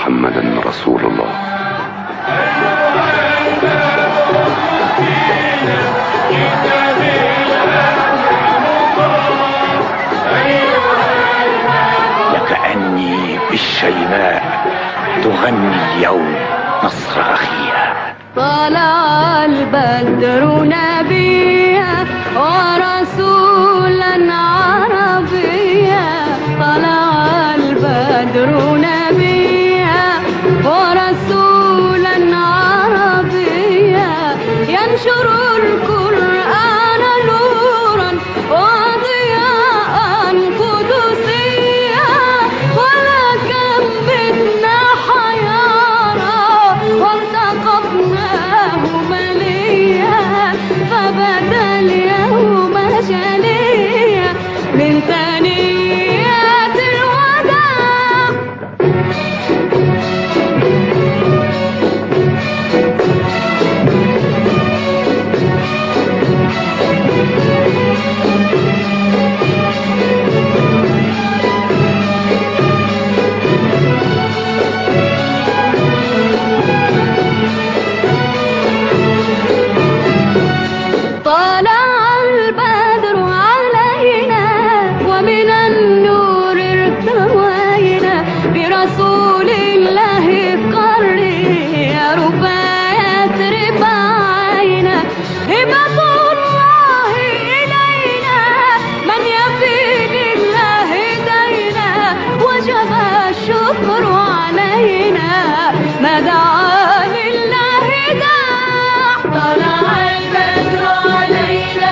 محمدا رسول الله لكأني بالشيماء تغني اليوم نصر أخيها طلع البدر نبيا ورسولا عربيا طلع البدر نبيا ورسولا عربيا ينشر القرآن نورا وضياء قدسيا ولكم بدنا حيارى والتقطناه مليا فبدا اليوم جليا من ثنيات الوداع طلع البدر علينا ومن النور ارتوينا برسول الله قري يا رباية رباعينا هبة الله إلينا من يفي لله دينا وجب الشكر علينا ما دعا لله داع طلع البدر علينا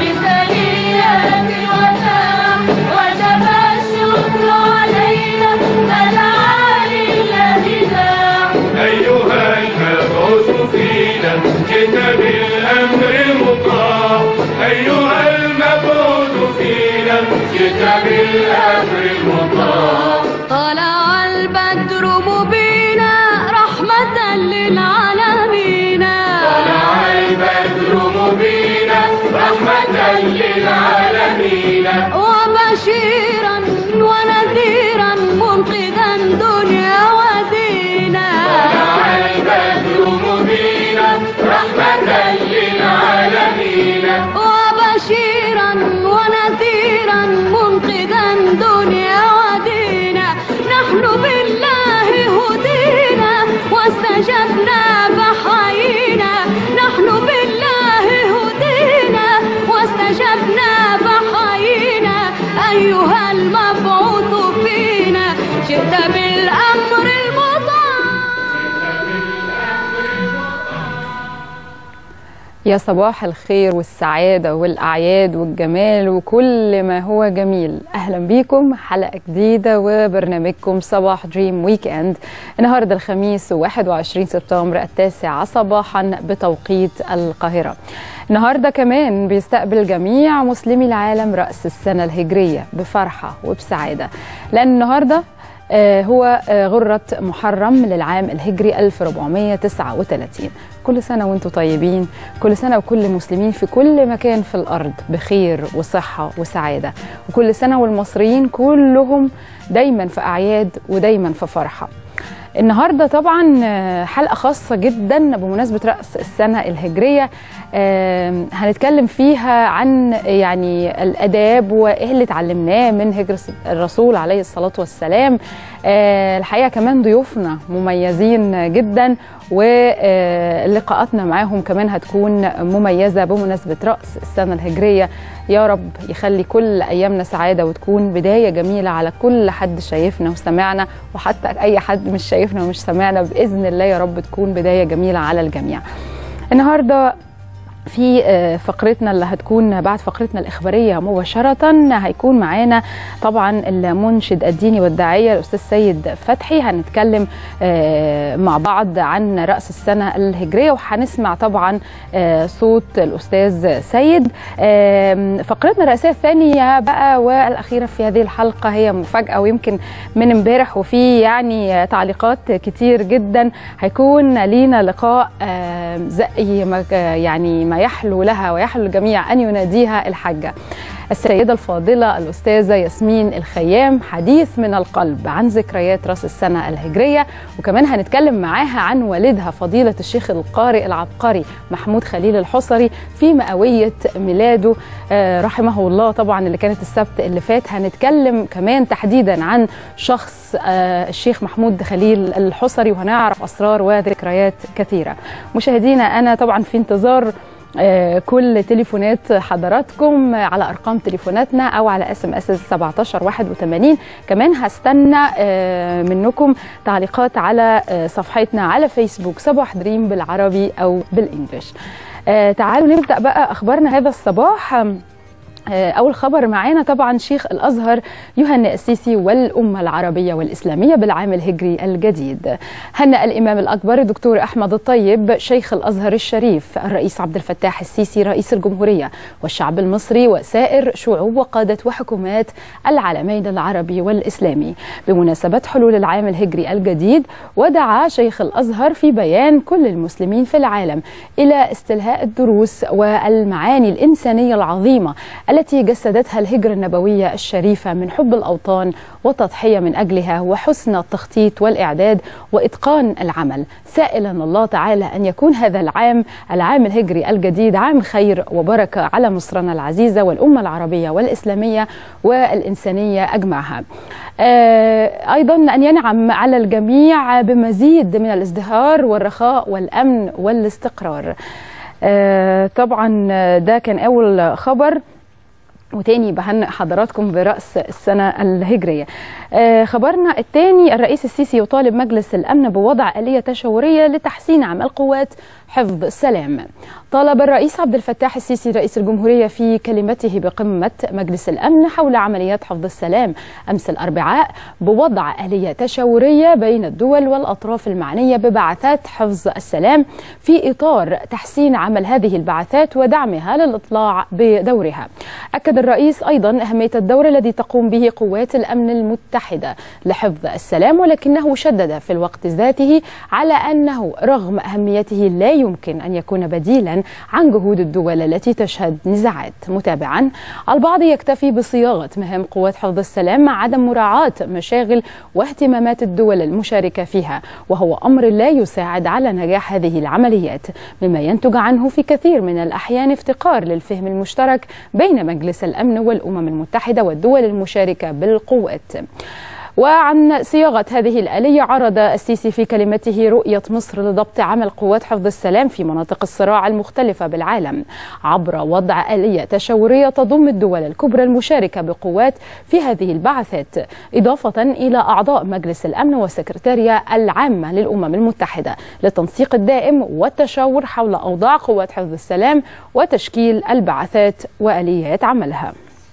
بثنيات الوداع وجب الشكر علينا ما دعا لله داع أيها المبعوث فينا جئت بالأمر المطاع أيها المبعوث فينا جئت بالأمر المطاع طلع البدر مبينا رحمة للعالمين طلع البدر مبينا رحمة للعالمين وبشيرا ونذيرا منقذا دنيا ودينا طلع البدر مبينا رحمة للعالمين وبشيرا ونذيرا منقذا دنيا ودينا نحن بالله هدينا واستجبنا فحيينا نحن بالله هدينا واستجبنا فحيينا أيها المبعوث فينا جئت بالأمر المطاع يا صباح الخير والسعادة والأعياد والجمال وكل ما هو جميل أهلا بيكم حلقة جديدة وبرنامجكم صباح دريم ويك اند النهاردة الخميس 21 سبتمبر التاسعة صباحا بتوقيت القاهرة النهاردة كمان بيستقبل جميع مسلمي العالم رأس السنة الهجرية بفرحة وبسعادة لأن النهاردة آه، هو آه، غرة محرم للعام الهجري 1439 كل سنة وانتم طيبين كل سنة وكل المسلمين في كل مكان في الأرض بخير وصحة وسعادة وكل سنة والمصريين كلهم دايما في أعياد ودايما في فرحة النهارده طبعا آه، حلقه خاصه جدا بمناسبه راس السنه الهجريه آم، هنتكلم فيها عن يعني الاداب وايه اللي اتعلمناه من هجره الرسول عليه الصلاه والسلام آه، الحقيقه كمان ضيوفنا مميزين جدا ولقاءاتنا معاهم كمان هتكون مميزه بمناسبه راس السنه الهجريه يا رب يخلي كل ايامنا سعاده وتكون بدايه جميله على كل حد شايفنا وسمعنا وحتى اي حد مش شايفنا ومش سمعنا باذن الله يا رب تكون بدايه جميله على الجميع النهارده في آه، فقرتنا اللي هتكون بعد فقرتنا الإخبارية مباشرة هيكون معانا طبعا المنشد الديني والداعية الأستاذ سيد فتحي هنتكلم آه، مع بعض عن رأس السنة الهجرية وهنسمع طبعا آه، صوت الأستاذ سيد آم، فقرتنا الرئيسية الثانية بقى والأخيرة في هذه الحلقة هي مفاجأة ويمكن من امبارح وفي يعني تعليقات كتير جدا هيكون لينا لقاء آم، زي ما يعني ما يحلو لها ويحلو الجميع أن يناديها الحاجة السيدة الفاضلة الأستاذة ياسمين الخيام حديث من القلب عن ذكريات رأس السنة الهجرية وكمان هنتكلم معاها عن والدها فضيلة الشيخ القارئ العبقري محمود خليل الحصري في مئوية ميلاده آه، رحمه الله طبعا اللي كانت السبت اللي فات هنتكلم كمان تحديدا عن شخص آه، الشيخ محمود خليل الحصري وهنعرف أسرار وذكريات كثيرة مشاهدينا أنا طبعا في انتظار آه، كل تليفونات حضراتكم على ارقام تليفوناتنا او على اس ام اس 1781 كمان هستنى آه، منكم تعليقات على آه، صفحتنا على فيسبوك صباح دريم بالعربي او بالانجلش آه، تعالوا نبدا بقى اخبارنا هذا الصباح آم، آه، أول خبر معانا طبعا شيخ الأزهر يهنئ السيسي والأمة العربية والإسلامية بالعام الهجري الجديد هنأ الإمام الأكبر الدكتور أحمد الطيب شيخ الأزهر الشريف الرئيس عبد الفتاح السيسي رئيس الجمهورية والشعب المصري وسائر شعوب وقادة وحكومات العالمين العربي والإسلامي بمناسبة حلول العام الهجري الجديد ودعا شيخ الأزهر في بيان كل المسلمين في العالم إلى استلهاء الدروس والمعاني الإنسانية العظيمة التي جسدتها الهجرة النبوية الشريفة من حب الأوطان والتضحية من أجلها وحسن التخطيط والإعداد وإتقان العمل سائلا الله تعالى أن يكون هذا العام العام الهجري الجديد عام خير وبركة على مصرنا العزيزة والأمة العربية والإسلامية والإنسانية أجمعها آه، أيضا أن ينعم على الجميع بمزيد من الازدهار والرخاء والأمن والاستقرار آه، طبعا آه، ده كان أول خبر وتاني بهنئ حضراتكم برأس السنة الهجرية آه، خبرنا الثاني الرئيس السيسي يطالب مجلس الأمن بوضع آلية تشاورية لتحسين عمل قوات حفظ السلام طالب الرئيس عبد الفتاح السيسي رئيس الجمهورية في كلمته بقمة مجلس الأمن حول عمليات حفظ السلام أمس الأربعاء بوضع آلية تشاورية بين الدول والأطراف المعنية ببعثات حفظ السلام في إطار تحسين عمل هذه البعثات ودعمها للإطلاع بدورها أكد الرئيس أيضا أهمية الدور الذي تقوم به قوات الأمن المتحدة لحفظ السلام ولكنه شدد في الوقت ذاته على أنه رغم أهميته لا يمكن أن يكون بديلا عن جهود الدول التي تشهد نزاعات متابعا البعض يكتفي بصياغة مهام قوات حفظ السلام مع عدم مراعاة مشاغل واهتمامات الدول المشاركة فيها وهو أمر لا يساعد على نجاح هذه العمليات مما ينتج عنه في كثير من الأحيان افتقار للفهم المشترك بين مجلس الأمن والأمم المتحدة والدول المشاركة بالقوات وعن صياغة هذه الآلية عرض السيسي في كلمته رؤية مصر لضبط عمل قوات حفظ السلام في مناطق الصراع المختلفة بالعالم عبر وضع آلية تشاورية تضم الدول الكبرى المشاركة بقوات في هذه البعثات إضافة إلى أعضاء مجلس الأمن والسكرتارية العامة للأمم المتحدة للتنسيق الدائم والتشاور حول أوضاع قوات حفظ السلام وتشكيل البعثات وآليات عملها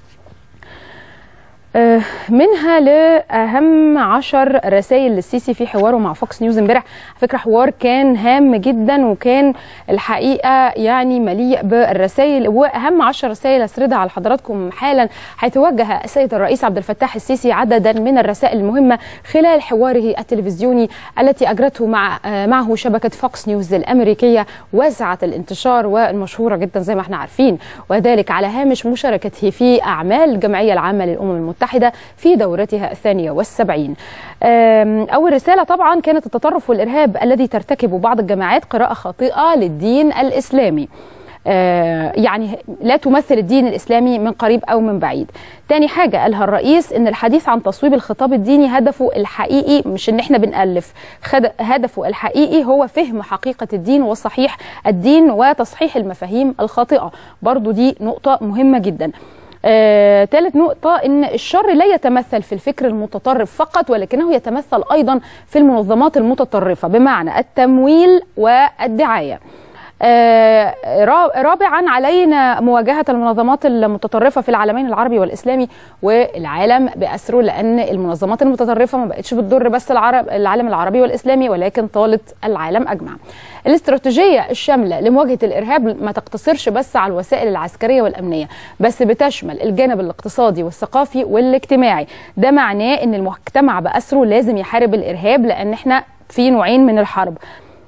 آه، منها لأهم عشر رسائل للسيسي في حواره مع فوكس نيوز امبارح على فكرة حوار كان هام جدا وكان الحقيقة يعني مليء بالرسائل وأهم عشر رسائل أسردها على حضراتكم حالا حيث وجه السيد الرئيس عبد الفتاح السيسي عددا من الرسائل المهمة خلال حواره التلفزيوني التي أجرته مع آه، معه شبكة فوكس نيوز الأمريكية واسعة الانتشار والمشهورة جدا زي ما احنا عارفين وذلك على هامش مشاركته في أعمال الجمعية العامة للأمم المتحدة في دورتها الثانية والسبعين آم، أول رسالة طبعا كانت التطرف والإرهاب الذي ترتكبه بعض الجماعات قراءة خاطئة للدين الإسلامي آه، يعني لا تمثل الدين الإسلامي من قريب أو من بعيد تاني حاجة قالها الرئيس إن الحديث عن تصويب الخطاب الديني هدفه الحقيقي مش إن إحنا بنألف خد- هدفه الحقيقي هو فهم حقيقة الدين وصحيح الدين وتصحيح المفاهيم الخاطئة برضو دي نقطة مهمة جدا آه، ثالث نقطة إن الشر لا يتمثل في الفكر المتطرف فقط ولكنه يتمثل أيضا في المنظمات المتطرفة بمعنى التمويل والدعاية آه، را- رابعا علينا مواجهة المنظمات المتطرفة في العالمين العربي والإسلامي والعالم بأسره لأن المنظمات المتطرفة ما بقتش بتضر بس العرب العالم العربي والإسلامي ولكن طالت العالم أجمع الاستراتيجية الشاملة لمواجهة الإرهاب ما تقتصرش بس على الوسائل العسكرية والأمنية بس بتشمل الجانب الاقتصادي والثقافي والاجتماعي ده معناه ان المجتمع بأسره لازم يحارب الإرهاب لأن احنا في نوعين من الحرب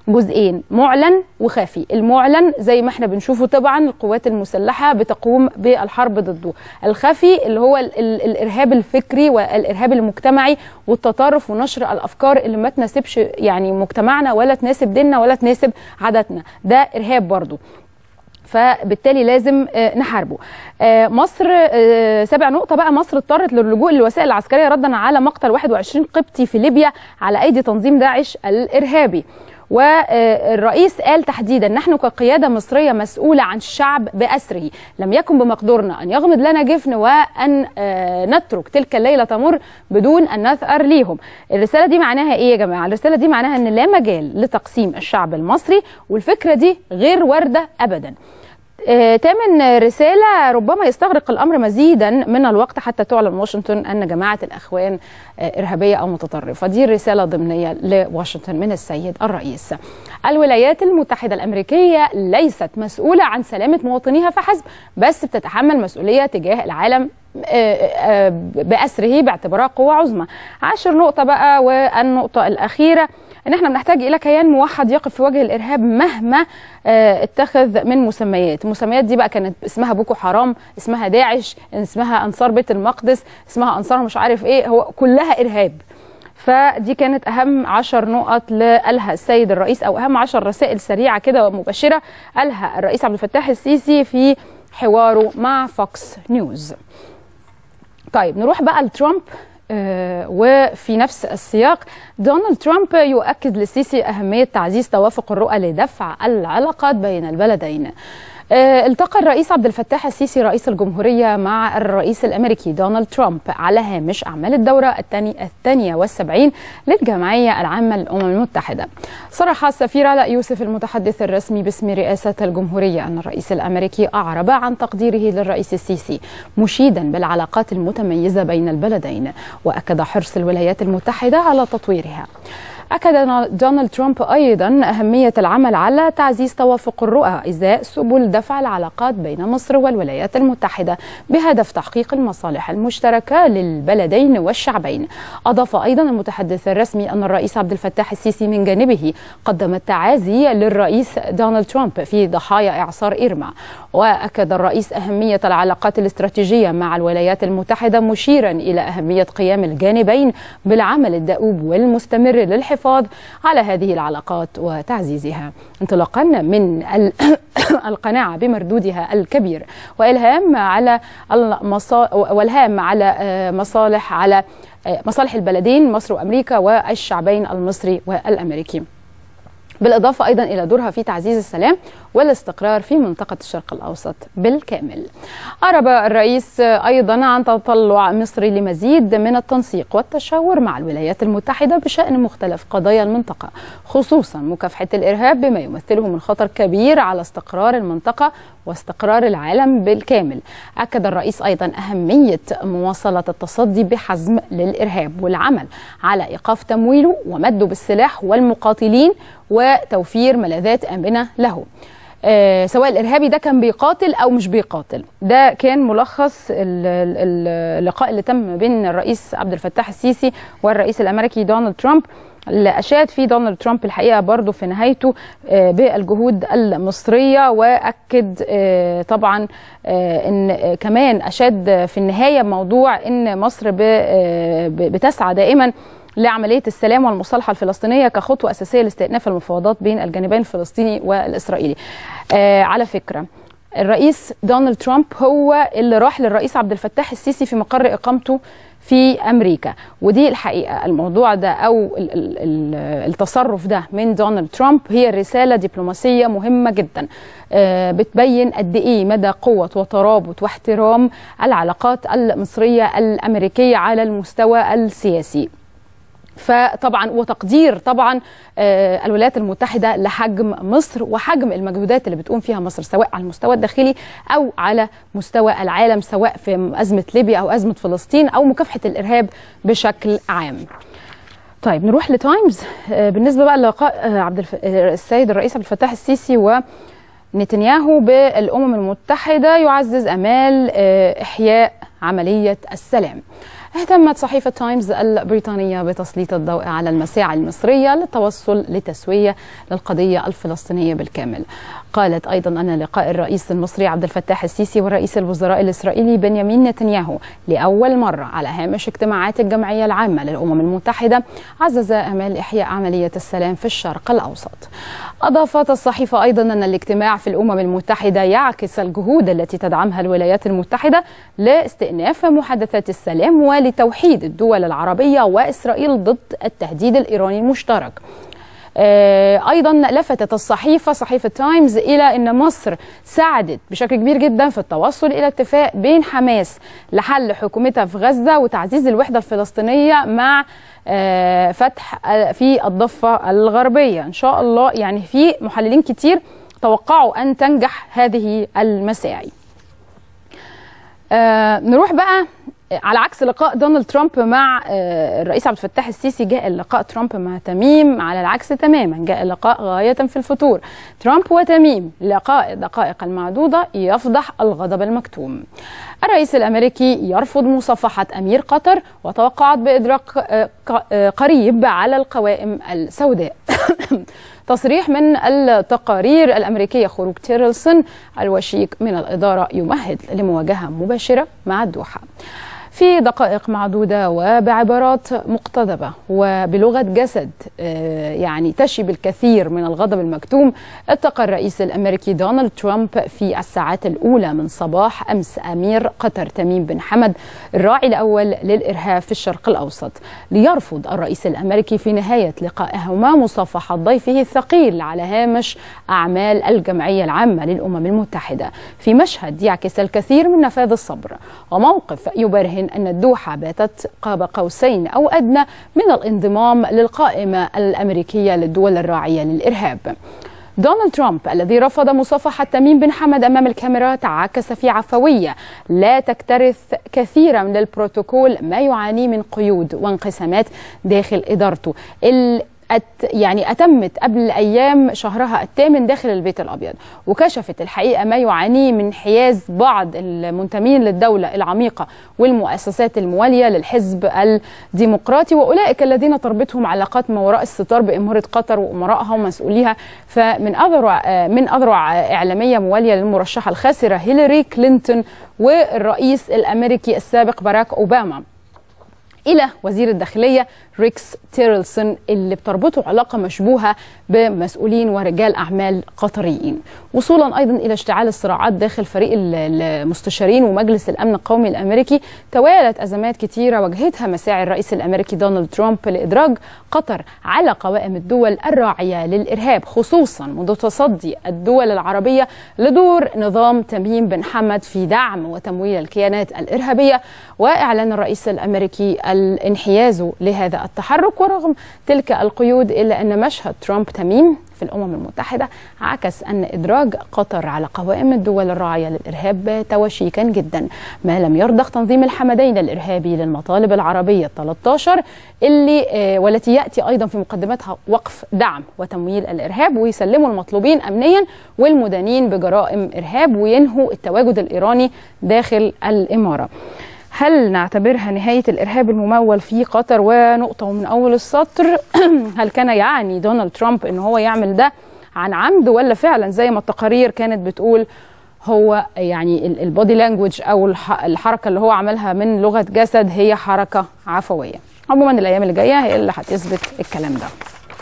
جزئين معلن وخفي المعلن زي ما احنا بنشوفه طبعا القوات المسلحة بتقوم بالحرب ضده الخفي اللي هو ال ال الإرهاب الفكري والإرهاب المجتمعي والتطرف ونشر الأفكار اللي ما تناسبش يعني مجتمعنا ولا تناسب ديننا ولا تناسب عاداتنا ده إرهاب برضو فبالتالي لازم آه، نحاربه آه، مصر آه، سابع نقطة بقى مصر اضطرت للجوء للوسائل العسكرية ردا على مقتل 21 قبطي في ليبيا على أيدي تنظيم داعش الإرهابي والرئيس قال تحديدا نحن كقيادة مصرية مسؤولة عن الشعب بأسره لم يكن بمقدورنا أن يغمض لنا جفن وأن آه، نترك تلك الليلة تمر بدون أن نثأر ليهم الرسالة دي معناها إيه يا جماعة الرسالة دي معناها أن لا مجال لتقسيم الشعب المصري والفكرة دي غير واردة أبدا آه، تامن رسالة ربما يستغرق الأمر مزيدا من الوقت حتى تعلن واشنطن أن جماعة الأخوان آه، إرهابية أو متطرفة دي رسالة ضمنية لواشنطن من السيد الرئيس الولايات المتحدة الأمريكية ليست مسؤولة عن سلامة مواطنيها فحسب بس بتتحمل مسؤولية تجاه العالم آه، آه، بأسره باعتبارها قوة عظمى عشر نقطة بقى والنقطة الأخيرة ان احنا بنحتاج الى كيان موحد يقف في وجه الارهاب مهما آه، اتخذ من مسميات المسميات دي بقى كانت اسمها بوكو حرام اسمها داعش اسمها انصار بيت المقدس اسمها انصار مش عارف ايه هو كلها ارهاب فدي كانت اهم عشر نقط اللي قالها السيد الرئيس او اهم عشر رسائل سريعه كده ومبشره قالها الرئيس عبد الفتاح السيسي في حواره مع فوكس نيوز طيب نروح بقى لترامب آه، وفي نفس السياق دونالد ترامب يؤكد للسيسي أهمية تعزيز توافق الرؤى لدفع العلاقات بين البلدين آه، التقى الرئيس عبد الفتاح السيسي رئيس الجمهورية مع الرئيس الأمريكي دونالد ترامب على هامش أعمال الدورة الثاني الثانية والسبعين للجمعية العامة للأمم المتحدة صرح السفير علاء يوسف المتحدث الرسمي باسم رئاسة الجمهورية أن الرئيس الأمريكي أعرب عن تقديره للرئيس السيسي مشيدا بالعلاقات المتميزة بين البلدين وأكد حرص الولايات المتحدة على تطويرها أكد دونالد ترامب أيضا أهمية العمل على تعزيز توافق الرؤى إزاء سبل دفع العلاقات بين مصر والولايات المتحدة بهدف تحقيق المصالح المشتركة للبلدين والشعبين أضاف أيضا المتحدث الرسمي أن الرئيس عبد الفتاح السيسي من جانبه قدم التعازي للرئيس دونالد ترامب في ضحايا إعصار إيرما وأكد الرئيس أهمية العلاقات الاستراتيجية مع الولايات المتحدة مشيرا إلى أهمية قيام الجانبين بالعمل الدؤوب والمستمر للحفاظ على هذه العلاقات وتعزيزها انطلاقا من ال- القناعة بمردودها الكبير والهام على المصا... والهام على آه، مصالح على آه، مصالح البلدين مصر وامريكا والشعبين المصري والامريكي بالإضافة أيضا إلى دورها في تعزيز السلام والاستقرار في منطقة الشرق الأوسط بالكامل أعرب الرئيس أيضا عن تطلع مصر لمزيد من التنسيق والتشاور مع الولايات المتحدة بشأن مختلف قضايا المنطقة خصوصا مكافحة الإرهاب بما يمثله من خطر كبير على استقرار المنطقة واستقرار العالم بالكامل أكد الرئيس أيضا أهمية مواصلة التصدي بحزم للإرهاب والعمل على إيقاف تمويله ومده بالسلاح والمقاتلين وتوفير ملاذات آمنة له آه، سواء الارهابي ده كان بيقاتل او مش بيقاتل ده كان ملخص ال- ال- اللقاء اللي تم بين الرئيس عبد الفتاح السيسي والرئيس الامريكي دونالد ترامب اللي اشاد فيه دونالد ترامب الحقيقه برضه في نهايته آه، بالجهود المصريه واكد آه، طبعا آه، ان آه، كمان اشاد في النهايه موضوع ان مصر ب- آه، ب- بتسعى دائما لعملية السلام والمصالحة الفلسطينية كخطوة أساسية لاستئناف المفاوضات بين الجانبين الفلسطيني والإسرائيلي آه على فكرة الرئيس دونالد ترامب هو اللي راح للرئيس عبد الفتاح السيسي في مقر إقامته في أمريكا ودي الحقيقة الموضوع ده أو ال- ال- ال- التصرف ده من دونالد ترامب هي رسالة دبلوماسية مهمة جدا آه، بتبين قد إيه مدى قوة وترابط واحترام العلاقات المصرية الأمريكية على المستوى السياسي فطبعا وتقدير طبعا آه، الولايات المتحده لحجم مصر وحجم المجهودات اللي بتقوم فيها مصر سواء على المستوى الداخلي او على مستوى العالم سواء في ازمه ليبيا او ازمه فلسطين او مكافحه الارهاب بشكل عام. طيب نروح لتايمز آه، بالنسبه بقى للقاء آه، عبد الف... آه، السيد الرئيس عبد الفتاح السيسي و نتنياهو بالامم المتحده يعزز امال آه، احياء عمليه السلام. اهتمت صحيفة تايمز البريطانية بتسليط الضوء على المساعي المصرية للتوصل لتسوية للقضية الفلسطينية بالكامل قالت أيضا أن لقاء الرئيس المصري عبد الفتاح السيسي ورئيس الوزراء الإسرائيلي بنيامين نتنياهو لأول مرة على هامش اجتماعات الجمعية العامة للأمم المتحدة عزز أمال إحياء عملية السلام في الشرق الأوسط أضافت الصحيفة أيضا أن الاجتماع في الأمم المتحدة يعكس الجهود التي تدعمها الولايات المتحدة لاستئناف محادثات السلام ولتوحيد الدول العربية وإسرائيل ضد التهديد الإيراني المشترك آه، ايضا لفتت الصحيفه صحيفه تايمز الى ان مصر ساعدت بشكل كبير جدا في التوصل الى اتفاق بين حماس لحل حكومتها في غزه وتعزيز الوحده الفلسطينيه مع آه، فتح آه، في الضفه الغربيه ان شاء الله يعني في محللين كتير توقعوا ان تنجح هذه المساعي آه نروح بقى على عكس لقاء دونالد ترامب مع آه، الرئيس عبد الفتاح السيسي جاء اللقاء ترامب مع تميم على العكس تماما جاء اللقاء غاية في الفتور ترامب وتميم لقاء دقائق المعدودة يفضح الغضب المكتوم الرئيس الأمريكي يرفض مصافحة أمير قطر وتوقعات بإدراك آه، ق- آه، قريب على القوائم السوداء تصريح من التقارير الأمريكية خروج تيرلسون الوشيك من الإدارة يمهد لمواجهة مباشرة مع الدوحة في دقائق معدودة وبعبارات مقتضبة وبلغة جسد آه، يعني تشي بالكثير من الغضب المكتوم التقى الرئيس الأمريكي دونالد ترامب في الساعات الأولى من صباح أمس أمير قطر تميم بن حمد الراعي الأول للإرهاب في الشرق الأوسط ليرفض الرئيس الأمريكي في نهاية لقائهما مصافحة ضيفه الثقيل على هامش أعمال الجمعية العامة للأمم المتحدة في مشهد يعكس الكثير من نفاذ الصبر وموقف يبرهن أن الدوحة باتت قاب قوسين أو أدنى من الانضمام للقائمة الأمريكية للدول الراعية للإرهاب دونالد ترامب الذي رفض مصافحة تميم بن حمد أمام الكاميرات عكس في عفوية لا تكترث كثيرا من البروتوكول ما يعاني من قيود وانقسامات داخل إدارته ال أت يعني أتمت قبل أيام شهرها الثامن داخل البيت الأبيض وكشفت الحقيقة ما يعانيه من حياز بعض المنتمين للدولة العميقة والمؤسسات الموالية للحزب الديمقراطي وأولئك الذين تربطهم علاقات ما وراء الستار بإمارة قطر وأمرائها ومسؤوليها فمن أذرع من أذرع إعلامية موالية للمرشحة الخاسرة هيلاري كلينتون والرئيس الأمريكي السابق باراك أوباما الى وزير الداخليه ريكس تيرلسون اللي بتربطه علاقه مشبوهه بمسؤولين ورجال اعمال قطريين وصولا ايضا الى اشتعال الصراعات داخل فريق ال- المستشارين ومجلس الامن القومي الامريكي توالت ازمات كثيره واجهتها مساعي الرئيس الامريكي دونالد ترامب لادراج قطر على قوائم الدول الراعيه للارهاب خصوصا منذ تصدي الدول العربيه لدور نظام تميم بن حمد في دعم وتمويل الكيانات الارهابيه واعلان الرئيس الامريكي الانحياز لهذا التحرك ورغم تلك القيود الا ان مشهد ترامب تميم في الامم المتحده عكس ان ادراج قطر على قوائم الدول الراعيه للارهاب بات وشيكا جدا ما لم يرضخ تنظيم الحمدين الارهابي للمطالب العربيه 13 اللي آه، والتي ياتي ايضا في مقدمتها وقف دعم وتمويل الارهاب ويسلموا المطلوبين امنيا والمدانين بجرائم ارهاب وينهوا التواجد الايراني داخل الاماره هل نعتبرها نهاية الإرهاب الممول في قطر ونقطة من أول السطر هل كان يعني دونالد ترامب أنه هو يعمل ده عن عمد ولا فعلا زي ما التقارير كانت بتقول هو يعني ال- البودي لانجوج أو الح- الحركة اللي هو عملها من لغة جسد هي حركة عفوية عموما الأيام اللي جاية هي اللي هتثبت الكلام ده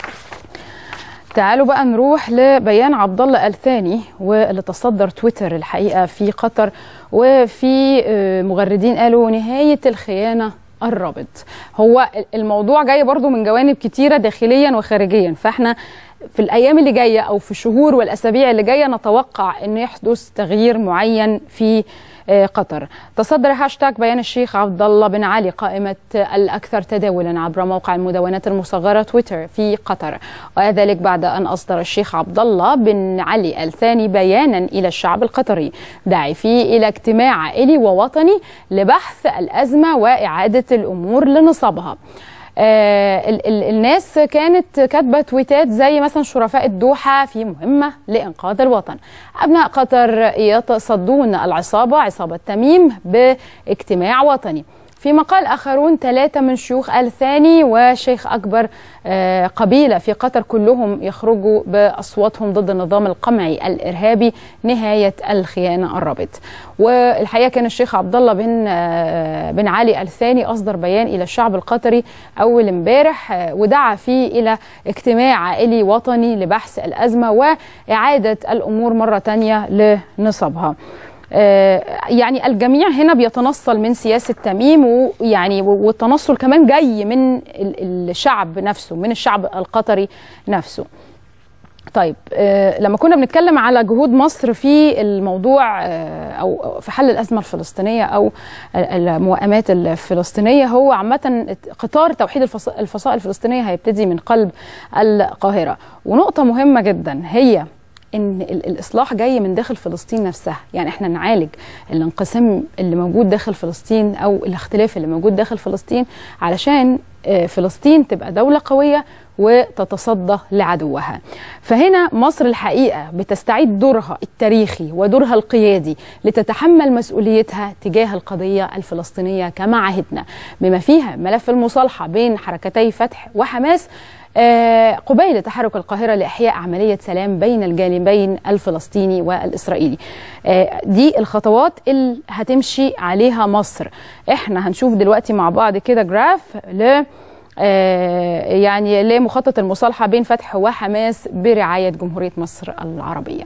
تعالوا بقى نروح لبيان عبد الله الثاني واللي تصدر تويتر الحقيقه في قطر وفي آه، مغردين قالوا نهايه الخيانه قربت هو الموضوع جاي برضو من جوانب كتيره داخليا وخارجيا فاحنا في الايام اللي جايه او في الشهور والاسابيع اللي جايه نتوقع ان يحدث تغيير معين في آه، قطر تصدر هاشتاج بيان الشيخ عبد الله بن علي قائمة الأكثر تداولا عبر موقع المدونات المصغرة تويتر في قطر وذلك بعد أن أصدر الشيخ عبد الله بن علي الثاني بيانا إلى الشعب القطري داعي فيه إلى اجتماع عائلي ووطني لبحث الأزمة وإعادة الأمور لنصابها آه ال- ال- الناس كانت كاتبه تويتات زي مثلا شرفاء الدوحه في مهمه لانقاذ الوطن. ابناء قطر يتصدون العصابه عصابه تميم باجتماع وطني. في مقال آخرون ثلاثة من شيوخ آل ثاني وشيخ أكبر آه، قبيلة في قطر كلهم يخرجوا بأصواتهم ضد النظام القمعي الإرهابي نهاية الخيانة الرابط والحقيقة كان الشيخ عبد الله بن آه، بن علي الثاني أصدر بيان إلى الشعب القطري أول امبارح آه، ودعا فيه إلى اجتماع عائلي وطني لبحث الأزمة وإعادة الأمور مرة تانية لنصابها آه، يعني الجميع هنا بيتنصل من سياسة تميم ويعني والتنصل كمان جاي من ال- الشعب نفسه من الشعب القطري نفسه طيب آه، لما كنا بنتكلم على جهود مصر في الموضوع آه، او في حل الازمه الفلسطينيه او الموائمات الفلسطينيه هو عامه قطار توحيد الفص- الفصائل الفلسطينيه هيبتدي من قلب القاهره ونقطه مهمه جدا هي ان ال- الاصلاح جاي من داخل فلسطين نفسها يعني احنا نعالج الانقسام اللي موجود داخل فلسطين او الاختلاف اللي موجود داخل فلسطين علشان آه، فلسطين تبقى دوله قويه وتتصدى لعدوها فهنا مصر الحقيقه بتستعيد دورها التاريخي ودورها القيادي لتتحمل مسؤوليتها تجاه القضيه الفلسطينيه كما عهدنا بما فيها ملف المصالحه بين حركتي فتح وحماس آه، قبيل تحرك القاهرة لإحياء عملية سلام بين الجانبين الفلسطيني والإسرائيلي آه، دي الخطوات اللي هتمشي عليها مصر احنا هنشوف دلوقتي مع بعض كده جراف ل آه، يعني لمخطط المصالحة بين فتح وحماس برعاية جمهورية مصر العربية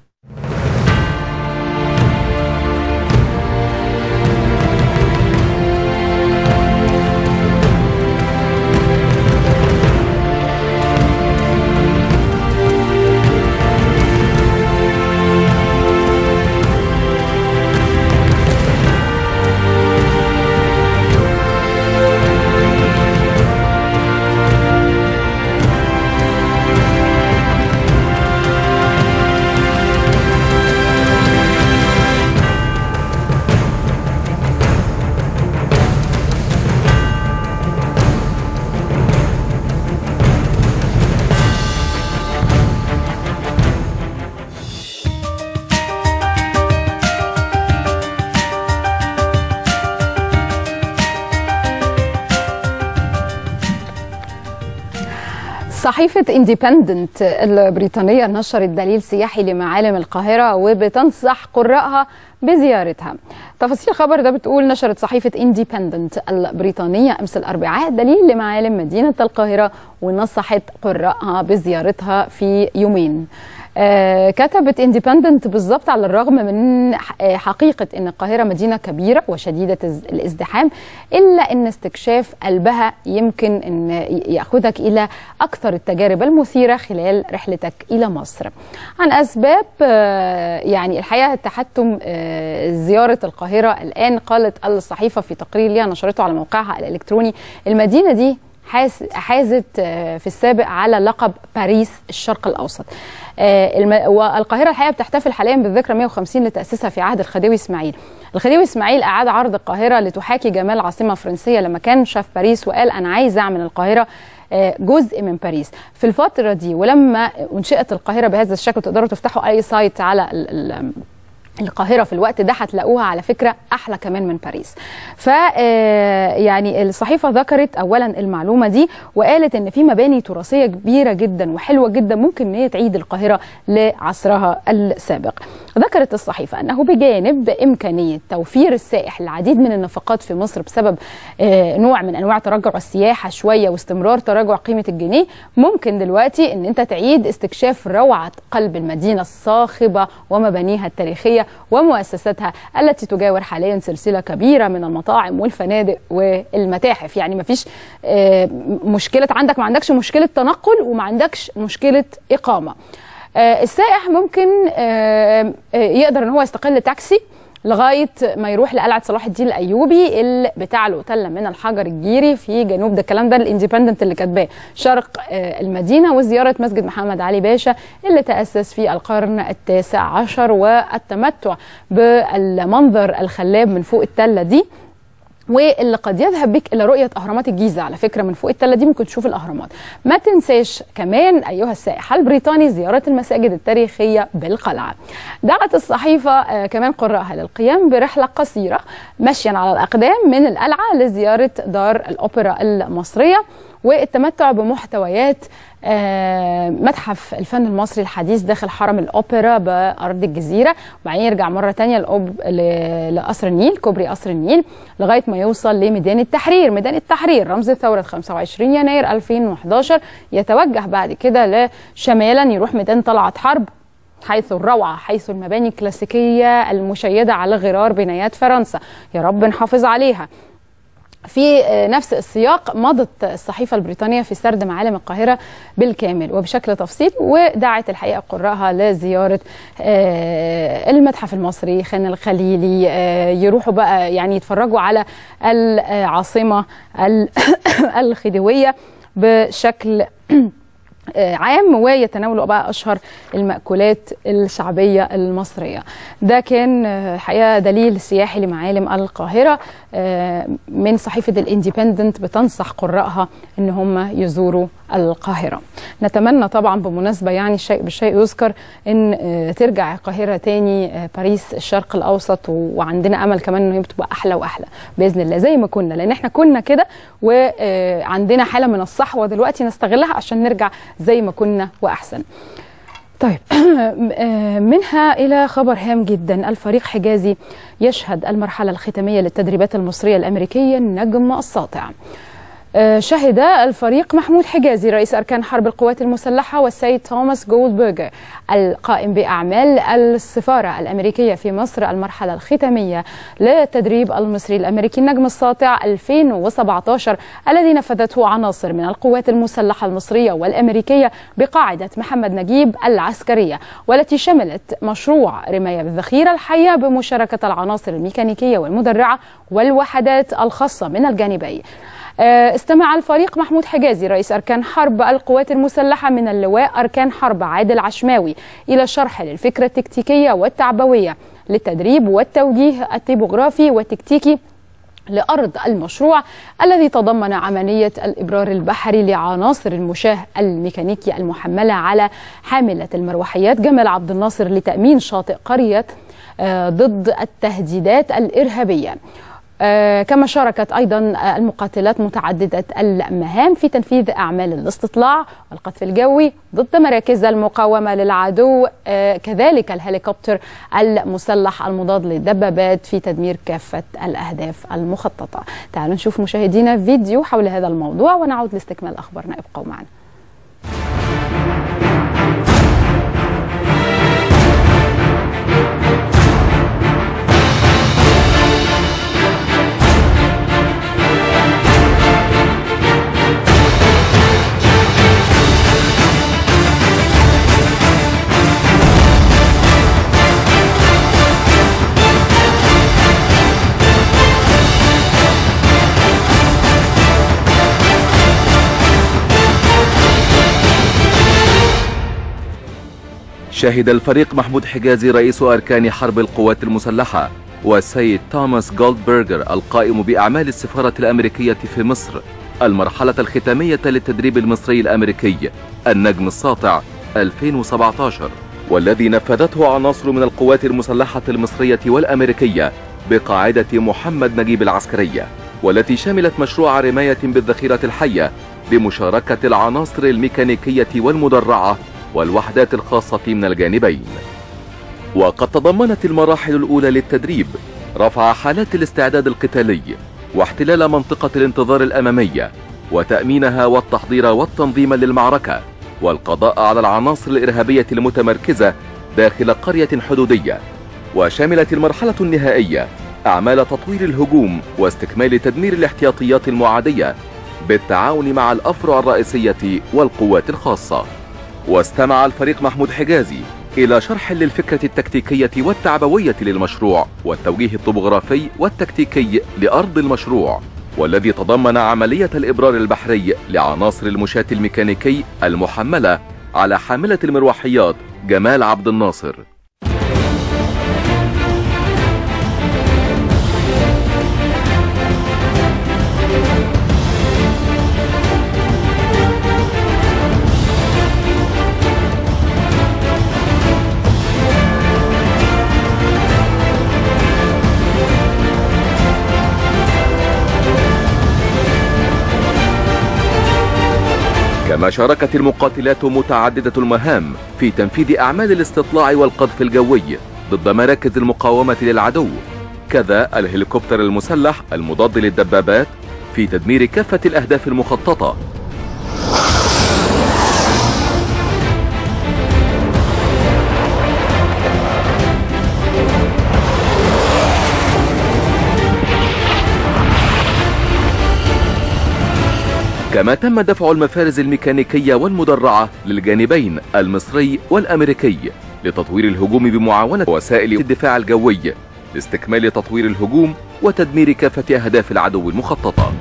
صحيفة انديبندنت البريطانية نشرت دليل سياحي لمعالم القاهرة وبتنصح قراءها بزيارتها تفاصيل الخبر ده بتقول نشرت صحيفة انديبندنت البريطانية أمس الأربعاء دليل لمعالم مدينة القاهرة ونصحت قراءها بزيارتها في يومين آه كتبت انديبندنت بالظبط على الرغم من ح- آه، حقيقة أن القاهرة مدينة كبيرة وشديدة الز- الازدحام إلا أن استكشاف قلبها يمكن أن ي- يأخذك إلى أكثر التجارب المثيرة خلال رحلتك إلى مصر عن أسباب آه، يعني الحقيقة التحتم آه، زيارة القاهرة الآن قالت الصحيفة في تقرير ليها نشرته على موقعها الإلكتروني المدينة دي حاز- حازت آه، في السابق على لقب باريس الشرق الاوسط آه، الم- والقاهره الحقيقه بتحتفل حاليا بالذكرى 150 لتاسيسها في عهد الخديوي اسماعيل الخديوي اسماعيل اعاد عرض القاهره لتحاكي جمال عاصمه فرنسيه لما كان شاف باريس وقال انا عايز اعمل القاهره آه، جزء من باريس في الفتره دي ولما انشئت القاهره بهذا الشكل تقدروا تفتحوا اي سايت على ال- ال- القاهرة في الوقت ده هتلاقوها على فكرة أحلى كمان من باريس ف آه، يعني الصحيفة ذكرت أولا المعلومة دي وقالت إن في مباني تراثية كبيرة جدا وحلوة جدا ممكن إن هي تعيد القاهرة لعصرها السابق ذكرت الصحيفة أنه بجانب إمكانية توفير السائح العديد من النفقات في مصر بسبب آه، نوع من أنواع تراجع السياحة شوية واستمرار تراجع قيمة الجنيه ممكن دلوقتي أن أنت تعيد استكشاف روعة قلب المدينة الصاخبة ومبانيها التاريخية ومؤسساتها التي تجاور حاليا سلسلة كبيرة من المطاعم والفنادق والمتاحف يعني مفيش آه، مشكلة عندك ما عندكش مشكلة تنقل وما عندكش مشكلة إقامة آه، السائح ممكن آه، آه، يقدر ان هو يستقل تاكسي لغايه ما يروح لقلعه صلاح الدين الايوبي اللي بتعلو تله من الحجر الجيري في جنوب ده الكلام ده الانديبندنت اللي كاتباه شرق آه، المدينه وزياره مسجد محمد علي باشا اللي تاسس في القرن التاسع عشر والتمتع بالمنظر الخلاب من فوق التله دي واللي قد يذهب بك الى رؤيه اهرامات الجيزه على فكره من فوق التله دي ممكن تشوف الاهرامات ما تنساش كمان ايها السائح البريطاني زياره المساجد التاريخيه بالقلعه دعت الصحيفه آه، كمان قراءها للقيام برحله قصيره مشيا على الاقدام من القلعه لزياره دار الاوبرا المصريه والتمتع بمحتويات آه، متحف الفن المصري الحديث داخل حرم الأوبرا بأرض الجزيرة وبعدين يرجع مرة تانية لأوب... ل- لقصر النيل كوبري قصر النيل لغاية ما يوصل لميدان التحرير ميدان التحرير رمز ثورة 25 يناير 2011 يتوجه بعد كده لشمالا يروح ميدان طلعت حرب حيث الروعة حيث المباني الكلاسيكية المشيدة على غرار بنايات فرنسا يا رب نحافظ عليها في آه، نفس السياق مضت الصحيفة البريطانية في سرد معالم القاهرة بالكامل وبشكل تفصيلي ودعت الحقيقة قراءها لزيارة آه، المتحف المصري خان الخليلي آه، يروحوا بقى يعني يتفرجوا على العاصمة ال- الخديوية بشكل آه، عام ويتناولوا بقى اشهر المأكولات الشعبيه المصريه. ده كان آه، الحقيقه دليل سياحي لمعالم القاهره آه، من صحيفه الانديبندنت بتنصح قراءها ان هم يزوروا القاهره. نتمنى طبعا بمناسبه يعني الشيء بالشيء يذكر ان آه، ترجع القاهره تاني آه، باريس الشرق الاوسط و- وعندنا امل كمان ان هي بتبقى احلى واحلى باذن الله زي ما كنا لان احنا كنا كده وعندنا حاله من الصحوه دلوقتي نستغلها عشان نرجع زي ما كنا واحسن. طيب آه، منها إلى خبر هام جدا الفريق حجازي يشهد المرحلة الختامية للتدريبات المصرية الأمريكية النجم الساطع آه، شهد الفريق محمود حجازي رئيس أركان حرب القوات المسلحة والسيد توماس جولدبرجر القائم بأعمال السفارة الأمريكية في مصر المرحلة الختامية لتدريب المصري الأمريكي النجم الساطع 2017 الذي نفذته عناصر من القوات المسلحة المصرية والأمريكية بقاعدة محمد نجيب العسكرية والتي شملت مشروع رماية بالذخيرة الحية بمشاركة العناصر الميكانيكية والمدرعة والوحدات الخاصة من الجانبين آه، استمع الفريق محمود حجازي رئيس أركان حرب القوات المسلحة من اللواء أركان حرب عادل عشماوي إلى شرح للفكرة التكتيكية والتعبوية للتدريب والتوجيه التيبوغرافي والتكتيكي لأرض المشروع الذي تضمن عملية الإبرار البحري لعناصر المشاه الميكانيكي المحملة على حاملة المروحيات جمال عبد الناصر لتأمين شاطئ قرية آه، ضد التهديدات الإرهابية آه، كما شاركت ايضا آه، المقاتلات متعدده المهام في تنفيذ اعمال الاستطلاع والقذف الجوي ضد مراكز المقاومه للعدو آه، كذلك الهليكوبتر المسلح المضاد للدبابات في تدمير كافه الاهداف المخططه. تعالوا نشوف مشاهدينا فيديو حول هذا الموضوع ونعود لاستكمال اخبارنا ابقوا معنا. شهد الفريق محمود حجازي رئيس أركان حرب القوات المسلحة والسيد توماس جولدبرجر القائم بأعمال السفارة الأمريكية في مصر المرحلة الختامية للتدريب المصري الأمريكي النجم الساطع 2017 والذي نفذته عناصر من القوات المسلحة المصرية والأمريكية بقاعدة محمد نجيب العسكرية والتي شملت مشروع رماية بالذخيرة الحية بمشاركة العناصر الميكانيكية والمدرعة والوحدات الخاصة من الجانبين وقد تضمنت المراحل الأولى للتدريب رفع حالات الاستعداد القتالي واحتلال منطقة الانتظار الأمامية وتأمينها والتحضير والتنظيم للمعركة والقضاء على العناصر الإرهابية المتمركزة داخل قرية حدودية وشملت المرحلة النهائية أعمال تطوير الهجوم واستكمال تدمير الاحتياطيات المعادية بالتعاون مع الأفرع الرئيسية والقوات الخاصة واستمع الفريق محمود حجازي إلى شرح للفكرة التكتيكية والتعبوية للمشروع والتوجيه الطبوغرافي والتكتيكي لأرض المشروع والذي تضمن عملية الإبرار البحري لعناصر المشاة الميكانيكي المحملة على حاملة المروحيات جمال عبد الناصر كما شاركت المقاتلات متعددة المهام في تنفيذ أعمال الاستطلاع والقذف الجوي ضد مراكز المقاومة للعدو كذا الهليكوبتر المسلح المضاد للدبابات في تدمير كافة الأهداف المخططة كما تم دفع المفارز الميكانيكية والمدرعة للجانبين المصري والأمريكي لتطوير الهجوم بمعاونة وسائل الدفاع الجوي لاستكمال تطوير الهجوم وتدمير كافة أهداف العدو المخططة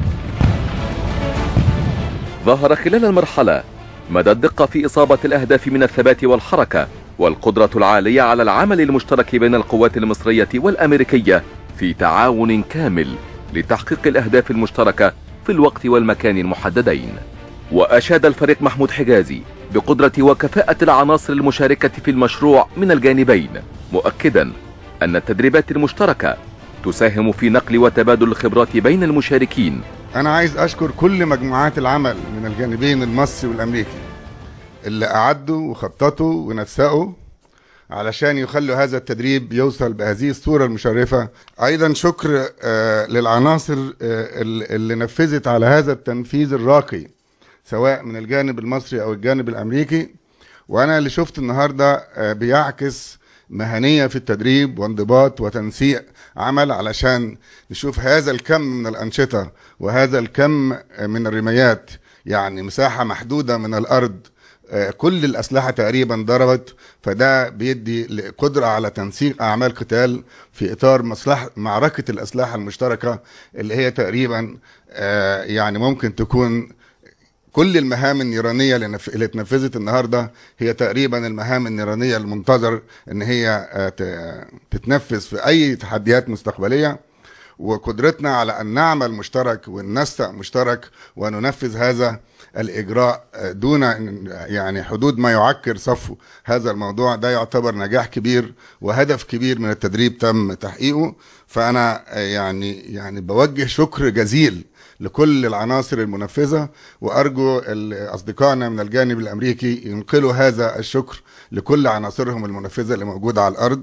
ظهر خلال المرحلة مدى الدقة في إصابة الأهداف من الثبات والحركة والقدرة العالية على العمل المشترك بين القوات المصرية والأمريكية في تعاون كامل لتحقيق الأهداف المشتركة في الوقت والمكان المحددين وأشاد الفريق محمود حجازي بقدرة وكفاءة العناصر المشاركة في المشروع من الجانبين مؤكدا أن التدريبات المشتركة تساهم في نقل وتبادل الخبرات بين المشاركين أنا عايز أشكر كل مجموعات العمل من الجانبين المصري والأمريكي اللي أعدوا وخططوا ونسقوا علشان يخلوا هذا التدريب يوصل بهذه الصورة المشرفة أيضا شكر آه، للعناصر آه، اللي اللي نفذت على هذا التنفيذ الراقي سواء من الجانب المصري أو الجانب الأمريكي وأنا اللي شفت النهاردة آه، بيعكس مهنية في التدريب وانضباط وتنسيق عمل علشان نشوف هذا الكم من الأنشطة وهذا الكم من الرميات يعني مساحة محدودة من الأرض آه، كل الأسلحة تقريبا ضربت فده بيدي قدرة على تنسيق أعمال قتال في إطار مصلحة معركة الأسلحة المشتركة اللي هي تقريبا آه، يعني ممكن تكون كل المهام النيرانيه اللي نف- اللي اتنفذت النهارده هي تقريبا المهام النيرانيه المنتظر ان هي آه، ت- تتنفذ في اي تحديات مستقبليه وقدرتنا على ان نعمل مشترك وننسق مشترك وننفذ هذا الاجراء آه، دون إن- يعني حدود ما يعكر صفو هذا الموضوع ده يعتبر نجاح كبير وهدف كبير من التدريب تم تحقيقه فانا آه، يعني يعني بوجه شكر جزيل لكل العناصر المنفذة وأرجو ال- أصدقائنا من الجانب الأمريكي ينقلوا هذا الشكر لكل عناصرهم المنفذة اللي موجودة على الأرض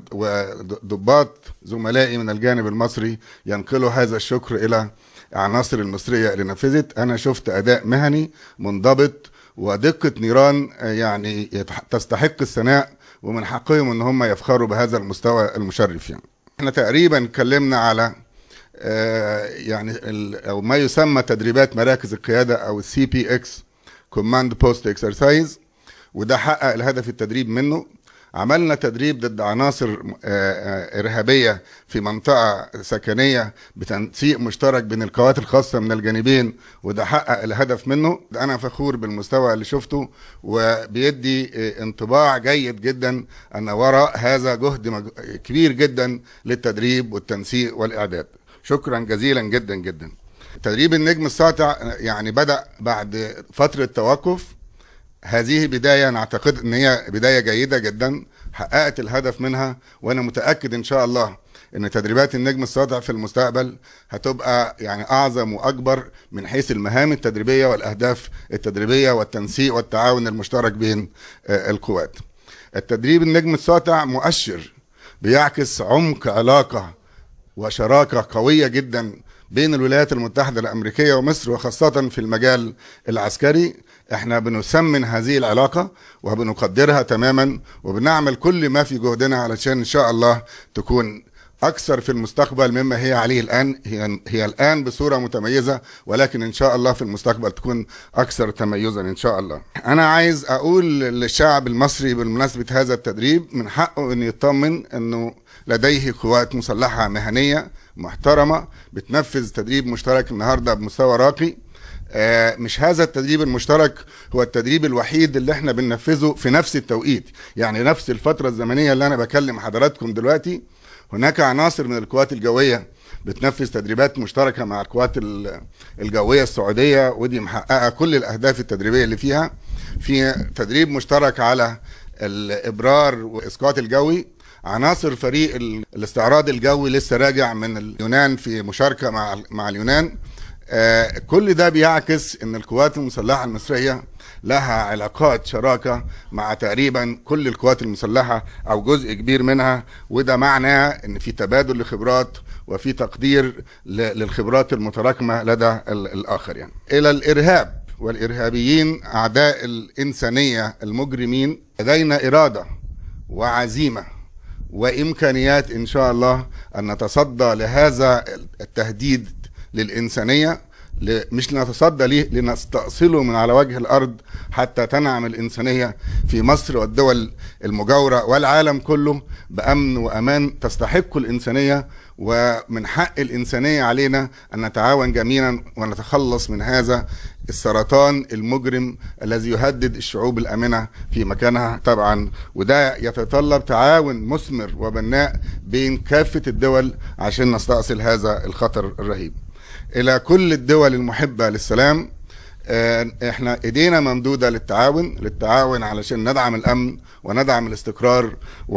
وضباط زملائي من الجانب المصري ينقلوا هذا الشكر إلى العناصر المصرية اللي نفذت أنا شفت أداء مهني منضبط ودقة نيران آه، يعني يتح- تستحق الثناء ومن حقهم ان هم يفخروا بهذا المستوى المشرف يعني احنا تقريبا اتكلمنا على آه، يعني ال- او ما يسمى تدريبات مراكز القياده او السي بي اكس كوماند بوست اكسرسايز وده حقق الهدف التدريب منه عملنا تدريب ضد عناصر آه، آه، ارهابيه في منطقه سكنيه بتنسيق مشترك بين القوات الخاصه من الجانبين وده حقق الهدف منه انا فخور بالمستوى اللي شفته وبيدي آه، انطباع جيد جدا ان وراء هذا جهد مج- كبير جدا للتدريب والتنسيق والاعداد شكرا جزيلا جدا جدا تدريب النجم الساطع آه، يعني بدا بعد فتره توقف هذه بداية نعتقد ان هي بداية جيدة جدا حققت الهدف منها وانا متأكد ان شاء الله ان تدريبات النجم الساطع في المستقبل هتبقى يعني اعظم واكبر من حيث المهام التدريبية والاهداف التدريبية والتنسيق والتعاون المشترك بين آه، القوات التدريب النجم الساطع مؤشر بيعكس عمق علاقة وشراكة قوية جدا بين الولايات المتحدة الأمريكية ومصر وخاصة في المجال العسكري احنا بنثمن هذه العلاقة وبنقدرها تماما وبنعمل كل ما في جهدنا علشان ان شاء الله تكون اكثر في المستقبل مما هي عليه الان هي هي الان بصوره متميزه ولكن ان شاء الله في المستقبل تكون اكثر تميزا ان شاء الله. انا عايز اقول للشعب المصري بمناسبه هذا التدريب من حقه انه يطمن انه لديه قوات مسلحه مهنيه محترمه بتنفذ تدريب مشترك النهارده بمستوى راقي آه، مش هذا التدريب المشترك هو التدريب الوحيد اللي احنا بننفذه في نفس التوقيت يعني نفس الفترة الزمنية اللي انا بكلم حضراتكم دلوقتي هناك عناصر من القوات الجوية بتنفذ تدريبات مشتركة مع القوات ال- الجوية السعودية ودي محققة كل الأهداف التدريبية اللي فيها في تدريب مشترك على الإبرار والإسقاط الجوي عناصر فريق ال- الاستعراض الجوي لسه راجع من اليونان في مشاركة مع مع اليونان آه، كل ده بيعكس ان القوات المسلحه المصريه لها علاقات شراكه مع تقريبا كل القوات المسلحه او جزء كبير منها وده معناه ان في تبادل لخبرات وفي تقدير ل- للخبرات المتراكمه لدى ال- الاخر يعني الى الارهاب والارهابيين اعداء الانسانيه المجرمين لدينا اراده وعزيمه وامكانيات ان شاء الله ان نتصدى لهذا التهديد للانسانيه ل- مش لنتصدى ليه لنستأصله من على وجه الارض حتى تنعم الانسانيه في مصر والدول المجاوره والعالم كله بامن وامان تستحق الانسانيه ومن حق الانسانيه علينا ان نتعاون جميعا ونتخلص من هذا السرطان المجرم الذي يهدد الشعوب الامنه في مكانها طبعا وده يتطلب تعاون مثمر وبناء بين كافه الدول عشان نستأصل هذا الخطر الرهيب. الى كل الدول المحبه للسلام آه، احنا ايدينا ممدوده للتعاون للتعاون علشان ندعم الامن وندعم الاستقرار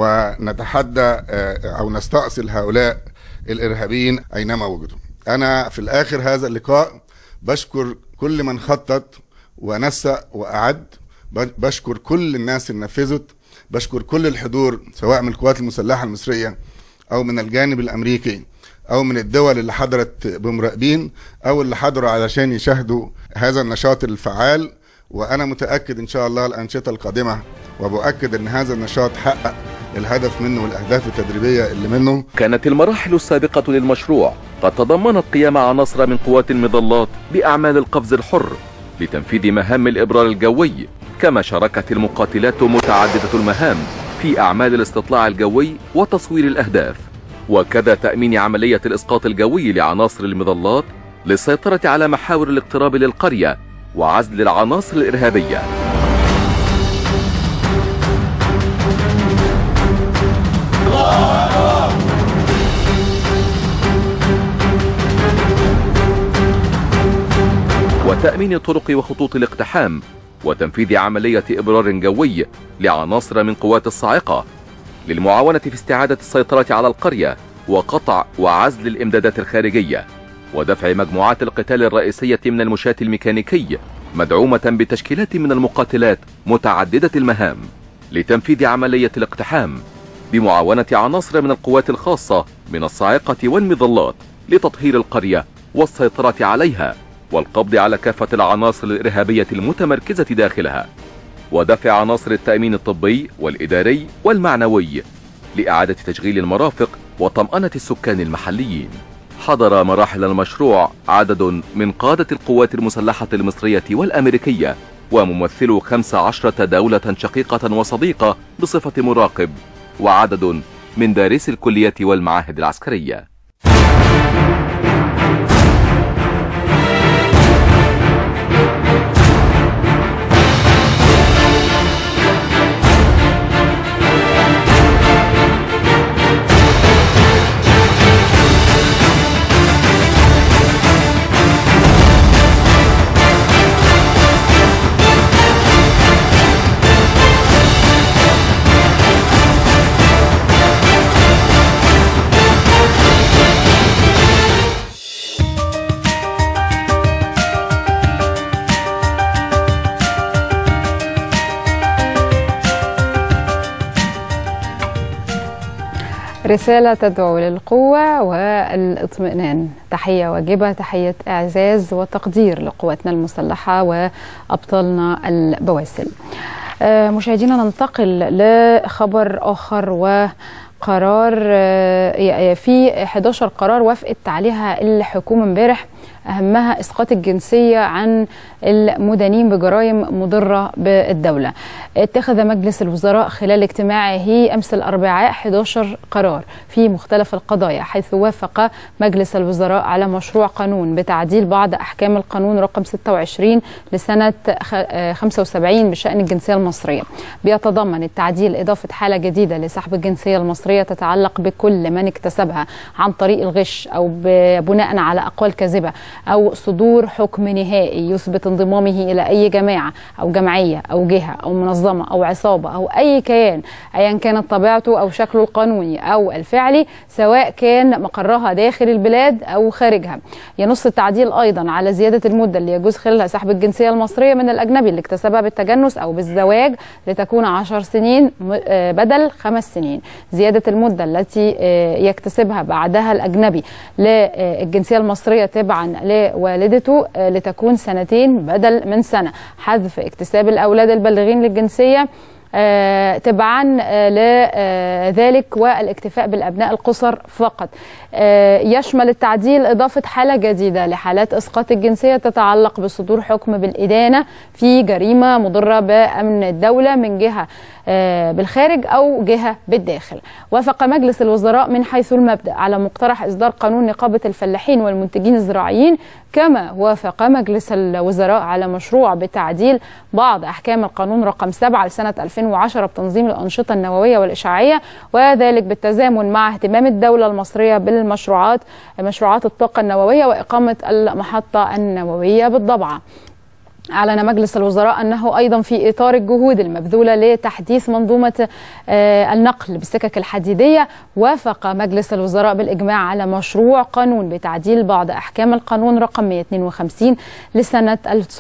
ونتحدى آه، او نستأصل هؤلاء الارهابيين اينما وجدوا. انا في الاخر هذا اللقاء بشكر كل من خطط ونسق واعد ب- بشكر كل الناس اللي نفذت بشكر كل الحضور سواء من القوات المسلحه المصريه او من الجانب الامريكي او من الدول اللي حضرت بمراقبين او اللي حضروا علشان يشاهدوا هذا النشاط الفعال وانا متاكد ان شاء الله الانشطه القادمه وبؤكد ان هذا النشاط حقق الهدف منه والاهداف التدريبيه اللي منه كانت المراحل السابقة للمشروع قد تضمنت قيام عناصر من قوات المظلات بأعمال القفز الحر لتنفيذ مهام الإبرار الجوي كما شاركت المقاتلات متعددة المهام في أعمال الاستطلاع الجوي وتصوير الأهداف وكذا تأمين عملية الإسقاط الجوي لعناصر المظلات للسيطرة على محاور الاقتراب للقرية وعزل العناصر الإرهابية وتأمين طرق وخطوط الاقتحام وتنفيذ عملية إبرار جوي لعناصر من قوات الصاعقة للمعاونة في استعادة السيطرة على القرية وقطع وعزل الإمدادات الخارجية ودفع مجموعات القتال الرئيسية من المشاة الميكانيكي مدعومة بتشكيلات من المقاتلات متعددة المهام لتنفيذ عملية الاقتحام بمعاونة عناصر من القوات الخاصة من الصاعقة والمظلات لتطهير القرية والسيطرة عليها والقبض على كافة العناصر الإرهابية المتمركزة داخلها ودفع عناصر التأمين الطبي والإداري والمعنوي لإعادة تشغيل المرافق وطمأنة السكان المحليين حضر مراحل المشروع عدد من قادة القوات المسلحة المصرية والأمريكية وممثلو 15 دولة شقيقة وصديقة بصفة مراقب وعدد من دارسي الكليات والمعاهد العسكرية رسالة تدعو للقوة والاطمئنان تحية واجبة تحية إعزاز وتقدير لقواتنا المسلحة وأبطالنا البواسل آه، مشاهدينا ننتقل لخبر آخر وقرار آه، في 11 قرار وافقت عليها الحكومة امبارح أهمها إسقاط الجنسية عن المدانين بجرائم مضرة بالدولة اتخذ مجلس الوزراء خلال اجتماعه أمس الأربعاء 11 قرار في مختلف القضايا حيث وافق مجلس الوزراء على مشروع قانون بتعديل بعض أحكام القانون رقم 26 لسنة خ- 75 بشأن الجنسية المصرية بيتضمن التعديل إضافة حالة جديدة لسحب الجنسية المصرية تتعلق بكل من اكتسبها عن طريق الغش أو ب- بناء على أقوال كاذبة أو صدور حكم نهائي يثبت انضمامه إلى أي جماعة أو جمعية أو جهة أو منظمة أو عصابة أو أي كيان أيا كانت طبيعته أو شكله القانوني أو الفعلي سواء كان مقرها داخل البلاد أو خارجها ينص التعديل أيضا على زيادة المدة اللي يجوز خلالها سحب الجنسية المصرية من الأجنبي اللي اكتسبها بالتجنس أو بالزواج لتكون عشر سنين م- آه، بدل خمس سنين زيادة المدة التي آه، يكتسبها بعدها الأجنبي للجنسية المصرية تبعا لوالدته آه، لتكون سنتين بدل من سنة حذف اكتساب الأولاد البالغين للجنسية آه، تبعا آه، لذلك والاكتفاء بالابناء القصر فقط آه، يشمل التعديل اضافه حاله جديده لحالات اسقاط الجنسيه تتعلق بصدور حكم بالادانه في جريمه مضره بامن الدوله من جهه آه، بالخارج او جهه بالداخل وافق مجلس الوزراء من حيث المبدا على مقترح اصدار قانون نقابه الفلاحين والمنتجين الزراعيين كما وافق مجلس الوزراء على مشروع بتعديل بعض احكام القانون رقم 7 لسنه 2010 بتنظيم الانشطه النوويه والاشعاعيه وذلك بالتزامن مع اهتمام الدوله المصريه بالمشروعات مشروعات الطاقه النوويه واقامه المحطه النوويه بالضبعه أعلن مجلس الوزراء أنه أيضا في إطار الجهود المبذولة لتحديث منظومة آه، النقل بالسكك الحديدية وافق مجلس الوزراء بالإجماع على مشروع قانون بتعديل بعض أحكام القانون رقم 152 لسنة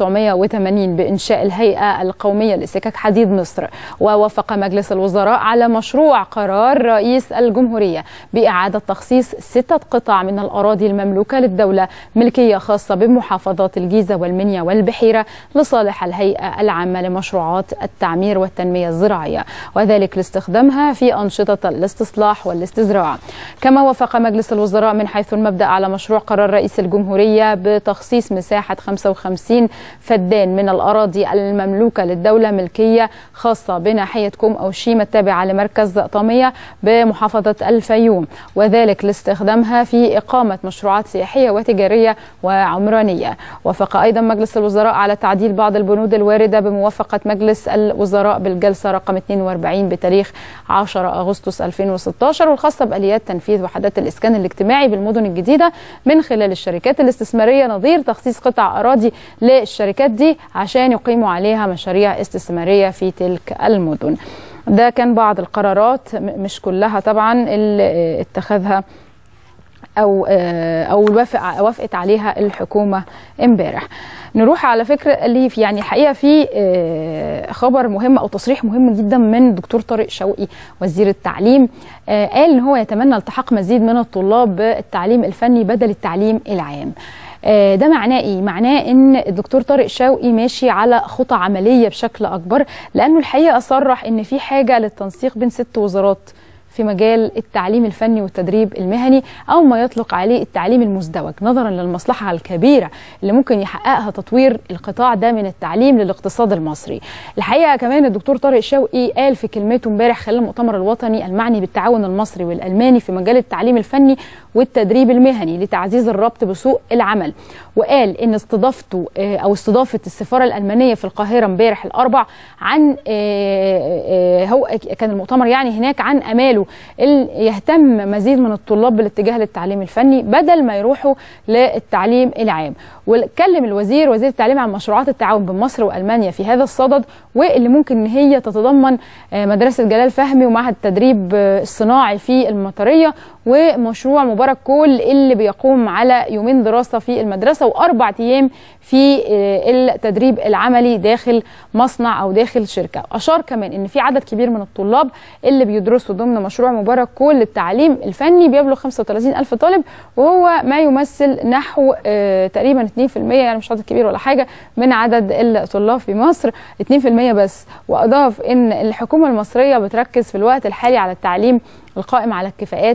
1980 بإنشاء الهيئة القومية لسكك حديد مصر ووافق مجلس الوزراء على مشروع قرار رئيس الجمهورية بإعادة تخصيص ستة قطع من الأراضي المملوكة للدولة ملكية خاصة بمحافظات الجيزة والمنيا والبحيرة لصالح الهيئة العامة لمشروعات التعمير والتنمية الزراعية وذلك لاستخدامها في أنشطة الاستصلاح والاستزراع كما وافق مجلس الوزراء من حيث المبدأ على مشروع قرار رئيس الجمهورية بتخصيص مساحة 55 فدان من الأراضي المملوكة للدولة ملكية خاصة بناحية كوم أو شيم التابعة لمركز طامية بمحافظة الفيوم وذلك لاستخدامها في إقامة مشروعات سياحية وتجارية وعمرانية وافق أيضا مجلس الوزراء على تعديل بعض البنود الواردة بموافقة مجلس الوزراء بالجلسة رقم 42 بتاريخ 10 أغسطس 2016 والخاصة بآليات تنفيذ وحدات الإسكان الاجتماعي بالمدن الجديدة من خلال الشركات الاستثمارية نظير تخصيص قطع أراضي للشركات دي عشان يقيموا عليها مشاريع استثمارية في تلك المدن ده كان بعض القرارات م- مش كلها طبعا اللي آه، اتخذها او آه، او وافق وافقت عليها الحكومه امبارح نروح على فكره اللي في يعني حقيقه في آه، خبر مهم او تصريح مهم جدا من دكتور طارق شوقي وزير التعليم آه، قال ان هو يتمنى التحاق مزيد من الطلاب بالتعليم الفني بدل التعليم العام آه، ده معناه ايه؟ معناه ان الدكتور طارق شوقي ماشي على خطى عمليه بشكل اكبر لانه الحقيقه صرح ان في حاجه للتنسيق بين ست وزارات في مجال التعليم الفني والتدريب المهني او ما يطلق عليه التعليم المزدوج نظرا للمصلحه الكبيره اللي ممكن يحققها تطوير القطاع ده من التعليم للاقتصاد المصري. الحقيقه كمان الدكتور طارق شوقي قال في كلمته امبارح خلال المؤتمر الوطني المعني بالتعاون المصري والالماني في مجال التعليم الفني والتدريب المهني لتعزيز الربط بسوق العمل وقال ان استضافته آه، او استضافه السفاره الالمانيه في القاهره امبارح الاربع عن آه، آه، هو كان المؤتمر يعني هناك عن اماله ال- يهتم مزيد من الطلاب بالاتجاه للتعليم الفني بدل ما يروحوا للتعليم العام واتكلم الوزير وزير التعليم عن مشروعات التعاون بين مصر والمانيا في هذا الصدد واللي ممكن ان هي تتضمن آه، مدرسه جلال فهمي ومعهد التدريب آه، الصناعي في المطريه ومشروع مبارك كول اللي بيقوم على يومين دراسه في المدرسه واربع ايام في آه، التدريب العملي داخل مصنع او داخل شركه اشار كمان ان في عدد كبير من الطلاب اللي بيدرسوا ضمن مشروع مبارك كول للتعليم الفني بيبلغ 35 الف طالب وهو ما يمثل نحو آه، تقريبا 2% يعني مش عدد كبير ولا حاجه من عدد الطلاب في مصر 2% بس واضاف ان الحكومه المصريه بتركز في الوقت الحالي على التعليم القائم على الكفاءات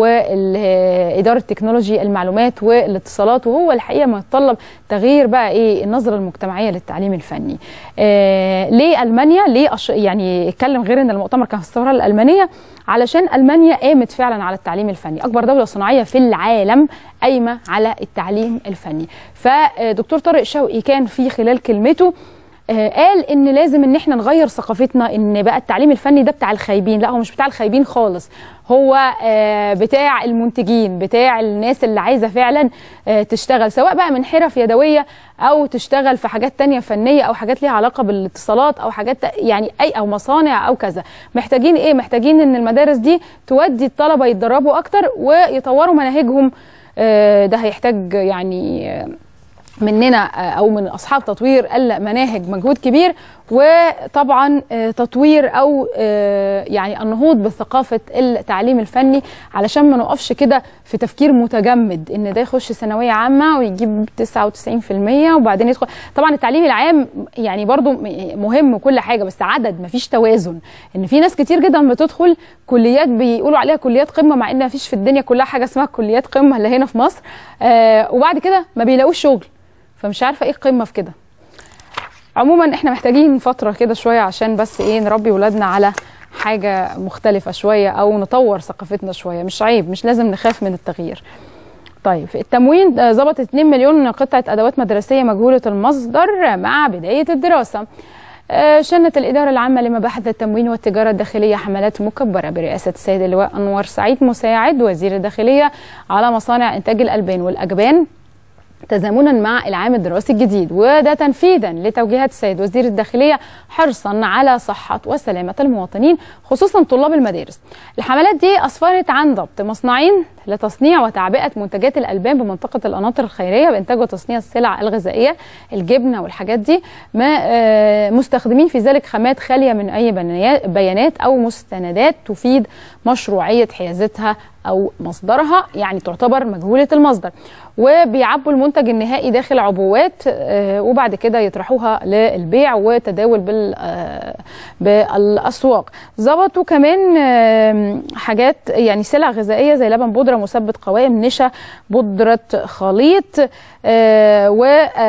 وإدارة تكنولوجي المعلومات والاتصالات وهو الحقيقة ما يتطلب تغيير بقى إيه النظرة المجتمعية للتعليم الفني آه ليه ألمانيا ليه أش... يعني اتكلم غير ان المؤتمر كان في الثورة الألمانية علشان ألمانيا قامت فعلا على التعليم الفني أكبر دولة صناعية في العالم قايمة على التعليم الفني فدكتور طارق شوقي كان في خلال كلمته آه، قال ان لازم ان احنا نغير ثقافتنا ان بقى التعليم الفني ده بتاع الخايبين لا هو مش بتاع الخايبين خالص هو آه، بتاع المنتجين بتاع الناس اللي عايزه فعلا آه، تشتغل سواء بقى من حرف يدويه او تشتغل في حاجات تانية فنيه او حاجات ليها علاقه بالاتصالات او حاجات يعني اي او مصانع او كذا محتاجين ايه محتاجين ان المدارس دي تودي الطلبه يتدربوا اكتر ويطوروا مناهجهم آه، ده هيحتاج يعني آه، مننا او من اصحاب تطوير المناهج مجهود كبير وطبعا آه، تطوير او آه، يعني النهوض بثقافه التعليم الفني علشان ما نقفش كده في تفكير متجمد ان ده يخش ثانويه عامه ويجيب 99% وبعدين يدخل طبعا التعليم العام يعني برضو م- مهم وكل حاجه بس عدد مفيش توازن ان في ناس كتير جدا بتدخل كليات بيقولوا عليها كليات قمه مع ان مفيش في الدنيا كلها حاجه اسمها كليات قمه اللي هنا في مصر آه وبعد كده ما بيلاقوش شغل فمش عارفه ايه القمه في كده عموما احنا محتاجين فتره كده شويه عشان بس ايه نربي ولادنا على حاجه مختلفه شويه او نطور ثقافتنا شويه مش عيب مش لازم نخاف من التغيير طيب التموين آه، ظبط 2 مليون قطعه ادوات مدرسيه مجهوله المصدر مع بدايه الدراسه آه، شنت الإدارة العامة لمباحث التموين والتجارة الداخلية حملات مكبرة برئاسة السيد اللواء أنور سعيد مساعد وزير الداخلية على مصانع إنتاج الألبان والأجبان تزامنا مع العام الدراسي الجديد وده تنفيذا لتوجيهات السيد وزير الداخليه حرصا على صحه وسلامه المواطنين خصوصا طلاب المدارس. الحملات دي اسفرت عن ضبط مصنعين لتصنيع وتعبئه منتجات الالبان بمنطقه القناطر الخيريه بانتاج وتصنيع السلع الغذائيه الجبنه والحاجات دي ما آه، مستخدمين في ذلك خامات خاليه من اي بنيا- بيانات او مستندات تفيد مشروعيه حيازتها او مصدرها يعني تعتبر مجهوله المصدر وبيعبوا المنتج النهائي داخل عبوات آه، وبعد كده يطرحوها للبيع وتداول بال آه، بالاسواق ظبطوا كمان آه، حاجات يعني سلع غذائيه زي لبن بودره مثبت قوائم نشا بودره خليط و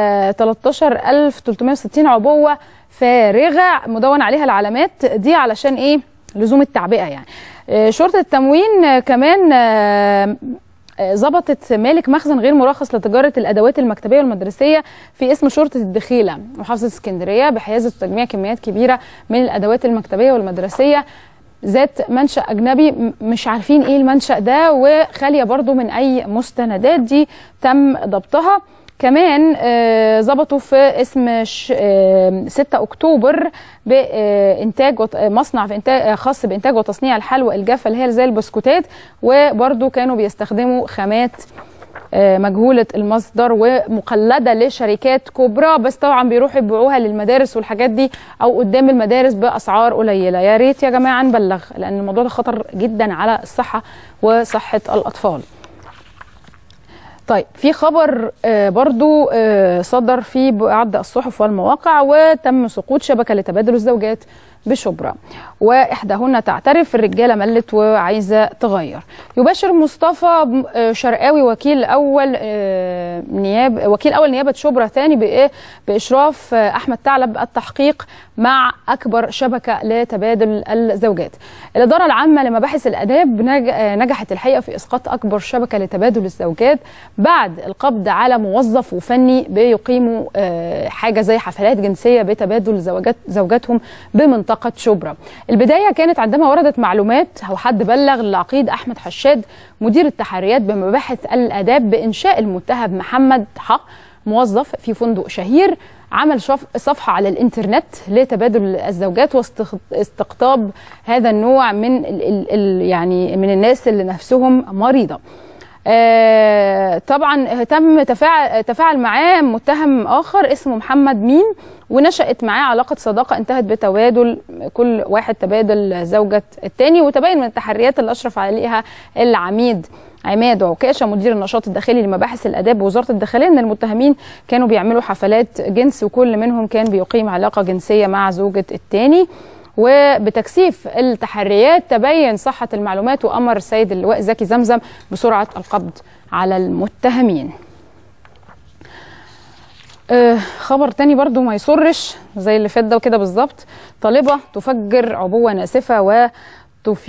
13360 عبوه فارغه مدون عليها العلامات دي علشان ايه لزوم التعبئه يعني آه، شرطه التموين آه، كمان آه، آه، ظبطت مالك مخزن غير مرخص لتجاره الادوات المكتبيه والمدرسيه في اسم شرطه الدخيله محافظه اسكندريه بحيازه وتجميع كميات كبيره من الادوات المكتبيه والمدرسيه ذات منشأ أجنبي م- مش عارفين إيه المنشأ ده وخالية برضو من أي مستندات دي تم ضبطها كمان آه، ظبطوا في اسم ش- آه، 6 اكتوبر بانتاج وت- مصنع في انتاج آه، خاص بانتاج وتصنيع الحلوى الجافه اللي هي زي البسكوتات وبرضو كانوا بيستخدموا خامات آه، مجهولة المصدر ومقلدة لشركات كبرى بس طبعا بيروحوا يبيعوها للمدارس والحاجات دي أو قدام المدارس بأسعار قليلة يا ريت يا جماعة نبلغ لأن الموضوع ده خطر جدا على الصحة وصحة الأطفال طيب في خبر آه، برضو آه، صدر في بعض الصحف والمواقع وتم سقوط شبكة لتبادل الزوجات بشبرا واحداهن تعترف الرجاله ملت وعايزه تغير يباشر مصطفى آه، شرقاوي وكيل اول آه، نياب وكيل اول نيابه شبرا ثاني بإيه؟ باشراف آه، احمد ثعلب التحقيق مع اكبر شبكه لتبادل الزوجات الاداره العامه لمباحث الاداب نج- آه، نجحت الحقيقه في اسقاط اكبر شبكه لتبادل الزوجات بعد القبض على موظف وفني بيقيموا آه، حاجه زي حفلات جنسيه بتبادل زوجات زوجاتهم بمنطقه شبرا. البدايه كانت عندما وردت معلومات او حد بلغ العقيد احمد حشاد مدير التحريات بمباحث الاداب بانشاء المتهم محمد حق موظف في فندق شهير عمل شف- صفحة على الإنترنت لتبادل الزوجات واستقطاب هذا النوع من ال ال ال يعني من الناس اللي نفسهم مريضة آه، طبعا تم تفاعل تفاعل معاه متهم اخر اسمه محمد مين ونشأت معاه علاقة صداقة انتهت بتبادل كل واحد تبادل زوجة التاني وتبين من التحريات اللي أشرف عليها العميد عماد عكاشة مدير النشاط الداخلي لمباحث الآداب بوزارة الداخلية أن المتهمين كانوا بيعملوا حفلات جنس وكل منهم كان بيقيم علاقة جنسية مع زوجة التاني وبتكثيف التحريات تبين صحة المعلومات وأمر السيد اللواء زكي زمزم بسرعة القبض على المتهمين آه، خبر تاني برضو ما يسرش زي اللي فات ده وكده بالظبط طالبة تفجر عبوة ناسفة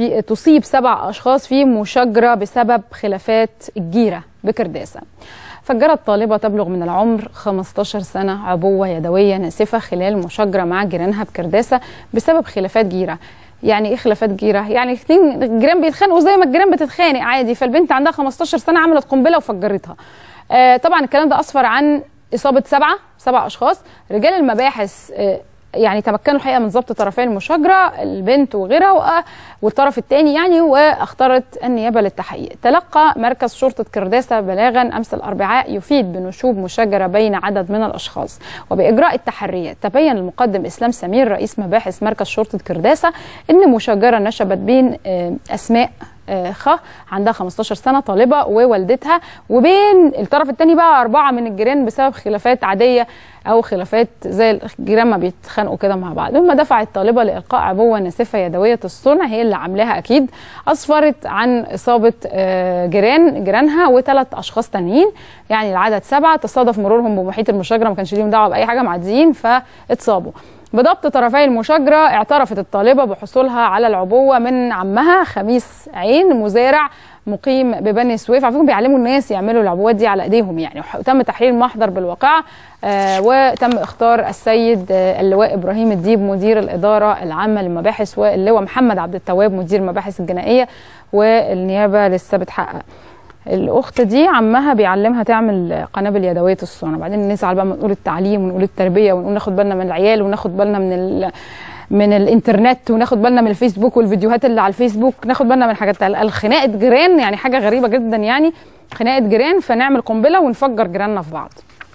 وتصيب سبع أشخاص في مشاجرة بسبب خلافات الجيرة بكرداسة فجرت طالبة تبلغ من العمر 15 سنة عبوة يدوية ناسفة خلال مشاجرة مع جيرانها بكرداسة بسبب خلافات جيرة يعني ايه خلافات جيره؟ يعني اتنين جيران بيتخانقوا زي ما الجيران بتتخانق عادي فالبنت عندها 15 سنه عملت قنبله وفجرتها. آه طبعا الكلام ده اسفر عن اصابه سبعه سبع اشخاص رجال المباحث آه يعني تمكنوا الحقيقه من ضبط طرفي المشاجره البنت وغيرها وآه والطرف الثاني يعني واختارت النيابه للتحقيق. تلقى مركز شرطه كرداسه بلاغا امس الاربعاء يفيد بنشوب مشاجره بين عدد من الاشخاص وباجراء التحريات تبين المقدم اسلام سمير رئيس مباحث مركز شرطه كرداسه ان مشاجره نشبت بين آه اسماء آه، خ عندها 15 سنه طالبه ووالدتها وبين الطرف الثاني بقى اربعه من الجيران بسبب خلافات عاديه او خلافات زي الجيران ما بيتخانقوا كده مع بعض ثم دفع الطالبه لالقاء عبوه ناسفه يدويه الصنع هي اللي عاملاها اكيد اسفرت عن اصابه آه، جيران جيرانها وثلاث اشخاص تانيين يعني العدد سبعه تصادف مرورهم بمحيط المشاجره ما كانش ليهم دعوه باي حاجه معديين فاتصابوا بضبط طرفي المشاجرة اعترفت الطالبة بحصولها على العبوة من عمها خميس عين مزارع مقيم ببني سويف على فكره بيعلموا الناس يعملوا العبوات دي على ايديهم يعني وتم تحرير محضر بالواقعة آه وتم اختار السيد آه اللواء ابراهيم الديب مدير الاداره العامه للمباحث واللواء محمد عبد التواب مدير المباحث الجنائيه والنيابه لسه بتحقق الاخت دي عمها بيعلمها تعمل قنابل يدويه الصنع بعدين نزعل بقى نقول التعليم ونقول التربيه ونقول ناخد بالنا من العيال وناخد بالنا من ال... من الانترنت وناخد بالنا من الفيسبوك والفيديوهات اللي على الفيسبوك ناخد بالنا من حاجات الخناقه جيران يعني حاجه غريبه جدا يعني خناقه جيران فنعمل قنبله ونفجر جيراننا في بعض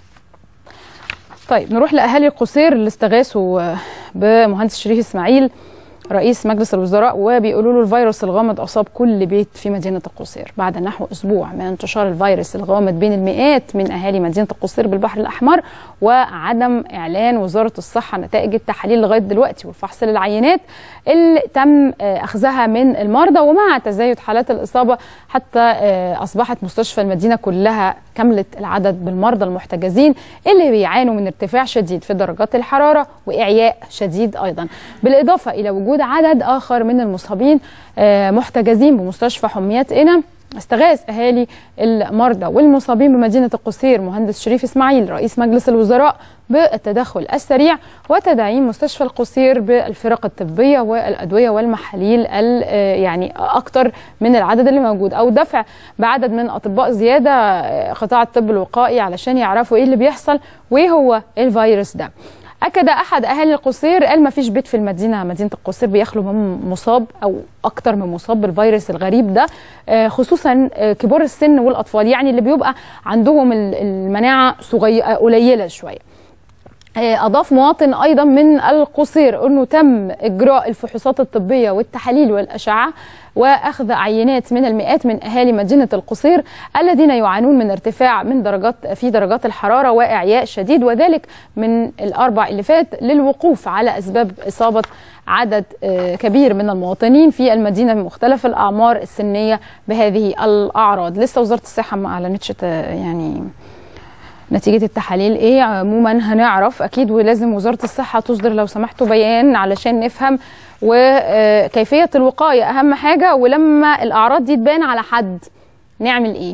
طيب نروح لاهالي القصير اللي استغاثوا بمهندس شريف اسماعيل رئيس مجلس الوزراء وبيقولوا له الفيروس الغامض اصاب كل بيت في مدينه القصير بعد نحو اسبوع من انتشار الفيروس الغامض بين المئات من اهالي مدينه القصير بالبحر الاحمر وعدم اعلان وزاره الصحه نتائج التحاليل لغايه دلوقتي والفحص للعينات اللي تم اخذها من المرضى ومع تزايد حالات الاصابه حتى اصبحت مستشفى المدينه كلها كملت العدد بالمرضى المحتجزين اللي بيعانوا من ارتفاع شديد في درجات الحراره واعياء شديد ايضا بالاضافه الى وجود عدد اخر من المصابين محتجزين بمستشفى حميات قنا استغاث اهالي المرضى والمصابين بمدينه القصير مهندس شريف اسماعيل رئيس مجلس الوزراء بالتدخل السريع وتدعيم مستشفى القصير بالفرق الطبيه والادويه والمحاليل يعني اكتر من العدد اللي موجود او دفع بعدد من اطباء زياده قطاع الطب الوقائي علشان يعرفوا ايه اللي بيحصل وايه هو الفيروس ده اكد احد اهالي القصير قال ما فيش بيت في المدينه مدينه القصير بيخلو من مصاب او اكتر من مصاب بالفيروس الغريب ده خصوصا كبار السن والاطفال يعني اللي بيبقى عندهم المناعه صغيره قليله شويه أضاف مواطن أيضا من القصير أنه تم إجراء الفحوصات الطبية والتحاليل والأشعة وأخذ عينات من المئات من أهالي مدينة القصير الذين يعانون من ارتفاع من درجات في درجات الحرارة وإعياء شديد وذلك من الأربع اللي فات للوقوف على أسباب إصابة عدد كبير من المواطنين في المدينة من مختلف الأعمار السنية بهذه الأعراض لسه وزارة الصحة ما أعلنتش يعني نتيجة التحاليل ايه عموما هنعرف اكيد ولازم وزارة الصحة تصدر لو سمحتوا بيان علشان نفهم وكيفية الوقاية اهم حاجة ولما الاعراض دي تبان على حد نعمل ايه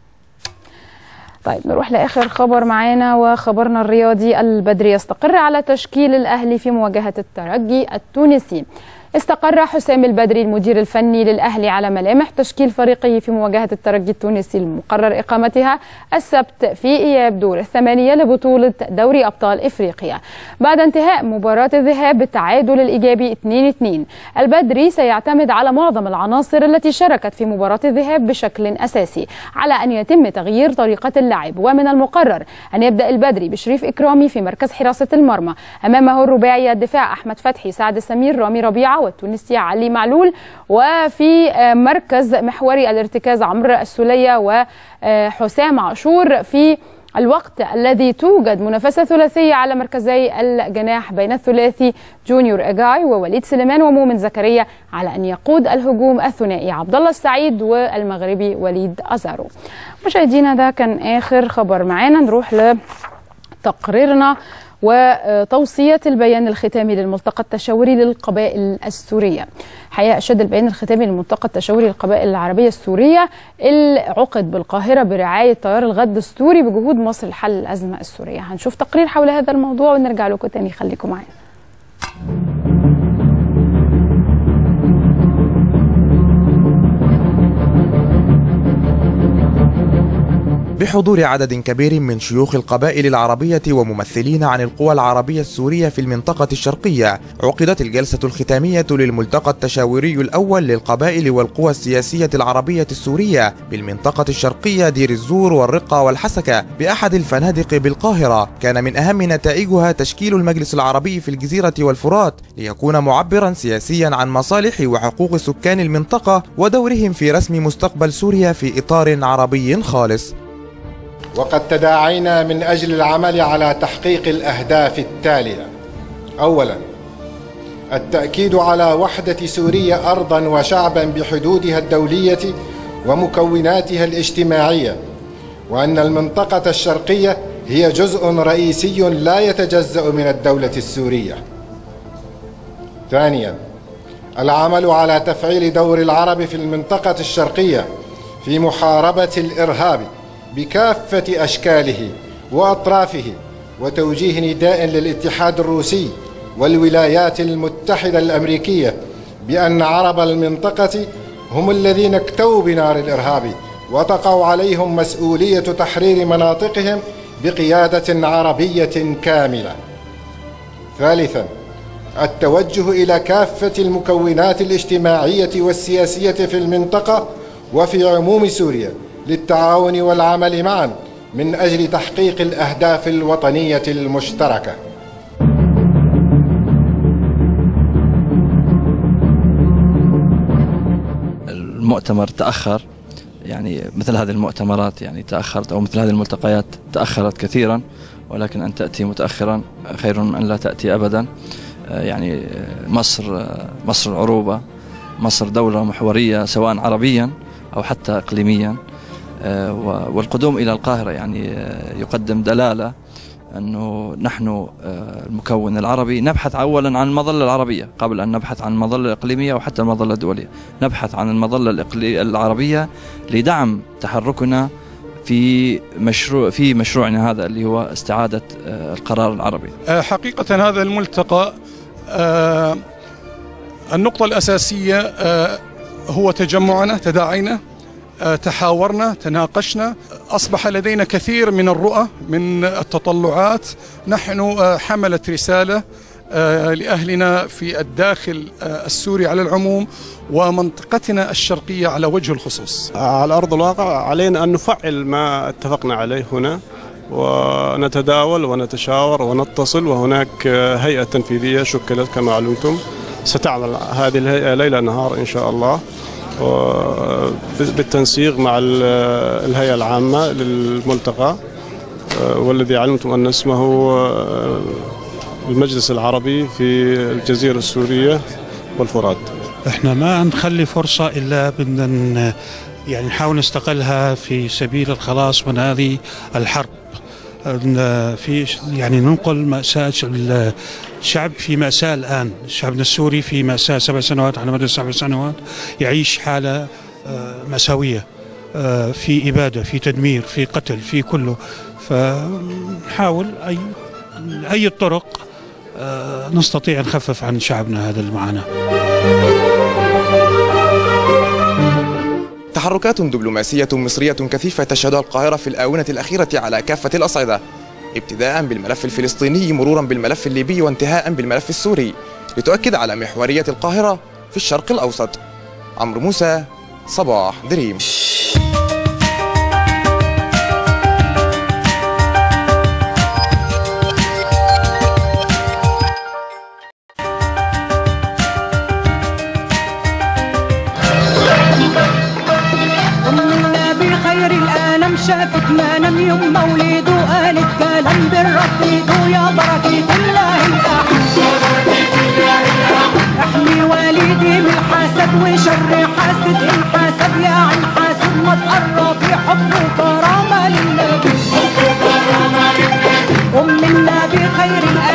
طيب نروح لاخر خبر معانا وخبرنا الرياضي البدري يستقر على تشكيل الاهلي في مواجهة الترجي التونسي استقر حسام البدري المدير الفني للأهلي على ملامح تشكيل فريقه في مواجهة الترجي التونسي المقرر إقامتها السبت في إياب دور الثمانية لبطولة دوري أبطال إفريقيا بعد انتهاء مباراة الذهاب بالتعادل الإيجابي 2-2 البدري سيعتمد على معظم العناصر التي شاركت في مباراة الذهاب بشكل أساسي على أن يتم تغيير طريقة اللعب ومن المقرر أن يبدأ البدري بشريف إكرامي في مركز حراسة المرمى أمامه الرباعي الدفاع أحمد فتحي سعد سمير رامي ربيعة والتونسي علي معلول وفي مركز محوري الارتكاز عمرو السولية وحسام عاشور في الوقت الذي توجد منافسة ثلاثية على مركزي الجناح بين الثلاثي جونيور اجاي ووليد سليمان ومؤمن زكريا على ان يقود الهجوم الثنائي عبد الله السعيد والمغربي وليد ازارو. مشاهدينا ده كان اخر خبر معانا نروح لتقريرنا وتوصية البيان الختامي للملتقى التشاوري للقبائل السورية حقيقة أشاد البيان الختامي للملتقى التشاوري للقبائل العربية السورية اللي عقد بالقاهرة برعاية تيار الغد السوري بجهود مصر لحل الأزمة السورية هنشوف تقرير حول هذا الموضوع ونرجع لكم تاني خليكم معانا بحضور عدد كبير من شيوخ القبائل العربية وممثلين عن القوى العربية السورية في المنطقة الشرقية عقدت الجلسة الختامية للملتقى التشاوري الأول للقبائل والقوى السياسية العربية السورية بالمنطقة الشرقية دير الزور والرقة والحسكة بأحد الفنادق بالقاهرة كان من أهم نتائجها تشكيل المجلس العربي في الجزيرة والفرات ليكون معبرا سياسيا عن مصالح وحقوق سكان المنطقة ودورهم في رسم مستقبل سوريا في إطار عربي خالص وقد تداعينا من اجل العمل على تحقيق الاهداف التاليه اولا التاكيد على وحده سوريا ارضا وشعبا بحدودها الدوليه ومكوناتها الاجتماعيه وان المنطقه الشرقيه هي جزء رئيسي لا يتجزا من الدوله السوريه ثانيا العمل على تفعيل دور العرب في المنطقه الشرقيه في محاربه الارهاب بكافة أشكاله وأطرافه وتوجيه نداء للاتحاد الروسي والولايات المتحدة الأمريكية بأن عرب المنطقة هم الذين اكتووا بنار الإرهاب وتقع عليهم مسؤولية تحرير مناطقهم بقيادة عربية كاملة ثالثا التوجه إلى كافة المكونات الاجتماعية والسياسية في المنطقة وفي عموم سوريا للتعاون والعمل معا من اجل تحقيق الاهداف الوطنيه المشتركه المؤتمر تاخر يعني مثل هذه المؤتمرات يعني تاخرت او مثل هذه الملتقيات تاخرت كثيرا ولكن ان تاتي متاخرا خير من ان لا تاتي ابدا يعني مصر مصر العروبه مصر دوله محوريه سواء عربيا او حتى اقليميا والقدوم إلى القاهرة يعني يقدم دلالة أنه نحن المكون العربي نبحث أولا عن المظلة العربية قبل أن نبحث عن المظلة الإقليمية وحتى المظلة الدولية نبحث عن المظلة العربية لدعم تحركنا في مشروع في مشروعنا هذا اللي هو استعادة القرار العربي حقيقة هذا الملتقى النقطة الأساسية هو تجمعنا تداعينا تحاورنا تناقشنا أصبح لدينا كثير من الرؤى من التطلعات نحن حملة رسالة لأهلنا في الداخل السوري على العموم ومنطقتنا الشرقية على وجه الخصوص على أرض الواقع علينا أن نفعل ما اتفقنا عليه هنا ونتداول ونتشاور ونتصل وهناك هيئة تنفيذية شكلت كما علمتم ستعمل هذه الهيئة ليل نهار إن شاء الله بالتنسيق مع الهيئة العامة للملتقى والذي علمتم أن اسمه المجلس العربي في الجزيرة السورية والفرات احنا ما نخلي فرصة إلا بدنا يعني نحاول نستغلها في سبيل الخلاص من هذه الحرب في يعني ننقل مأساة الشعب في مأساة الآن شعبنا السوري في مأساة سبع سنوات على مدى سبع سنوات يعيش حالة مأساوية في إبادة في تدمير في قتل في كله فنحاول أي أي الطرق نستطيع نخفف عن شعبنا هذا المعاناة تحركات دبلوماسية مصرية كثيفة تشهدها القاهرة في الآونة الأخيرة على كافة الأصعدة ابتداء بالملف الفلسطيني مرورا بالملف الليبي وانتهاء بالملف السوري لتؤكد على محورية القاهرة في الشرق الأوسط عمرو موسى صباح دريم شافت ما نم يوم مولده قالت كلام بالرب يا بركة الله احمي والدي من الحسد وشر حاسد ان حسد يا عين حاسد ما تقرب حب وكرامة للنبي أم النبي خير الأنام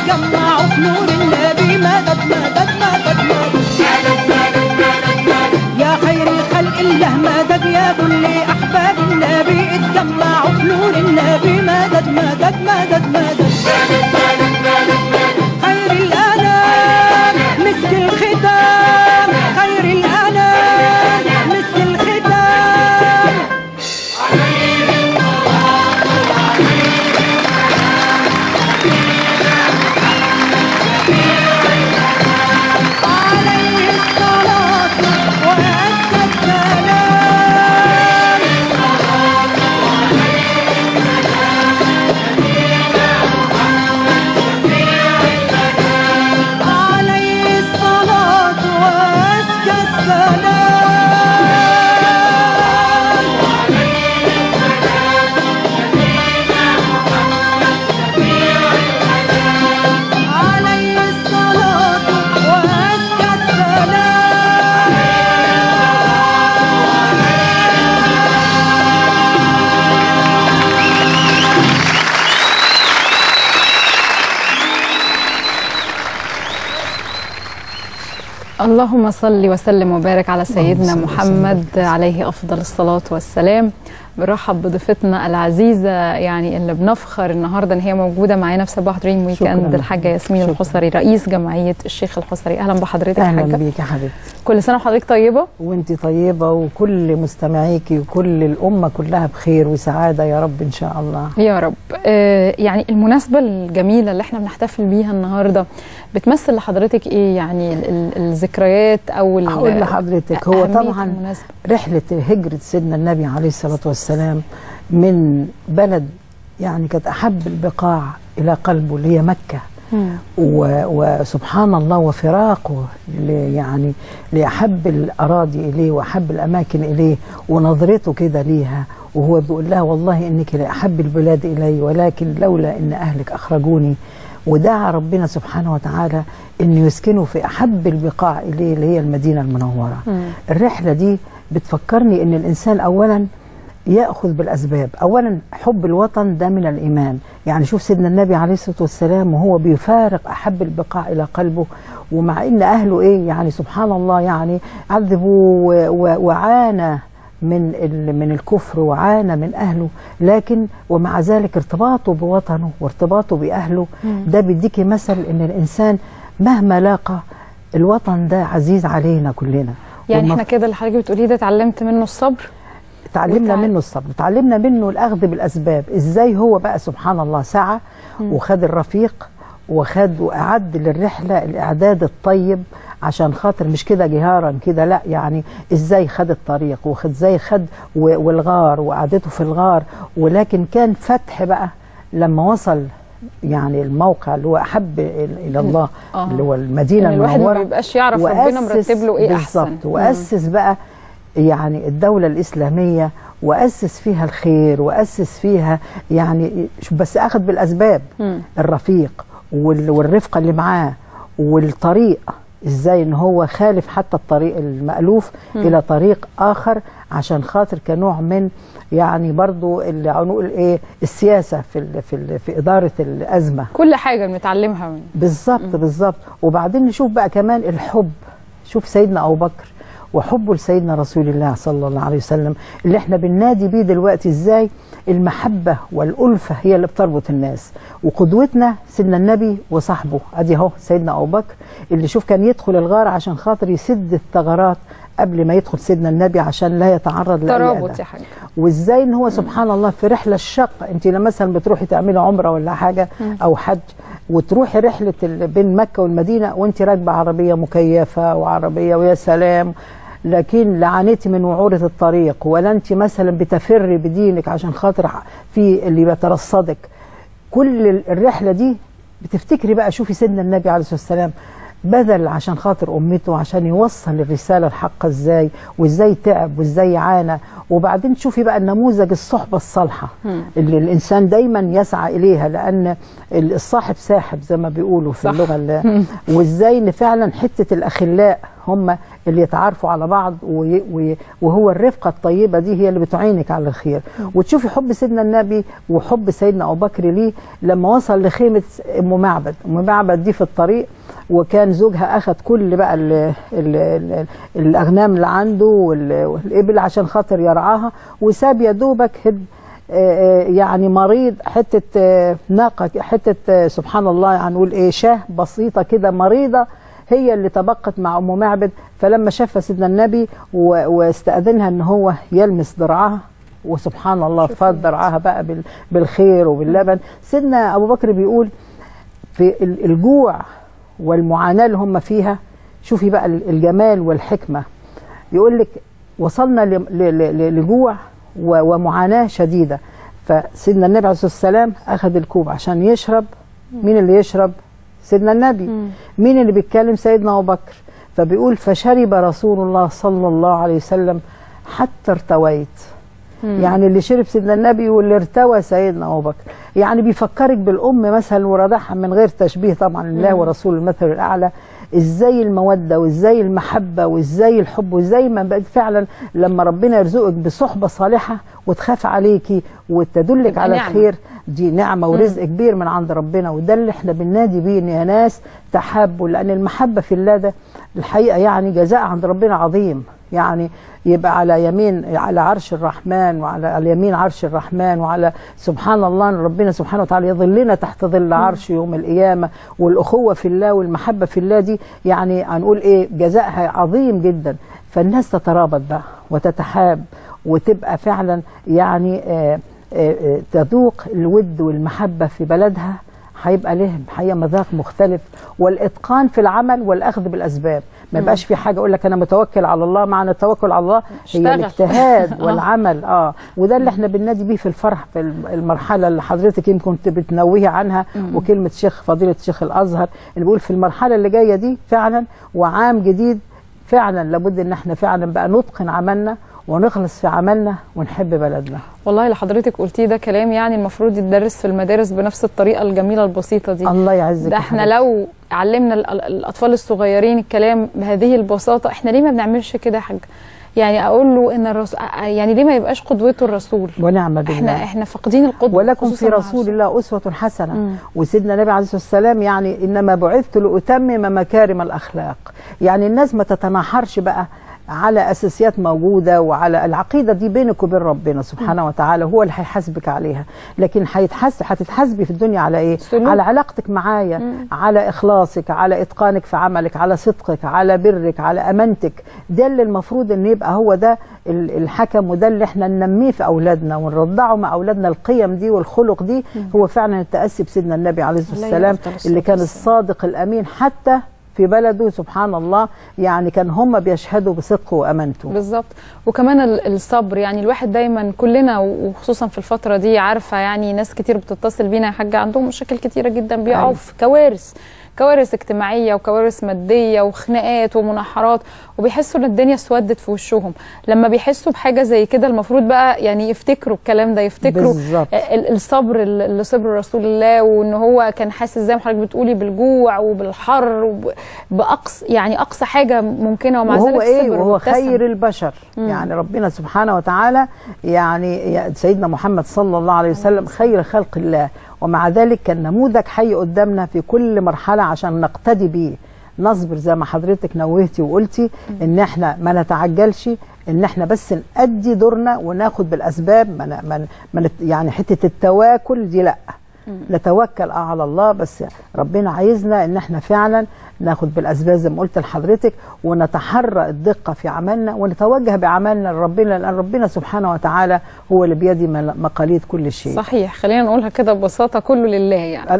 اتجمعوا في نور النبي مدد مدد مدد مدد يا خير خلق الله مدد يا كل احباب النبي اتجمعوا في نور النبي مدد مدد مدد مدد خير الانام مسك الختام خير الانام مسك الختام عليه الصلاة وأزكى السلام عليه الصلاة وأزكى السلام عليه الصلاة وأزكى السلام اللهم صل وسلم وبارك على سيدنا صل محمد عليه افضل الصلاه والسلام بنرحب بضيفتنا العزيزه يعني اللي بنفخر النهارده ان هي موجوده معانا في صباح دريم ويك شكراً. اند الحاجه ياسمين شكراً. الحصري رئيس جمعيه الشيخ الحصري اهلا بحضرتك يا اهلا حاجه بيك يا حبيبتي كل سنه وحضرتك طيبه وانت طيبه وكل مستمعيكي وكل الامه كلها بخير وسعاده يا رب ان شاء الله يا رب آه يعني المناسبة الجميلة اللي احنا بنحتفل بيها النهاردة بتمثل لحضرتك ايه يعني ال- ال- الذكريات او ال- هقول لحضرتك هو أهمية طبعا المناسبة. رحله هجره سيدنا النبي عليه الصلاه والسلام من بلد يعني كانت احب البقاع الى قلبه اللي هي مكه و- وسبحان الله وفراقه ل- يعني لأحب الأراضي إليه وأحب الأماكن إليه ونظرته كده ليها وهو بيقول لها والله إنك لأحب البلاد إلي ولكن لولا إن أهلك أخرجوني ودعا ربنا سبحانه وتعالى إنه يسكنه في أحب البقاع إليه اللي هي المدينة المنورة الرحلة دي بتفكرني إن الإنسان أولاً ياخذ بالاسباب اولا حب الوطن ده من الايمان يعني شوف سيدنا النبي عليه الصلاه والسلام وهو بيفارق احب البقاع الى قلبه ومع ان اهله ايه يعني سبحان الله يعني عذبوا و- و- وعانى من ال- من الكفر وعانى من اهله لكن ومع ذلك ارتباطه بوطنه وارتباطه باهله مم. ده بيديكي مثل ان الانسان مهما لاقى الوطن ده عزيز علينا كلنا يعني والمف- احنا كده اللي حضرتك بتقوليه ده اتعلمت منه الصبر اتعلمنا وتع- منه الصبر اتعلمنا منه الاخذ بالاسباب ازاي هو بقى سبحان الله سعى مم. وخد الرفيق وخد واعد للرحله الاعداد الطيب عشان خاطر مش كده جهارا كده لا يعني ازاي خد الطريق وخد ازاي خد و- والغار وقعدته في الغار ولكن كان فتح بقى لما وصل يعني الموقع اللي هو احب ال- الى الله آه. اللي هو المدينه إن الواحد ما المنوره بيبقاش يعرف ربنا وأسس- مرتب له ايه احسن بالظبط واسس بقى يعني الدولة الإسلامية وأسس فيها الخير وأسس فيها يعني شو بس أخذ بالأسباب مم. الرفيق وال- والرفقة اللي معاه والطريق ازاي ان هو خالف حتى الطريق المألوف مم. الى طريق اخر عشان خاطر كنوع من يعني برضو اللي هنقول ايه السياسة في ال في ال في إدارة الأزمة كل حاجة بنتعلمها منه بالظبط بالظبط وبعدين نشوف بقى كمان الحب شوف سيدنا ابو بكر وحبه لسيدنا رسول الله صلى الله عليه وسلم اللي احنا بننادي بيه دلوقتي ازاي المحبه والالفه هي اللي بتربط الناس وقدوتنا سيدنا النبي وصاحبه ادي اهو سيدنا ابو بكر اللي شوف كان يدخل الغار عشان خاطر يسد الثغرات قبل ما يدخل سيدنا النبي عشان لا يتعرض لاي ترابط أذى. يا حاج وازاي ان هو سبحان الله في رحله الشاقه انت لما مثلا بتروحي تعملي عمره ولا حاجه مم. او حج وتروحي رحله ال- بين مكه والمدينه وانت راكبه عربيه مكيفه وعربيه ويا سلام لكن لا عانيتي من وعوره الطريق ولا انت مثلا بتفري بدينك عشان خاطر في اللي بيترصدك كل ال- الرحله دي بتفتكري بقى شوفي سيدنا النبي عليه الصلاه والسلام بذل عشان خاطر امته عشان يوصل الرساله الحقه ازاي وازاي تعب وازاي عانى وبعدين تشوفي بقى النموذج الصحبه الصالحه مم. اللي الانسان دايما يسعى اليها لان الصاحب ساحب زي ما بيقولوا في صح. اللغه ال- وازاي ان فعلا حته الاخلاء هم اللي يتعارفوا على بعض وي- وي- وهو الرفقه الطيبه دي هي اللي بتعينك على الخير وتشوفي حب سيدنا النبي وحب سيدنا ابو بكر ليه لما وصل لخيمه ام معبد ام معبد دي في الطريق وكان زوجها اخذ كل بقى ال ال ال الاغنام اللي عنده وال- والابل عشان خاطر يرعاها وساب يا دوبك هد آه، آه، يعني مريض حته آه، ناقه حته آه، سبحان الله هنقول ايه شاه بسيطه كده مريضه هي اللي تبقت مع ام معبد فلما شاف سيدنا النبي و- واستاذنها ان هو يلمس ضرعها وسبحان الله فاض ضرعها بقى بال- بالخير وباللبن سيدنا ابو بكر بيقول في ال- الجوع والمعاناه اللي هم فيها شوفي بقى ال- الجمال والحكمه يقول لك وصلنا ل- ل- ل- لجوع و- ومعاناه شديده فسيدنا النبي عليه الصلاه والسلام اخذ الكوب عشان يشرب مين اللي يشرب سيدنا النبي مين اللي بيتكلم سيدنا ابو بكر فبيقول فشرب رسول الله صلى الله عليه وسلم حتى ارتويت مم. يعني اللي شرب سيدنا النبي واللي ارتوى سيدنا ابو بكر يعني بيفكرك بالام مثلا ورضعها من غير تشبيه طبعا لله مم. ورسول المثل الاعلى ازاي الموده وازاي المحبه وازاي الحب وازاي ما بقت فعلا لما ربنا يرزقك بصحبه صالحه وتخاف عليكي وتدلك تبقى على نعمة. الخير دي نعمه ورزق كبير من عند ربنا وده اللي احنا بننادي بيه إن يا ناس تحابوا لان المحبه في الله ده الحقيقه يعني جزاء عند ربنا عظيم يعني يبقى على يمين على عرش الرحمن وعلى على يمين عرش الرحمن وعلى سبحان الله ان ربنا سبحانه وتعالى يظلنا تحت ظل عرش يوم القيامه والاخوه في الله والمحبه في الله دي يعني هنقول ايه جزائها عظيم جدا فالناس تترابط بقى وتتحاب وتبقى فعلا يعني آه آه آه تذوق الود والمحبه في بلدها هيبقى لهم حقيقه مذاق مختلف والاتقان في العمل والاخذ بالاسباب ما مم. يبقاش في حاجه اقول لك انا متوكل على الله معنى التوكل على الله هي اشتغل. الاجتهاد آه. والعمل اه وده اللي احنا بننادي بيه في الفرح في الم- المرحله اللي حضرتك يمكن كنت بتنوهي عنها مم. وكلمه شيخ فضيله شيخ الازهر اللي بيقول في المرحله اللي جايه دي فعلا وعام جديد فعلا لابد ان احنا فعلا بقى نتقن عملنا ونخلص في عملنا ونحب بلدنا والله اللي حضرتك قلتيه ده كلام يعني المفروض يتدرس في المدارس بنفس الطريقه الجميله البسيطه دي الله يعزك ده يا احنا حبيبتي. لو علمنا ال- ال- الاطفال الصغيرين الكلام بهذه البساطه احنا ليه ما بنعملش كده يا حاج يعني اقول له ان الرسول يعني ليه ما يبقاش قدوته الرسول ونعم بالله احنا احنا فاقدين القدوه ولكم خصوصاً في مع رسول الله أسوة حسنة مم. وسيدنا النبي عليه الصلاة والسلام يعني إنما بعثت لأتمم مكارم الأخلاق يعني الناس ما تتناحرش بقى على أساسيات موجودة وعلى العقيدة دي بينك وبين ربنا سبحانه وتعالى هو اللي هيحاسبك عليها لكن هيتحس هتتحاسبي في الدنيا على إيه؟ سلوك. على علاقتك معايا على إخلاصك على إتقانك في عملك على صدقك على برك على أمانتك ده اللي المفروض إن يبقى هو ده ال- الحكم وده اللي احنا ننميه في أولادنا ونرضعه مع أولادنا القيم دي والخلق دي هو فعلا التأسي بسيدنا النبي عليه الصلاة عليه والسلام أفضل الصلاة اللي كان والسلام. الصادق الأمين حتى في بلده سبحان الله يعني كان هم بيشهدوا بصدقه وأمانته بالظبط وكمان ال- الصبر يعني الواحد دايما كلنا وخصوصا في الفتره دي عارفه يعني ناس كتير بتتصل بينا يا حاجه عندهم مشاكل كتيره جدا بيقعوا أيوة. في كوارث كوارث اجتماعيه وكوارث ماديه وخناقات ومناحرات وبيحسوا ان الدنيا اسودت في وشهم لما بيحسوا بحاجه زي كده المفروض بقى يعني يفتكروا الكلام ده يفتكروا بالظبط. ال- الصبر اللي صبر رسول الله وان هو كان حاسس زي ما حضرتك بتقولي بالجوع وبالحر وب- باقصى يعني اقصى حاجه ممكنه ومع وهو ذلك ايه صبر وهو وابتسم. خير البشر مم. يعني ربنا سبحانه وتعالى يعني يا- سيدنا محمد صلى الله عليه وسلم خير خلق الله ومع ذلك كان نموذج حي قدامنا في كل مرحله عشان نقتدي بيه نصبر زي ما حضرتك نوهتي وقلتي ان احنا ما نتعجلش ان احنا بس نأدي دورنا وناخد بالاسباب ما ن- ما ن- ما نت- يعني حته التواكل دي لا نتوكل اه على الله بس ربنا عايزنا ان احنا فعلا ناخد بالاسباب زي ما قلت لحضرتك ونتحرى الدقه في عملنا ونتوجه بعملنا لربنا لان ربنا سبحانه وتعالى هو اللي بيده مل- مقاليد كل شيء صحيح خلينا نقولها كده ببساطه كله لله يعني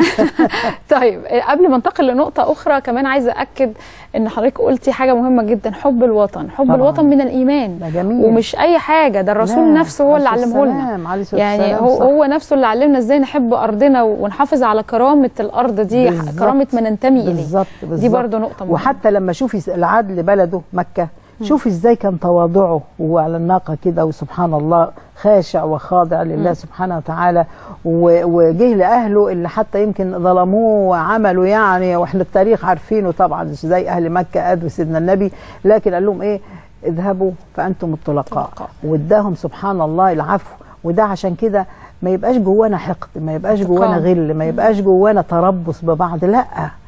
طيب قبل ما انتقل لنقطه اخرى كمان عايزه اكد ان حضرتك قلتي حاجه مهمه جدا حب الوطن حب طبعاً. الوطن من الايمان ده جميل ومش اي حاجه ده الرسول لا، نفسه هو اللي عليه علمه السلام، لنا عليه الصلاة يعني والسلام، هو صح. هو نفسه اللي علمنا ازاي نحب ارضنا ونحافظ على كرامه الارض دي بالظبط. كرامه ما ننتمي اليه بالظبط بالظبط دي برضو نقطه مهمه وحتى لما شوفي العدل بلده مكه شوف ازاي كان تواضعه وهو على الناقه كده وسبحان الله خاشع وخاضع لله مم. سبحانه وتعالى و- وجه لاهله اللي حتى يمكن ظلموه وعملوا يعني واحنا التاريخ عارفينه طبعا زي اهل مكه ادوا سيدنا النبي لكن قال لهم ايه اذهبوا فانتم الطلقاء واداهم سبحان الله العفو وده عشان كده ما يبقاش جوانا حقد ما يبقاش جوانا انتقام. غل ما يبقاش جوانا تربص ببعض لا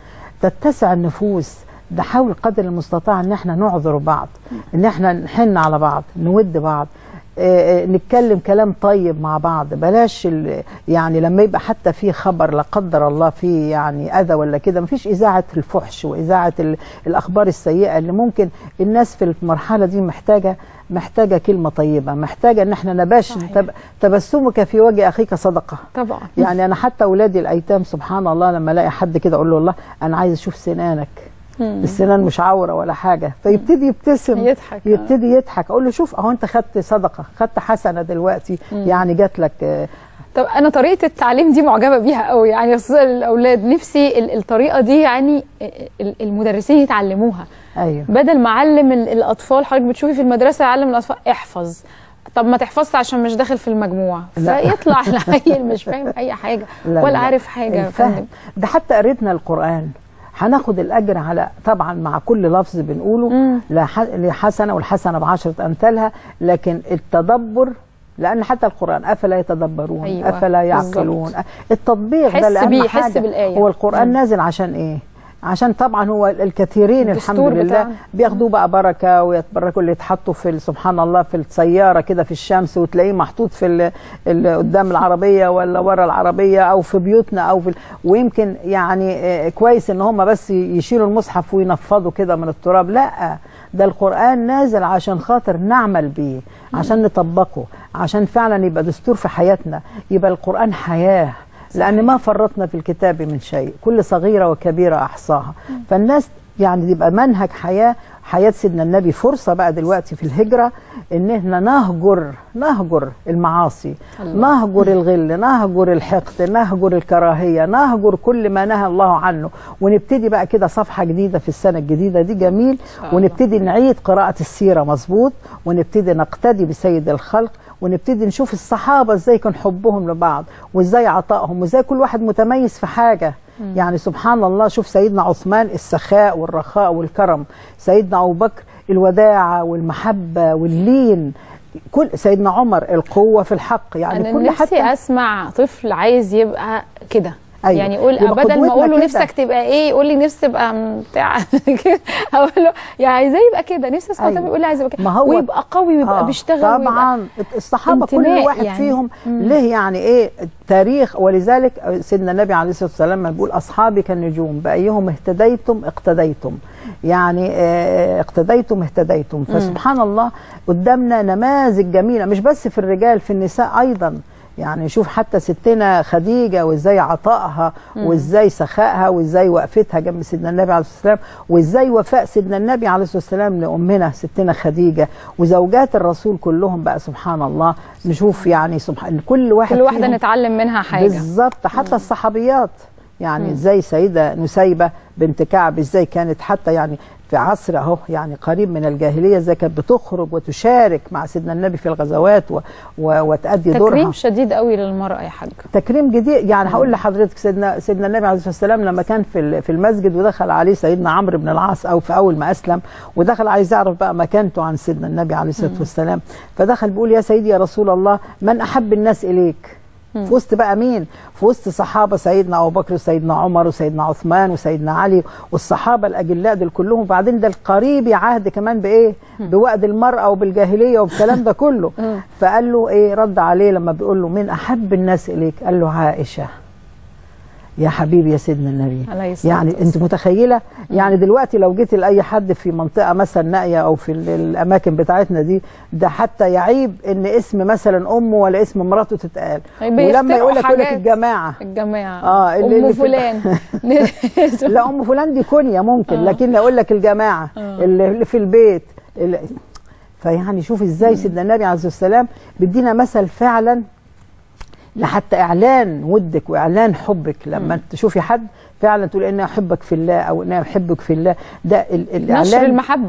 تتسع النفوس نحاول قدر المستطاع ان احنا نعذر بعض ان احنا نحن على بعض نود بعض آه، آه، نتكلم كلام طيب مع بعض بلاش ال- يعني لما يبقى حتى في خبر لا قدر الله في يعني اذى ولا كده مفيش اذاعه الفحش واذاعه ال- الاخبار السيئه اللي ممكن الناس في المرحله دي محتاجه محتاجه كلمه طيبه محتاجه ان احنا نباش تب تبسمك في وجه اخيك صدقه طبعا يعني انا حتى اولادي الايتام سبحان الله لما الاقي حد كده اقول له والله انا عايز اشوف سنانك مم. السنان مش عوره ولا حاجه فيبتدي يبتسم يضحك، آه. يبتدي يضحك اقول له شوف اهو انت خدت صدقه خدت حسنه دلوقتي مم. يعني جات لك آه، طب انا طريقه التعليم دي معجبه بيها قوي يعني خصوصا الاولاد نفسي ال- الطريقه دي يعني ال- المدرسين يتعلموها ايوه بدل ما اعلم ال- الاطفال حضرتك بتشوفي في المدرسه يعلم الاطفال احفظ طب ما تحفظش عشان مش داخل في المجموع لا. فيطلع العيل مش فاهم اي حاجه لا، ولا لا. عارف حاجه يا الفهم فندم ده حتى قريتنا القرآن هناخد الأجر على طبعا مع كل لفظ بنقوله لح- لحسنة والحسنة بعشرة أمثالها لكن التدبر لأن حتى القرآن أفلا يتدبرون أيوة، أفلا يعقلون بالظبط. التطبيق حس ده الأهم بيه، حس حاجة بالآية. هو القرآن مم. نازل عشان إيه؟ عشان طبعا هو الكثيرين الحمد الدستور لله بتاعنا. بياخدوه بقى بركه ويتبركوا اللي يتحطوا في ال- سبحان الله في السياره كده في الشمس وتلاقيه محطوط في ال- ال- قدام العربيه ولا ورا العربيه او في بيوتنا او في ال- ويمكن يعني آه، كويس ان هم بس يشيلوا المصحف وينفضوا كده من التراب لا ده القران نازل عشان خاطر نعمل بيه عشان نطبقه عشان فعلا يبقى دستور في حياتنا يبقى القران حياه لان ما فرطنا في الكتاب من شيء كل صغيره وكبيره احصاها فالناس يعني يبقى منهج حياه حياه سيدنا النبي فرصه بقى دلوقتي في الهجره ان احنا نهجر نهجر المعاصي الله. نهجر الغل نهجر الحقد نهجر الكراهيه نهجر كل ما نهى الله عنه ونبتدي بقى كده صفحه جديده في السنه الجديده دي جميل الله. ونبتدي نعيد قراءه السيره مظبوط ونبتدي نقتدي بسيد الخلق ونبتدي نشوف الصحابه ازاي كان حبهم لبعض وازاي عطائهم وازاي كل واحد متميز في حاجه مم. يعني سبحان الله شوف سيدنا عثمان السخاء والرخاء والكرم سيدنا ابو بكر الوداعه والمحبه واللين كل سيدنا عمر القوه في الحق يعني انا كل نفسي حتى اسمع طفل عايز يبقى كده أيوة. يعني يقول يبقى بدل ما قدوتنا اقول له كده. نفسك تبقى ايه يقول لي نفسي ابقى م- بتاع كده اقول له يعني عايزاه يبقى كده نفسي اسمع أيوة. طفل يقول لي عايز يبقى كده ما هو- ويبقى قوي ويبقى آه، بيشتغل طبعا الصحابه كل انتماء واحد يعني. فيهم مم. له يعني ايه تاريخ ولذلك سيدنا النبي عليه الصلاه والسلام لما بيقول اصحابي كالنجوم بايهم اهتديتم اقتديتم يعني آه، اقتديتم اهتديتم فسبحان الله قدامنا نماذج جميله مش بس في الرجال في النساء ايضا يعني شوف حتى ستنا خديجه وازاي عطائها مم. وازاي سخائها وازاي وقفتها جنب سيدنا النبي عليه الصلاه والسلام وازاي وفاء سيدنا النبي عليه الصلاه والسلام لامنا ستنا خديجه وزوجات الرسول كلهم بقى سبحان الله نشوف يعني سبحان كل واحد كل واحده فيهم نتعلم منها حاجه بالظبط حتى الصحابيات يعني مم. ازاي سيده نسيبه بنت كعب ازاي كانت حتى يعني في عصر اهو يعني قريب من الجاهليه ازاي كانت بتخرج وتشارك مع سيدنا النبي في الغزوات و و وتأدي دورها تكريم شديد قوي للمراه يا حاج تكريم جديد يعني هقول لحضرتك سيدنا سيدنا النبي عليه الصلاه والسلام لما كان في ال- في المسجد ودخل عليه سيدنا عمرو بن العاص او في اول ما اسلم ودخل عايز يعرف بقى مكانته عن سيدنا النبي عليه الصلاه والسلام فدخل بيقول يا سيدي يا رسول الله من احب الناس اليك مم. في وسط بقى مين؟ في وسط صحابه سيدنا ابو بكر وسيدنا عمر وسيدنا عثمان وسيدنا علي والصحابه الاجلاء دول كلهم وبعدين ده القريب عهد كمان بايه؟ بوأد المراه وبالجاهليه والكلام ده كله فقال له ايه رد عليه لما بيقول له من احب الناس اليك؟ قال له عائشه يا حبيبي يا سيدنا النبي عليه الصلاة يعني انت متخيله يعني دلوقتي لو جيت لاي حد في منطقه مثلا نائيه او في ال- الاماكن بتاعتنا دي ده حتى يعيب ان اسم مثلا امه ولا اسم مراته تتقال ولما بيخترعوا يقول لك يقول لك حاجات. الجماعه الجماعه اه اللي- ام اللي في- فلان لا ام فلان دي كنيه ممكن آه. لكن اقول لك الجماعه آه. اللي اللي في البيت اللي فيعني شوف ازاي سيدنا النبي عليه الصلاه والسلام بيدينا مثل فعلا لحتى اعلان ودك واعلان حبك لما تشوفي حد فعلا تقول اني احبك في الله او اني احبك في الله ده ال- الاعلان نشر المحبه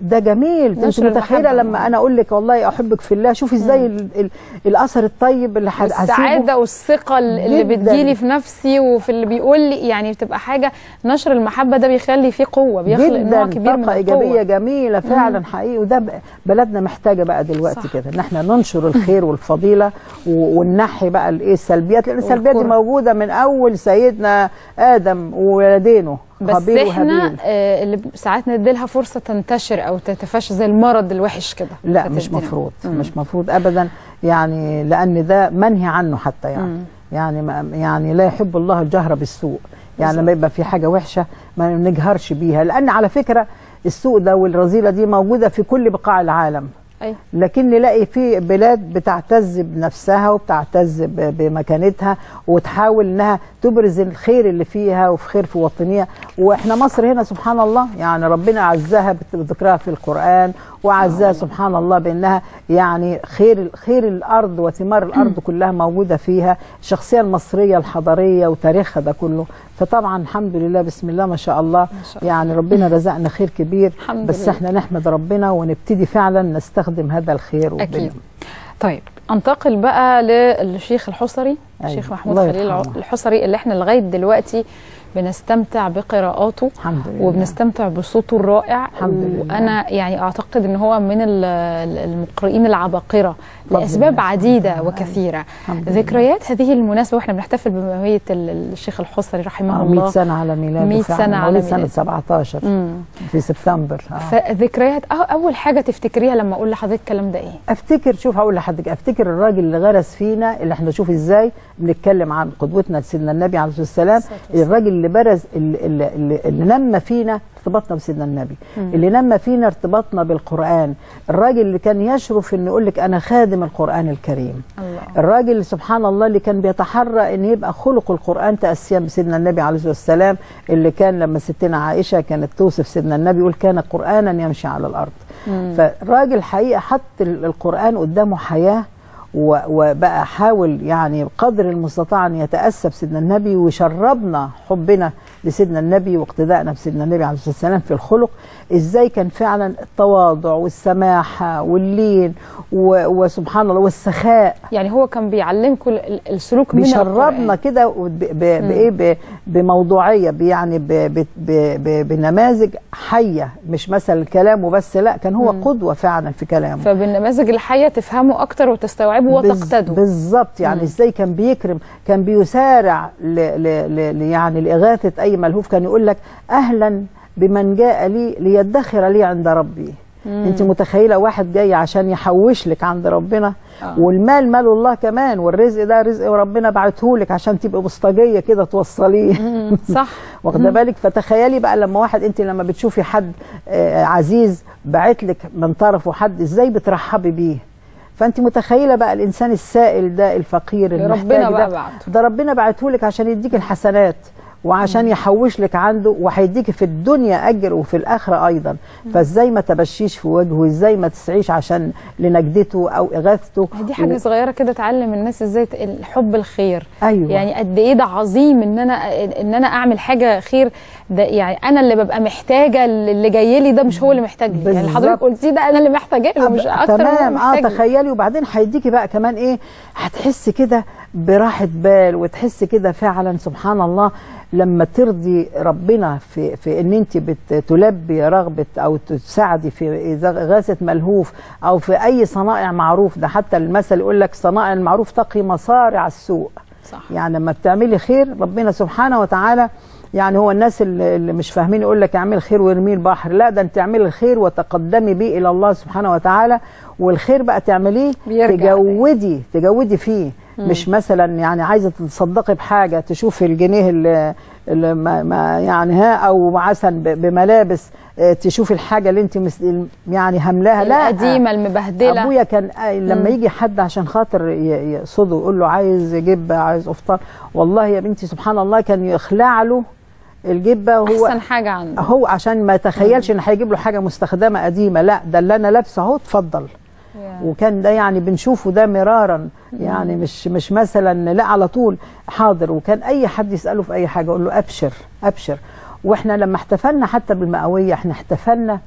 ده جميل انت نشر متخيله المحبة. لما انا اقول لك والله احبك في الله شوفي ازاي ال- ال- الاثر الطيب اللي ح- هسيبه. السعاده والثقه اللي جداً. بتجيلي في نفسي وفي اللي بيقول لي يعني بتبقى حاجه نشر المحبه ده بيخلي فيه قوه بيخلق نوع جدا كبير من طاقه ايجابيه القوه جميله فعلا حقيقي وده ب- بلدنا محتاجه بقى دلوقتي صح. كده ان احنا ننشر الخير والفضيله و- وننحي بقى الايه السلبيات لان السلبيات دي والكره. موجوده من اول سيدنا ادم وولدينه بس قابيل احنا وهابيل آه اللي ساعات نديلها فرصه تنتشر او تتفشى زي المرض الوحش كده لا مش فتدينا. مفروض مم. مش مفروض ابدا يعني لان ده منهي عنه حتى يعني مم. يعني ما يعني لا يحب الله الجهر بالسوء يعني لما يبقى في حاجه وحشه ما نجهرش بيها لان على فكره السوء ده والرذيله دي موجوده في كل بقاع العالم أيوة. لكن نلاقي في بلاد بتعتز بنفسها وبتعتز ب- بمكانتها وتحاول انها تبرز الخير اللي فيها وفي خير في وطنها واحنا مصر هنا سبحان الله يعني ربنا عزها بت- بذكرها في القران وعزها سبحان الله بانها يعني خير خير الارض وثمار الارض كلها موجوده فيها الشخصيه المصريه الحضاريه وتاريخها ده كله فطبعا الحمد لله بسم الله ما شاء الله شاء الله. يعني ربنا رزقنا خير كبير الحمد بس لله. احنا نحمد ربنا ونبتدي فعلا نستخدم هذا الخير اكيد طيب انتقل بقى للشيخ الحصري أيوة. الشيخ محمود الله خليل يرحمه. الحصري اللي احنا لغايه دلوقتي بنستمتع بقراءاته الحمد لله وبنستمتع بصوته الرائع الحمد لله. وانا يعني اعتقد ان هو من ال- ال- المقرئين العباقره بفضل لاسباب الله. عديده وكثيره الحمد لله. ذكريات هذه المناسبه واحنا بنحتفل بمئويه ال- الشيخ الحصري رحمه آه، الله 100 سنة على ميلاده 100 فعلا. سنة على مواليد سنة ميلاده. 17 مم. في سبتمبر آه. فذكريات أو اول حاجه تفتكريها لما اقول لحضرتك الكلام ده ايه افتكر شوف هقول لحضرتك افتكر الراجل اللي غرس فينا اللي احنا شوف ازاي بنتكلم عن قدوتنا سيدنا النبي عليه الصلاه والسلام الراجل اللي برز اللي, اللي, اللي, اللي نمى فينا ارتباطنا بسيدنا النبي مم. اللي نمى فينا ارتباطنا بالقران الراجل اللي كان يشرف انه يقول لك انا خادم القران الكريم الله الراجل سبحان الله اللي كان بيتحرى ان يبقى خلق القران تاسيا بسيدنا النبي عليه الصلاه والسلام اللي كان لما ستنا عائشه كانت توصف سيدنا النبي يقول كان قرانا يمشي على الارض مم. فالراجل حقيقه حط ال- القران قدامه حياه و- وبقى حاول يعني بقدر المستطاع ان يتاسى بسيدنا النبي ويشربنا حبنا لسيدنا النبي واقتدائنا بسيدنا النبي عليه الصلاه والسلام في الخلق ازاي كان فعلا التواضع والسماحه واللين و- وسبحان الله والسخاء يعني هو كان بيعلمكم ال- ال- السلوك من بيشربنا القرآن. كده وب- ب- بايه ب- بموضوعيه ب- يعني ب- ب- ب- ب- بنماذج حيه مش مثلا كلامه بس لا كان هو قدوه فعلا في كلامه فبالنماذج الحيه تفهموا اكتر وتستوعبوا بز- وتقتدوا بالظبط يعني مم. ازاي كان بيكرم كان بيسارع ل ل ل ل- يعني لاغاثه اي ملهوف كان يقول لك اهلا بمن جاء لي ليدخر لي عند ربي مم. انت متخيله واحد جاي عشان يحوش لك عند ربنا آه. والمال مال الله كمان والرزق ده رزق وربنا بعته لك عشان تبقى بسطجيه كده توصليه مم. صح واخده بالك فتخيلي بقى لما واحد انت لما بتشوفي حد آه، عزيز باعت لك من طرفه حد ازاي بترحبي بيه فانت متخيله بقى الانسان السائل ده الفقير ربنا المحتاج بقى ده بعته. ده ربنا بعته لك عشان يديك الحسنات وعشان يحوش لك عنده وهيديك في الدنيا اجر وفي الاخره ايضا فازاي ما تبشيش في وجهه ازاي ما تسعيش عشان لنجدته او اغاثته دي حاجه و- صغيره كده تعلم الناس ازاي ت- الحب الخير ايوه يعني قد ايه ده عظيم ان انا ان انا اعمل حاجه خير ده يعني انا اللي ببقى محتاجه اللي جاي لي ده مش هو اللي محتاج لي يعني اللي بالظبط. حضرتك قلتيه ده انا اللي محتاجه له مش اكتر من هو تمام اه محتاج لي. تخيلي وبعدين هيديكي بقى كمان ايه هتحسي كده براحه بال وتحسي كده فعلا سبحان الله لما ترضي ربنا في في ان انت بتلبي رغبه او تساعدي في اغاثه ملهوف او في اي صنائع معروف ده حتى المثل يقول لك صنائع المعروف تقي مصارع السوء صح يعني لما بتعملي خير ربنا سبحانه وتعالى يعني هو الناس اللي اللي مش فاهمين يقول لك اعمل خير وارميه البحر لا ده انت اعملي الخير وتقدمي بيه الى الله سبحانه وتعالى والخير بقى تعمليه بيرجع تجودي تجودي فيه مش مثلا يعني عايزه تتصدقي بحاجه تشوفي الجنيه اللي, اللي ما ما يعني ها او مثلا ب- بملابس آه، تشوفي الحاجه اللي انت مس- يعني هملاها لا القديمه المبهدله ابويا كان آه، لما مم. يجي حد عشان خاطر ي- يقصده يقول له عايز جبه عايز قفطان والله يا بنتي سبحان الله كان يخلع له الجبه وهو احسن حاجه عنده هو عشان ما يتخيلش ان هيجيب له حاجه مستخدمه قديمه لا ده اللي انا لابسه اهو اتفضل وكان ده يعني بنشوفه ده مرارا يعني مش مش مثلا لا على طول حاضر وكان اي حد يساله في اي حاجه اقول له ابشر ابشر واحنا لما احتفلنا حتى بالمئويه احنا احتفلنا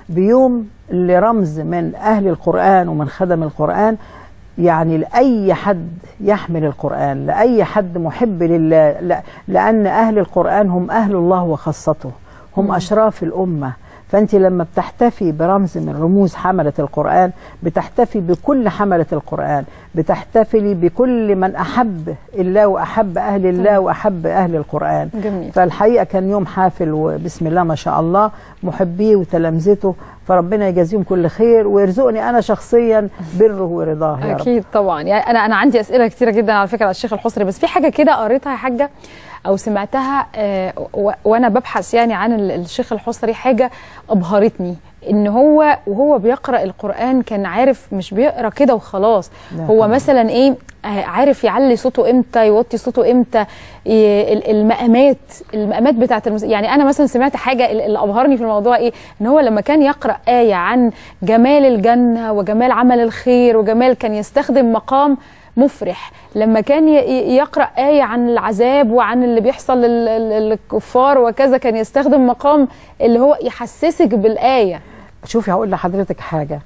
بيوم لرمز من أهل القرآن ومن خدم القرآن يعني لأي حد يحمل القرآن لأي حد محب لله لا- لأن أهل القرآن هم أهل الله وخاصته هم أشراف الأمة فأنت لما بتحتفي برمز من رموز حملة القرآن بتحتفي بكل حملة القرآن بتحتفلي بكل من أحب الله وأحب أهل الله وأحب أهل القرآن جميل. فالحقيقة كان يوم حافل وبسم الله ما شاء الله محبيه وتلامذته فربنا يجازيهم كل خير ويرزقني أنا شخصيا بره ورضاه يا رب اكيد طبعا يعني انا انا عندي اسئله كتيره جدا على فكره على الشيخ الحصري بس في حاجه كده قريتها يا حاجه او سمعتها آه، و- وانا ببحث يعني عن ال- الشيخ الحصري حاجه ابهرتني ان هو وهو بيقرا القران كان عارف مش بيقرا كده وخلاص لا هو طبعاً. مثلا ايه آه، عارف يعلي صوته امتى يوطي صوته امتى ي- ال- المقامات المقامات بتاعت المس... يعني انا مثلا سمعت حاجه ال- اللي ابهرني في الموضوع ايه ان هو لما كان يقرا ايه عن جمال الجنه وجمال عمل الخير وجمال كان يستخدم مقام مفرح لما كان ي- ي- يقرا ايه عن العذاب وعن اللي بيحصل لل- لل- للكفار وكذا كان يستخدم مقام اللي هو يحسسك بالايه شوفي هقول لحضرتك حاجة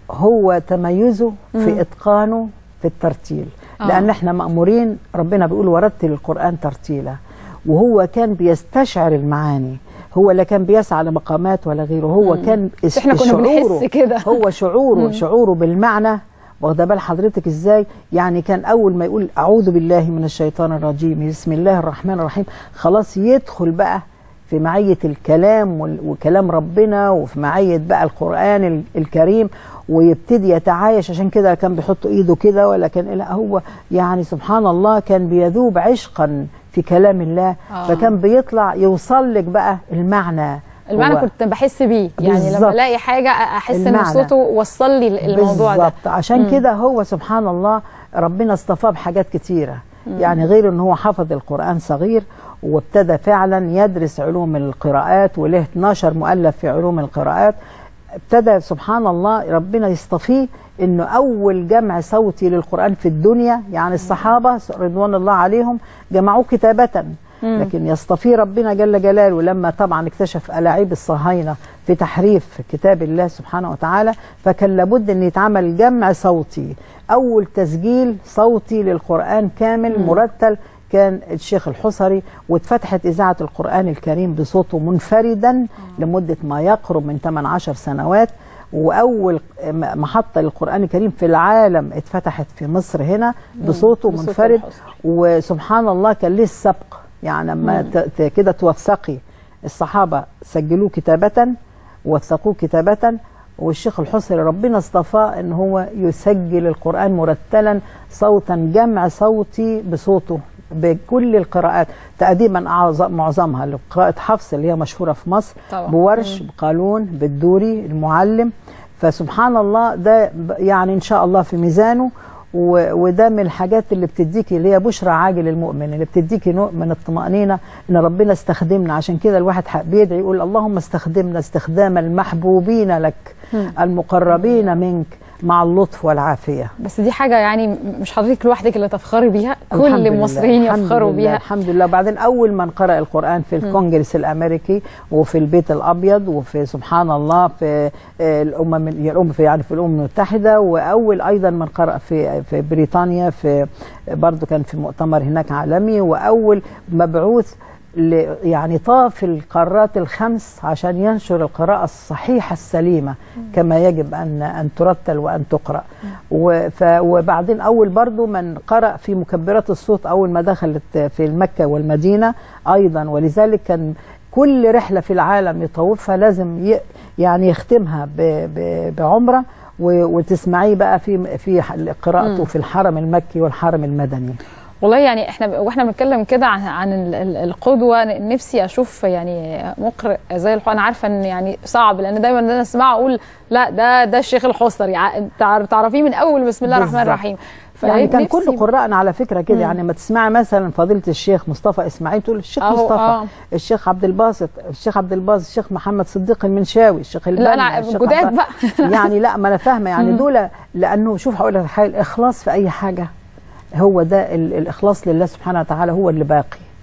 هو تميزه مم. في إتقانه في الترتيل آه. لأن احنا مأمورين ربنا بيقول ورتل القرآن ترتيلا وهو كان بيستشعر المعاني هو لا كان بيسعى لمقامات ولا غيره هو مم. كان بس إحنا كنا شعوره- بنحس كده. هو شعوره مم. شعوره بالمعنى واخده بال حضرتك ازاي يعني كان اول ما يقول اعوذ بالله من الشيطان الرجيم بسم الله الرحمن الرحيم خلاص يدخل بقى في معية الكلام وال- وكلام ربنا وفي معية بقى القرآن ال- الكريم ويبتدي يتعايش عشان كده لا كان بيحط ايده كده ولا كان لا هو يعني سبحان الله كان بيذوب عشقا في كلام الله آه. فكان بيطلع يوصل لك بقى المعنى المعنى هو- كنت بحس بيه يعني لما بالظبط. الاقي حاجه احس ان المعنى. صوته وصل لي الموضوع ده بالظبط عشان مم. كده هو سبحان الله ربنا اصطفاه بحاجات كتيره مم. يعني غير ان هو حفظ القران صغير وابتدى فعلا يدرس علوم القراءات وله 12 مؤلف في علوم القراءات ابتدى سبحان الله ربنا يصطفيه انه اول جمع صوتي للقران في الدنيا يعني الصحابه رضوان الله عليهم جمعوه كتابه مم. لكن يصطفيه ربنا جل جلاله لما طبعا اكتشف ألاعيب الصهاينة في تحريف كتاب الله سبحانه وتعالى فكان لابد أن يتعمل جمع صوتي أول تسجيل صوتي للقرآن كامل مم. مرتل كان الشيخ الحصري واتفتحت إذاعة القرآن الكريم بصوته منفردا لمدة ما يقرب من 18 سنوات وأول م- محطة للقرآن الكريم في العالم اتفتحت في مصر هنا بصوته بصوت منفرد الحصري. وسبحان الله كان ليه السبق يعني لما مم. ت- ت- كده توثقي الصحابة سجلوه كتابة وثقوه كتابة والشيخ الحصري ربنا اصطفاه ان هو يسجل القرآن مرتلا صوتا جمع صوتي بصوته بكل القراءات تقديما أعظ- معظمها لقراءة حفص اللي هي مشهورة في مصر طبعا. بورش مم. بقالون بالدوري المعلم فسبحان الله ده ب- يعني ان شاء الله في ميزانه و- وده من الحاجات اللي بتديكي اللي هي بشرى عاجل المؤمن اللي بتديكي نوع من الطمأنينة ان ربنا استخدمنا عشان كده الواحد ح- بيدعي يقول اللهم استخدمنا استخدام المحبوبين لك مم. المقربين منك مع اللطف والعافية بس دي حاجه يعني م- مش حضرتك لوحدك اللي تفخري بيها الحمد كل لله، المصريين الحمد يفخروا لله، بيها الحمد لله وبعدين اول من قرأ القرآن في الكونجرس الامريكي وفي البيت الابيض وفي سبحان الله في آه، الامم الامم في يعني في الامم المتحده واول ايضا من قرأ في في بريطانيا في برضه كان في مؤتمر هناك عالمي واول مبعوث ل- يعني طاف القارات الخمس عشان ينشر القراءة الصحيحة السليمة كما يجب أن أن ترتل وأن تقرأ و- ف- وبعدين أول برضو من قرأ في مكبرات الصوت أول ما دخلت في المكة والمدينة أيضا ولذلك كان كل رحلة في العالم يطوفها لازم ي- يعني يختمها ب- ب- بعمرة و- وتسمعيه بقى في في قراءته مم. في الحرم المكي والحرم المدني والله يعني احنا واحنا بنتكلم كده عن عن ال- ال- القدوه نفسي اشوف يعني مقرئ زي الحق انا عارفه ان يعني صعب لان دايما انا اسمعه اقول لا ده ده الشيخ الحصري ع- تع- تعرفيه من اول بسم الله الرحمن بالظبط. الرحيم يعني كان نفسي- كل قراءنا على فكره كده مم. يعني ما تسمعي مثلا فضيله الشيخ مصطفى اسماعيل تقول الشيخ أهو، مصطفى آه. الشيخ عبد الباسط الشيخ عبد الباسط الشيخ محمد صديق المنشاوي الشيخ البنا لا انا الشيخ جداد عبد- بقى يعني لا ما انا فاهمه يعني مم. دول لانه شوف هقول لك حاجه الاخلاص في اي حاجه هو ده ال- الاخلاص لله سبحانه وتعالى هو اللي باقي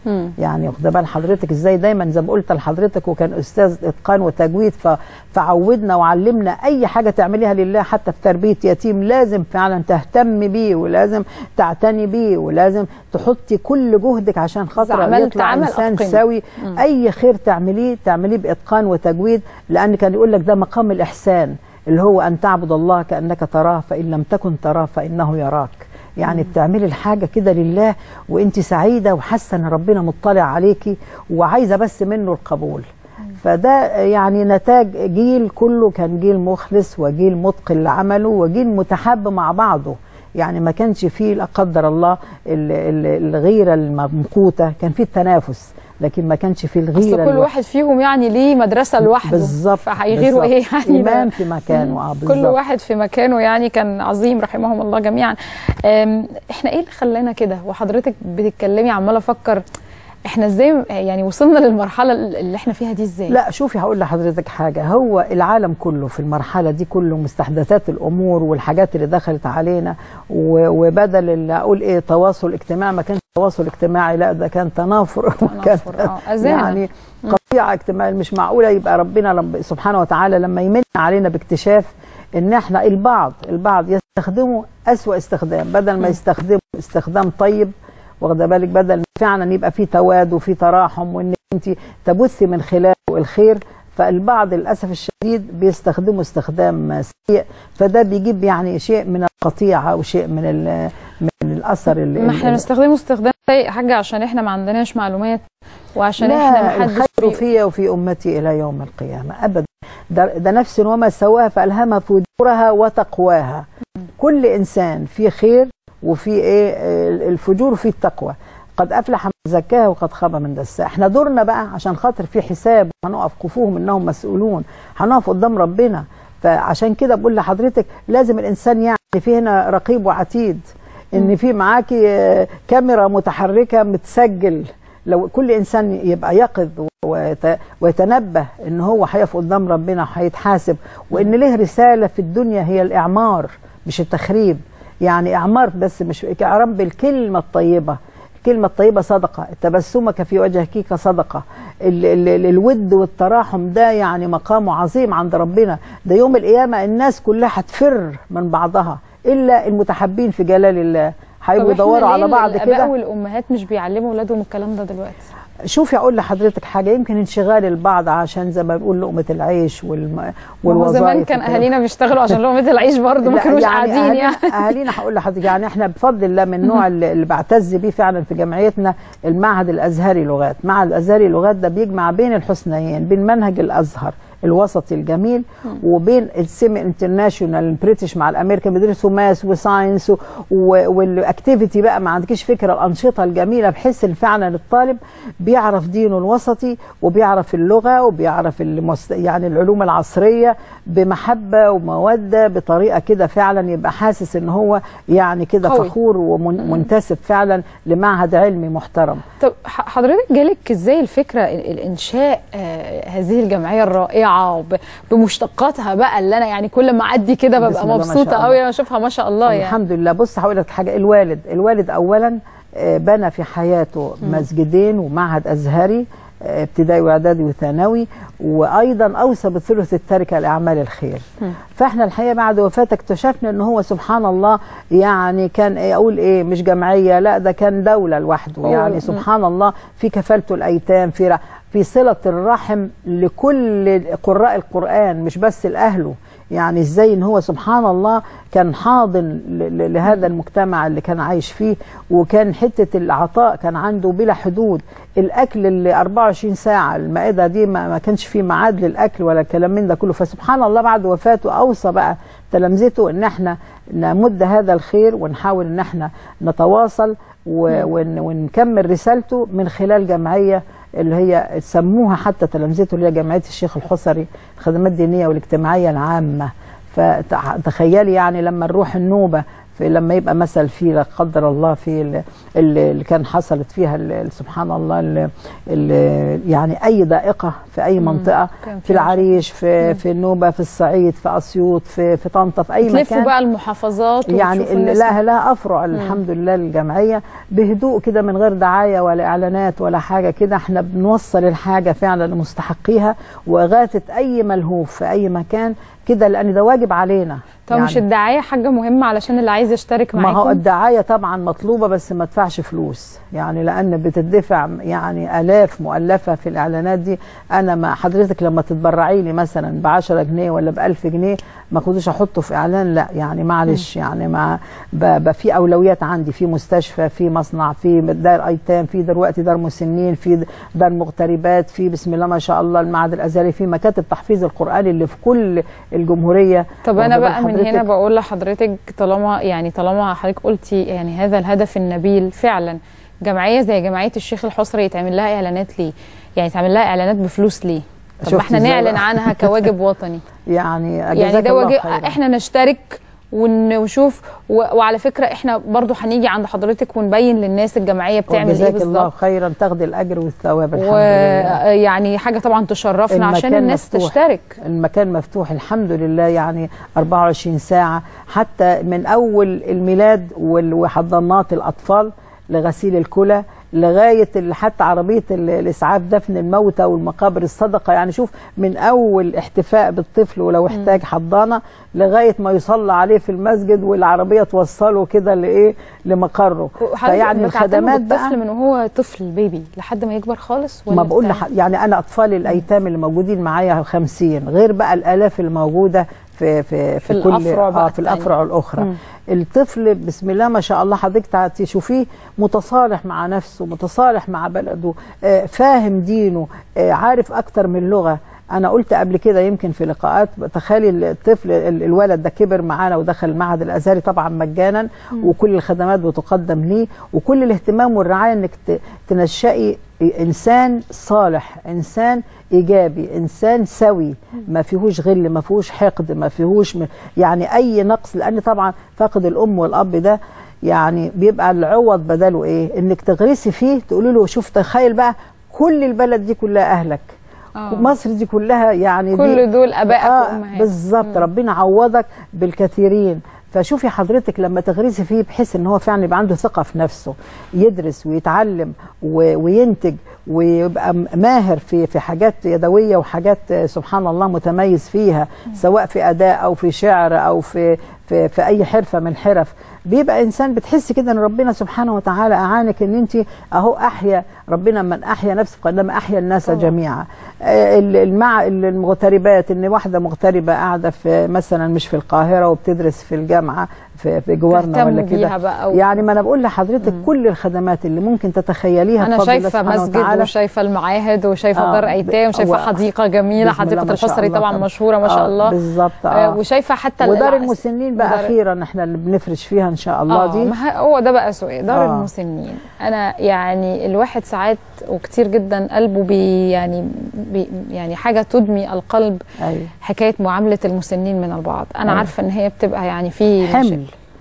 مم. يعني واخده بال حضرتك ازاي دايما زي ما قلت لحضرتك وكان استاذ اتقان وتجويد ف... فعودنا وعلمنا اي حاجه تعمليها لله حتى في تربيه يتيم لازم فعلا تهتم بيه ولازم تعتني بيه ولازم تحطي كل جهدك عشان خاطر عملت يطلع عمل انسان أتقن. سوي مم. اي خير تعمليه تعمليه باتقان وتجويد لان كان يقول لك ده مقام الاحسان اللي هو ان تعبد الله كانك تراه فان لم تكن تراه فانه يراك يعني بتعملي الحاجه كده لله وانت سعيده وحاسه ان ربنا مطلع عليكي وعايزه بس منه القبول فده يعني نتاج جيل كله كان جيل مخلص وجيل متقن لعمله وجيل متحاب مع بعضه يعني ما كانش فيه لا قدر الله ال- ال- الغيره الممقوته كان فيه التنافس لكن ما كانش فيه الغيره اصل كل الوحشة. واحد فيهم يعني ليه مدرسه لوحده بالظبط فهيغيروا ايه بالظبط. يعني امام ده- في مكانه اه كل بالظبط واحد في مكانه يعني كان عظيم رحمهم الله جميعا أم، احنا ايه اللي خلانا كده وحضرتك بتتكلمي عماله افكر احنا ازاي يعني وصلنا للمرحله اللي احنا فيها دي ازاي لا شوفي هقول لحضرتك حاجة هو العالم كله في المرحلة دي كله مستحدثات الأمور والحاجات اللي دخلت علينا و- وبدل اللي أقول إيه تواصل اجتماعي ما كانش تواصل اجتماعي لا ده كان تنافر وكان آه، أذانة. يعني قطيعة اجتماعية مش معقولة يبقى ربنا رب سبحانه وتعالى لما يمن علينا باكتشاف إن إحنا البعض البعض يستخدموا أسوأ استخدام بدل ما يستخدموا استخدام طيب واخده بالك بدل ما فعلا يبقى في تواد وفي تراحم وان انت تبثي من خلاله الخير فالبعض للاسف الشديد بيستخدموا استخدام سيء فده بيجيب يعني شيء من القطيعه وشيء من ال- من الاثر اللي ما احنا نستخدمه استخدام سيء حاجه عشان احنا ما عندناش معلومات وعشان احنا ما لا حدش الخير في وفي امتي الى يوم القيامه ابدا ده, ده نفس وما سواها فالهمها فجورها وتقواها كل انسان فيه خير وفي ايه آه، الفجور فيه التقوى قد افلح من زكاها وقد خاب من دساها احنا دورنا بقى عشان خاطر في حساب هنقف كفوهم انهم مسؤولون هنقف قدام ربنا فعشان كده بقول لحضرتك لازم الانسان يعني في هنا رقيب وعتيد ان في معاكي آه، كاميرا متحركه متسجل لو كل انسان يبقى يقظ ويت- ويتنبه ان هو هيقف قدام ربنا وهيتحاسب وان له رساله في الدنيا هي الاعمار مش التخريب يعني اعمار بس مش اعرام بالكلمه الطيبه الكلمة الطيبة صدقة تبسمك في وجهك صدقة ال ال ال الود والتراحم ده يعني مقامه عظيم عند ربنا ده يوم القيامة الناس كلها هتفر من بعضها إلا المتحبين في جلال الله هيبقوا طب إحنا يدوروا على ليه بعض الاباء كده والامهات مش بيعلموا اولادهم الكلام ده دلوقتي شوفي اقول لحضرتك حاجه يمكن انشغال البعض عشان زي ما بنقول لقمه العيش والم... ما هو والوظائف زمان كان وكده. اهالينا بيشتغلوا عشان لقمه العيش برضه ما لا، كانوش قاعدين أهالينا, يعني اهالينا هقول لحضرتك يعني احنا بفضل الله من النوع اللي اللي بعتز بيه فعلا في جمعيتنا المعهد الازهري لغات، معهد الازهري لغات ده بيجمع بين الحسنيين بين منهج الازهر الوسطي الجميل وبين السيمي انترناشونال البريتش مع الامريكان بيدرسوا ماس وساينس و- و- والاكتيفيتي بقى ما عندكيش فكره الانشطه الجميله بحيث ان فعلا الطالب بيعرف دينه الوسطي وبيعرف اللغه وبيعرف المست... يعني العلوم العصريه بمحبه وموده بطريقه كده فعلا يبقى حاسس ان هو يعني كده قوي. فخور ومنتسب فعلا لمعهد علمي محترم طب ح- حضرتك جالك ازاي الفكره ال- الانشاء آه هذه الجمعيه الرائعه وب- بمشتقاتها بقى اللي انا يعني كل ما اعدي كده بسم ببقى الله ما شاء مبسوطه الله. قوي لما اشوفها ما شاء الله يعني الحمد لله بص هقول لك حاجه الوالد الوالد اولا آه، بنى في حياته مسجدين ومعهد ازهري آه، ابتدائي واعدادي وثانوي وايضا اوصى بالثلث التركه لاعمال الخير فاحنا الحقيقه بعد وفاته اكتشفنا ان هو سبحان الله يعني كان إيه اقول ايه مش جمعيه لا ده كان دوله لوحده هو- يعني مم. سبحان الله في كفالته الايتام في ر- في صله الرحم لكل قراء القران مش بس لاهله يعني ازاي ان هو سبحان الله كان حاضن ل- ل- لهذا المجتمع اللي كان عايش فيه وكان حته العطاء كان عنده بلا حدود الاكل اللي 24 ساعه المائده دي ما, ما كانش فيه ميعاد للاكل ولا كلام من ده كله فسبحان الله بعد وفاته اوصى بقى تلامذته ان احنا نمد هذا الخير ونحاول ان احنا نتواصل و- ون- ونكمل رسالته من خلال جمعيه اللي هي سموها حتى تلامذته اللي هي جمعيه الشيخ الحصري الخدمات الدينيه والاجتماعيه العامه فتخيلي يعني لما نروح النوبه في لما يبقى مثل في لا قدر الله في ال- ال- اللي كان حصلت فيها ال- سبحان الله ال- ال- يعني اي ضائقه في اي مم. منطقه كان في فيها العريش في في النوبه في الصعيد في اسيوط في في طنطا في اي تلفوا مكان بقى المحافظات يعني وتشوفوا ال- الناس لا لا افرع مم. الحمد لله للجمعيه بهدوء كده من غير دعايه ولا اعلانات ولا حاجه كده احنا بنوصل الحاجه فعلا لمستحقيها واغاثه اي ملهوف في اي مكان كده لان ده واجب علينا طب مش الدعايه حاجه مهمه علشان اللي عايز يشترك ما معاكم هو الدعايه طبعا مطلوبه بس ما تدفعش فلوس يعني لان بتدفع يعني الاف مؤلفه في الاعلانات دي انا ما حضرتك لما تتبرعي لي مثلا ب 10 جنيه ولا ب 1000 جنيه ما كنتش احطه في اعلان لا يعني معلش يعني ما ب- ب- في اولويات عندي في مستشفى في مصنع في دار ايتام في دلوقتي دار مسنين في دار مغتربات في بسم الله ما شاء الله المعهد الازهري في مكاتب تحفيظ القران اللي في كل الجمهوريه طب انا واخدة بقى بال من هنا حضرتك؟ بقول لحضرتك طالما يعني طالما حضرتك قلتي يعني هذا الهدف النبيل فعلا جمعيه زي جمعيه الشيخ الحصري يتعمل لها اعلانات ليه؟ يعني يتعمل لها اعلانات بفلوس ليه؟ طب ما شفتي احنا إزاي نعلن بقى؟ عنها كواجب وطني يعني يعني جزاك ده الله واجب خيرا. احنا نشترك ون- ونشوف و... وعلى فكره احنا برضو هنيجي عند حضرتك ونبين للناس الجمعيه بتعمل ايه وجزاك الله بالظبط خيرا تاخدي الاجر والثواب الحمد لله ويعني حاجه طبعا تشرفنا عشان المكان الناس مفتوح. تشترك المكان مفتوح الحمد لله يعني 24 ساعة حتى من أول الميلاد وال- وحضانات الأطفال لغسيل الكلى لغاية ال- حتى عربية ال- الإسعاف دفن الموتى والمقابر الصدقة يعني شوف من أول احتفاء بالطفل ولو احتاج حضانة لغاية ما يصلى عليه في المسجد والعربية توصله كده لإيه لمقره فيعني الخدمات بقى الطفل من وهو طفل بيبي لحد ما يكبر خالص ولا ما بقول بتاع؟ لح... يعني انا اطفال الايتام اللي موجودين معايا 50 غير بقى الالاف الموجوده في في في كل الأفرع بقى آه في التانية. الافرع الاخرى مم. الطفل بسم الله ما شاء الله حضرتك تع- تشوفيه متصالح مع نفسه متصالح مع بلده آه فاهم دينه آه عارف اكتر من لغه انا قلت قبل كده يمكن في لقاءات تخيلي الطفل ال- الولد ده كبر معانا ودخل المعهد الازهري طبعا مجانا مم. وكل الخدمات بتقدم ليه وكل الاهتمام والرعايه انك ت- تنشئي انسان صالح انسان ايجابي انسان سوي ما فيهوش غل ما فيهوش حقد ما فيهوش م- يعني اي نقص لان طبعا فاقد الام والاب ده يعني بيبقى العوض بداله ايه انك تغرسي فيه تقولي له شوف تخيل بقى كل البلد دي كلها اهلك آه. مصر دي كلها يعني كل دي دول آبائك آه وأمهاتك. بالظبط ربنا عوضك بالكثيرين فشوفي حضرتك لما تغرسي فيه بحيث ان هو فعلا يبقى عنده ثقه في نفسه يدرس ويتعلم و- وينتج ويبقى م- ماهر في في حاجات يدويه وحاجات آه، سبحان الله متميز فيها سواء في اداء او في شعر او في في, في اي حرفه من الحرف بيبقى انسان بتحسي كده ان ربنا سبحانه وتعالى اعانك ان انت اهو احيا ربنا من احيا نفسه فانما احيا الناس طبعا. جميعا آه، ال- المع المغتربات ان واحده مغتربه قاعده في مثلا مش في القاهره وبتدرس في الجامعه في, في جوارنا تهتموا ولا بيها كده بقى و- يعني ما انا بقول لحضرتك كل الخدمات اللي ممكن تتخيليها انا بفضل الله شايفه سبحانه مسجد وتعالى. وشايفه المعاهد وشايفه آه، دار ب- ايتام وشايفه و- حديقه جميله بسم الله حديقه ما شاء الحصري الله طبعا طبعا. مشهوره ما شاء آه، الله بالظبط آه، اه وشايفه حتى ودار الع- المسنين بقى ودار- اخيرا احنا اللي بنفرش فيها ان شاء الله آه، دي ما ه- هو ده بقى سؤال دار آه. المسنين انا يعني الواحد ساعات وكتير جدا قلبه بي يعني بي يعني حاجه تدمي القلب ايوه حكايه معامله المسنين من البعض انا أيوة. عارفه ان هي بتبقى يعني في حمل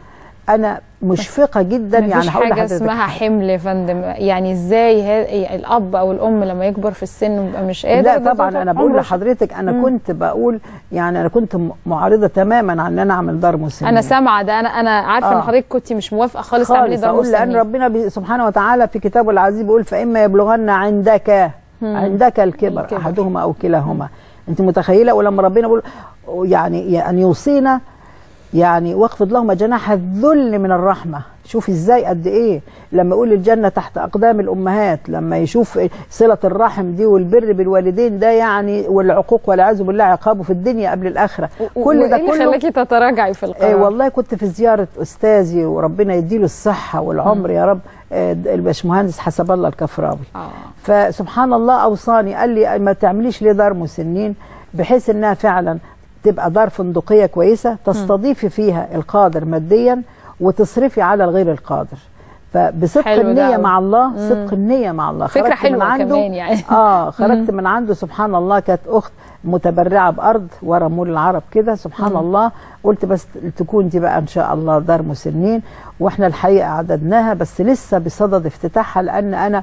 انا مشفقه جدا مفيش يعني هقول حاجه لحضرتك اسمها حمل يا فندم يعني ازاي ها- الاب او الام لما يكبر في السن ويبقى مش قادر لا ده طبعا طبعاً انا بقول عمره لحضرتك انا مم. كنت بقول يعني انا كنت م- معارضه تماما عن ان انا اعمل دار مسنين انا سامعه ده انا انا عارفه ان آه. حضرتك كنت مش موافقه خالص تعملي خالص دار اقول لان مسنين ربنا بي- سبحانه وتعالى في كتابه العزيز بيقول فاما يبلغن عندك مم. عندك الكبر, الكبر. احدهما او كلاهما انت متخيله ولما ربنا بيقول يعني يعني يوصينا يعني واخفض لهما جناح الذل من الرحمه شوف ازاي قد ايه لما يقول الجنه تحت اقدام الامهات لما يشوف صله الرحم دي والبر بالوالدين ده يعني والعقوق والعياذ بالله عقابه في الدنيا قبل الاخره كل ده وإيه اللي كله خلاكي تتراجعي في آه القرار والله كنت في زيارة أستاذي وربنا يديله الصحة والعمر يا رب آه الباشمهندس حسب الله الكفراوي آه. فسبحان الله أوصاني قال لي ما تعمليش ليه دار مسنين بحيث إنها فعلا تبقى دار فندقية كويسة تستضيفي فيها القادر ماديا وتصرفي على الغير القادر فبصدق حلو ده النيه أوي. مع الله مم. صدق النيه مع الله فكرة خرجت من حلوة عنده كمان يعني. اه خرجت مم. من عنده سبحان الله كانت اخت متبرعه بارض ورا مول العرب كده سبحان مم. الله قلت بس تكون دي بقى ان شاء الله دار مسنين واحنا الحقيقه عددناها بس لسه بصدد افتتاحها لان انا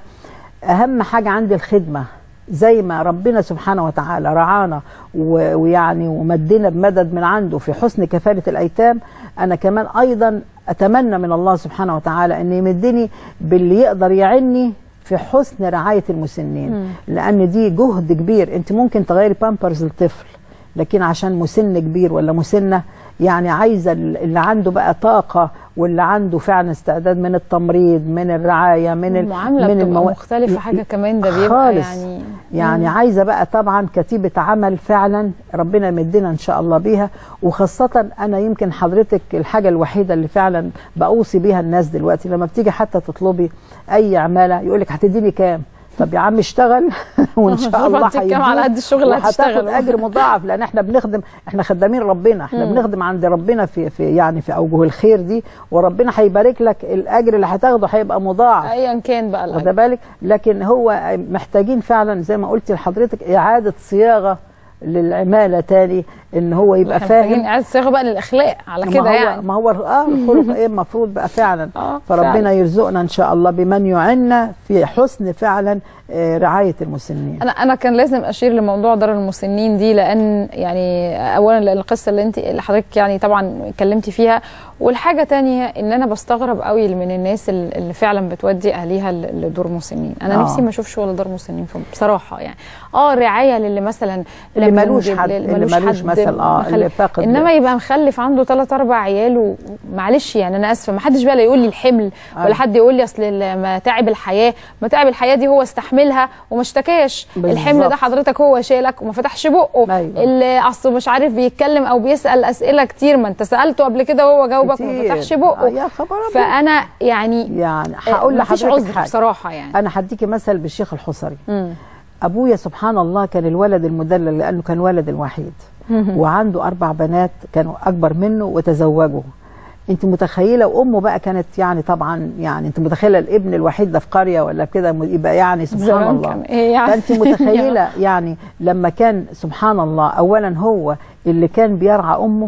اهم حاجه عندي الخدمه زي ما ربنا سبحانه وتعالى رعانا و- ويعني ومدنا بمدد من عنده في حسن كفاله الايتام انا كمان ايضا اتمنى من الله سبحانه وتعالى ان يمدني باللي يقدر يعني في حسن رعايه المسنين مم. لان دي جهد كبير انت ممكن تغيري بامبرز لطفل لكن عشان مسن كبير ولا مسنه يعني عايزه اللي عنده بقى طاقه واللي عنده فعلا استعداد من التمريض من الرعايه من ال- المعامله من بتبقى الموا- مختلفه حاجه كمان ده بيبقى خالص. يعني يعني مم. عايزه بقى طبعا كتيبه عمل فعلا ربنا يمدنا ان شاء الله بيها وخاصه انا يمكن حضرتك الحاجه الوحيده اللي فعلا باوصي بيها الناس دلوقتي لما بتيجي حتى تطلبي اي عماله يقول لك هتديني كام طب يا عم اشتغل وان شاء شوف الله هديك كام على قد الشغل اللي وهتاخد هتشتغله. اجر مضاعف لان احنا بنخدم احنا خدامين ربنا احنا مم. بنخدم عند ربنا في في يعني في اوجه الخير دي وربنا هيبارك لك الاجر اللي هتاخده هيبقى مضاعف ايا كان بقى واخد الأجر. بالك لكن هو محتاجين فعلا زي ما قلت لحضرتك اعاده صياغه للعماله تاني ان هو يبقى احنا محتاجين فاهم اعاده صياغه بقى للاخلاق على ما كده هو يعني ما هو اه الخلق ايه المفروض بقى فعلا فربنا فعلا. يرزقنا ان شاء الله بمن يعنا في حسن فعلا آه، رعايه المسنين انا انا كان لازم اشير لموضوع دار المسنين دي لان يعني اولا لان القصه اللي انت اللي حضرتك يعني طبعا اتكلمتي فيها والحاجه تانية ان انا بستغرب قوي من الناس اللي اللي فعلا بتودي اهليها ل- لدور مسنين انا آه. نفسي ما اشوفش ولا دار مسنين في- بصراحه يعني اه رعايه للي مثلا اللي لم ملوش ينجب، حد- للي اللي ملوش مثل، آه، مخلف. اللي فاقد انما يبقى مخلف عنده ثلاث اربع عيال ومعلش يعني انا اسفه ما حدش بقى لا يقول لي الحمل ولا أيوة. حد يقول لي اصل متاعب الحياه متاعب الحياه دي هو استحملها وما اشتكاش بالظبط. الحمل ده حضرتك هو شالك وما فتحش بقه أيوة. اللي اصله مش عارف بيتكلم او بيسال اسئله كتير ما انت سالته قبل كده وهو جاوبك وما كتير. فتحش بقه آه، يا خبر أبيض. فانا يعني يعني هقول مفيش لحضرتك عذر حاجه بصراحه يعني انا هديكي مثل بالشيخ الحصري مم. ابويا سبحان الله كان الولد المدلل لانه كان ولد الوحيد مهم. وعنده اربع بنات كانوا اكبر منه وتزوجوا انت متخيله وامه بقى كانت يعني طبعا يعني انت متخيله الابن الوحيد ده في قريه ولا كده يبقى يعني سبحان زمان الله كان إيه يعني؟ فانت متخيله يعني لما كان سبحان الله اولا هو اللي كان بيرعى امه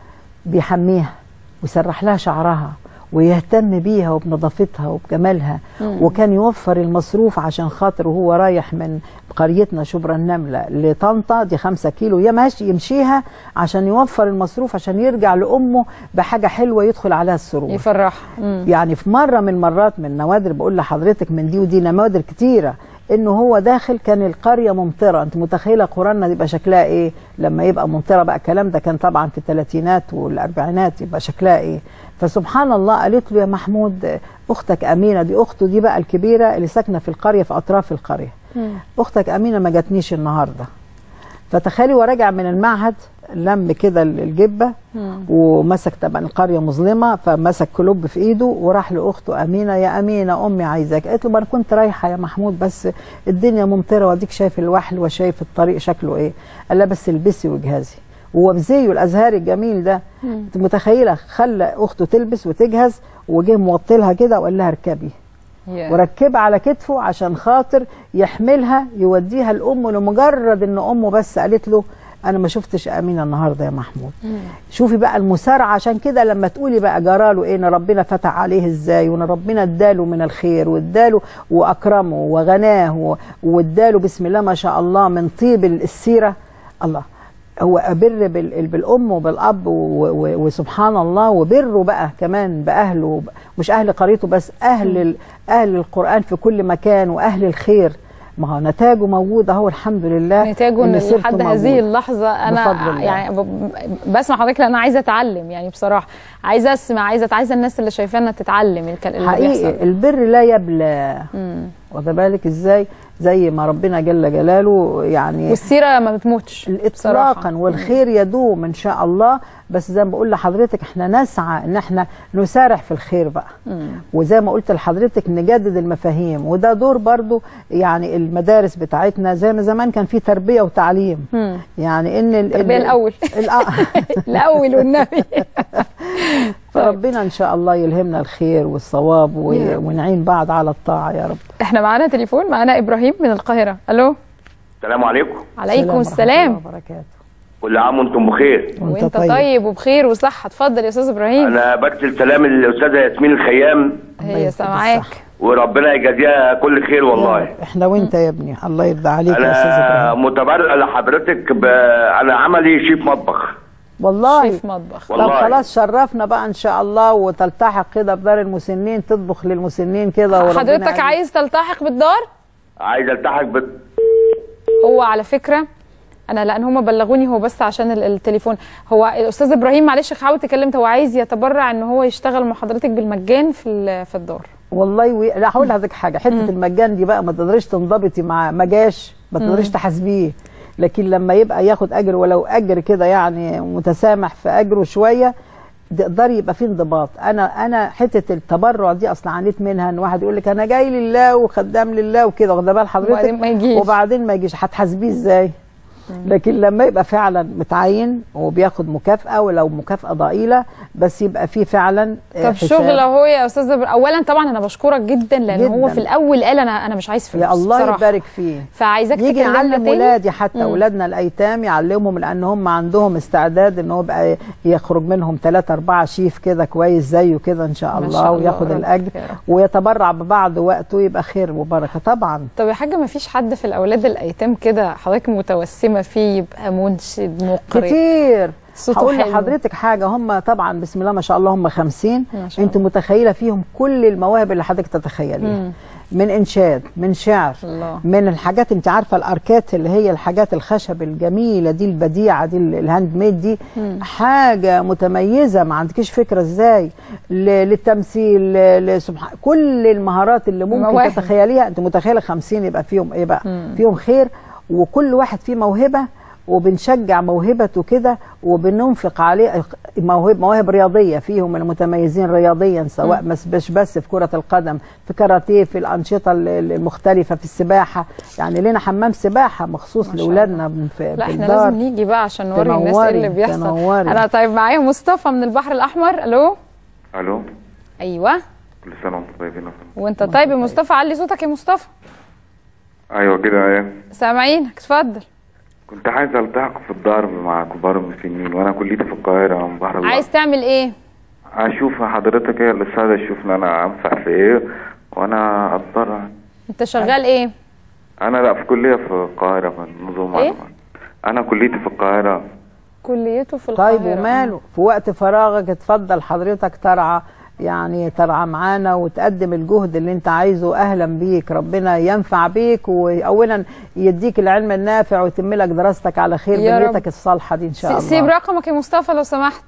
بيحميها ويسرح لها شعرها ويهتم بيها وبنظافتها وبجمالها مم. وكان يوفر المصروف عشان خاطر وهو رايح من قريتنا شبرا النملة لطنطا دي خمسة كيلو يمشي يمشيها عشان يوفر المصروف عشان يرجع لأمه بحاجة حلوة يدخل عليها السرور يفرح يعني في مرة من مرات من نوادر بقول لحضرتك من دي ودي نوادر كتيرة انه هو داخل كان القرية ممطرة انت متخيلة قراننا يبقى شكلها ايه لما يبقى ممطرة بقى الكلام ده كان طبعا في الثلاثينات والاربعينات يبقى شكلها ايه فسبحان الله قالت له يا محمود اختك امينة دي اخته دي بقى الكبيرة اللي ساكنة في القرية في اطراف القرية اختك امينه ما جاتنيش النهارده فتخيلي وراجع من المعهد لم كده الجبه ومسك طبعا القريه مظلمه فمسك كلوب في ايده وراح لاخته امينه يا امينه امي عايزاك قالت له ما انا كنت رايحه يا محمود بس الدنيا ممطره واديك شايف الوحل وشايف الطريق شكله ايه قال لها بس البسي واجهزي وهو بزيه الازهري الجميل ده انت متخيله خلى اخته تلبس وتجهز وجه موطلها كده وقال لها اركبي Yeah. وركبها على كتفه عشان خاطر يحملها يوديها لامه لمجرد ان امه بس قالت له انا ما شفتش امينه النهارده يا محمود شوفي بقى المسارعه عشان كده لما تقولي بقى جراله ايه ان ربنا فتح عليه ازاي وان ربنا اداله من الخير واداله واكرمه وغناه و- واداله بسم الله ما شاء الله من طيب السيره الله هو بر بال- بالام وبالاب و- و- وسبحان الله وبره بقى كمان باهله مش اهل قريته بس اهل ال- اهل القران في كل مكان واهل الخير ما هو نتاجه موجود اهو الحمد لله نتاجه ان سيرته لحد موجود. هذه اللحظه انا بفضل الله. يعني ب- بسمع حضرتك لان انا عايزه اتعلم يعني بصراحه عايزه اسمع عايزه عايزه الناس اللي شايفانا تتعلم الك- اللي بيحصل حقيقي البر لا يبلى مم. واخد بالك ازاي زي ما ربنا جل جلاله يعني والسيره ما بتموتش اطلاقا بصراحة. والخير يدوم ان شاء الله بس زي ما بقول لحضرتك احنا نسعى ان احنا نسارع في الخير بقى مم. وزي ما قلت لحضرتك نجدد المفاهيم وده دور برضو يعني المدارس بتاعتنا زي ما زمان كان في تربيه وتعليم مم. يعني ان ال- التربية ال- الأول. الأ- الاول والنبي فربنا ان شاء الله يلهمنا الخير والصواب و- يا رب. ونعين بعض على الطاعه يا رب احنا معانا تليفون معانا ابراهيم من القاهره الو السلام عليكم عليكم السلام كل عام وانتم بخير وانت طيب وبخير وصحه اتفضل يا استاذ ابراهيم انا برسل سلام للاستاذه ياسمين الخيام هي سامعاك وربنا يجازيها كل خير والله احنا وانت يا ابني الله يرضى عليك يا استاذ انا ابراهيم متبرع لحضرتك ب... انا عملي شيف مطبخ والله شيف مطبخ طب والله. خلاص شرفنا بقى ان شاء الله وتلتحق كده بدار المسنين تطبخ للمسنين كده وربنا حضرتك يعينك. عايز تلتحق بالدار عايز التحق ب... هو على فكره انا لان هم بلغوني هو بس عشان ال- التليفون هو الاستاذ ابراهيم معلش حاول تكلمت هو عايز يتبرع ان هو يشتغل مع حضرتك بالمجان في ال- في الدار والله وي... لا هقول لحضرتك حاجه حته المجان دي بقى ما تقدريش تنضبطي مع ما جاش ما تقدريش مم. تحاسبيه لكن لما يبقى ياخد اجر ولو اجر كده يعني متسامح في اجره شويه تقدري يبقى في انضباط انا انا حته التبرع دي اصلا عانيت منها ان واحد يقول لك انا جاي لله وخدام لله وكده واخده بال حضرتك وبعدين ما يجيش. وبعدين ما يجيش هتحاسبيه ازاي لكن لما يبقى فعلا متعين وبياخد مكافاه ولو مكافاه ضئيله بس يبقى فيه فعلا آه، طب حساب. شغل اهو يا استاذ إبراهيم. اولا طبعا انا بشكرك جدا لان هو جداً. في الاول قال انا انا مش عايز فلوس يا الله بصراحة. يبارك فيه فعايزاك يجي تكلمنا يعلم تاني. ولادي حتى مم. اولادنا الايتام يعلمهم لان هم عندهم استعداد ان هو بقى يخرج منهم ثلاثة أربعة شيف كده كويس زيه كده ان شاء ما الله شاء الله، وياخد رب الاجر يا رب. ويتبرع ببعض وقته يبقى خير وبركه طبعا طب يا حاجه ما فيش حد في الاولاد الايتام كده حضرتك متوسمه فيه يبقى منشد مقرئ كتير صوته هقول حلو. لحضرتك حاجه هم طبعا بسم الله ما شاء الله هم 50 ما شاء انت متخيله فيهم كل المواهب اللي حضرتك تتخيليها مم. من انشاد من شعر الله. من الحاجات انت عارفه الاركات اللي هي الحاجات الخشب الجميله دي البديعه دي ال- الهاند ميد دي مم. حاجه متميزه ما عندكيش فكره ازاي ل- للتمثيل ل- لسبحان كل المهارات اللي ممكن مواهب. تتخيليها انت متخيله 50 يبقى فيهم ايه بقى مم. فيهم خير وكل واحد فيه موهبه وبنشجع موهبته كده وبننفق عليه مواهب مواهب رياضيه فيهم المتميزين رياضيا سواء مش بس بس في كره القدم في كاراتيه في الانشطه ال- ال- المختلفه في السباحه يعني لنا حمام سباحه مخصوص لاولادنا من- في لا في احنا الدار. لازم نيجي بقى عشان نوري الناس ايه تنوري، اللي بيحصل تنوري. انا طيب معايا مصطفى من البحر الاحمر الو الو ايوه كل سنه وانتم طيبين يا فندم. وانت طيب يا مصطفى علي صوتك يا مصطفى ايوه كده ايوه سامعينك اتفضل كنت عايز التحق في الضرب مع كبار المسنين وانا كليتي في القاهره من بحر الأحمر. عايز تعمل ايه اشوف حضرتك هي الاستاذه تشوفني انا انفع في ايه وانا اتبرع انت شغال ايه انا لا في كليه في القاهره في نظم إيه؟ معلومات انا كليتي في القاهره كليته في القاهره طيب وماله في وقت فراغك اتفضل حضرتك ترعى يعني ترعى معانا وتقدم الجهد اللي انت عايزه اهلا بيك ربنا ينفع بيك واولا يديك العلم النافع ويتم لك دراستك على خير يا رب. بنيتك الصالحه دي ان شاء سي- الله سيب رقمك يا مصطفى لو سمحت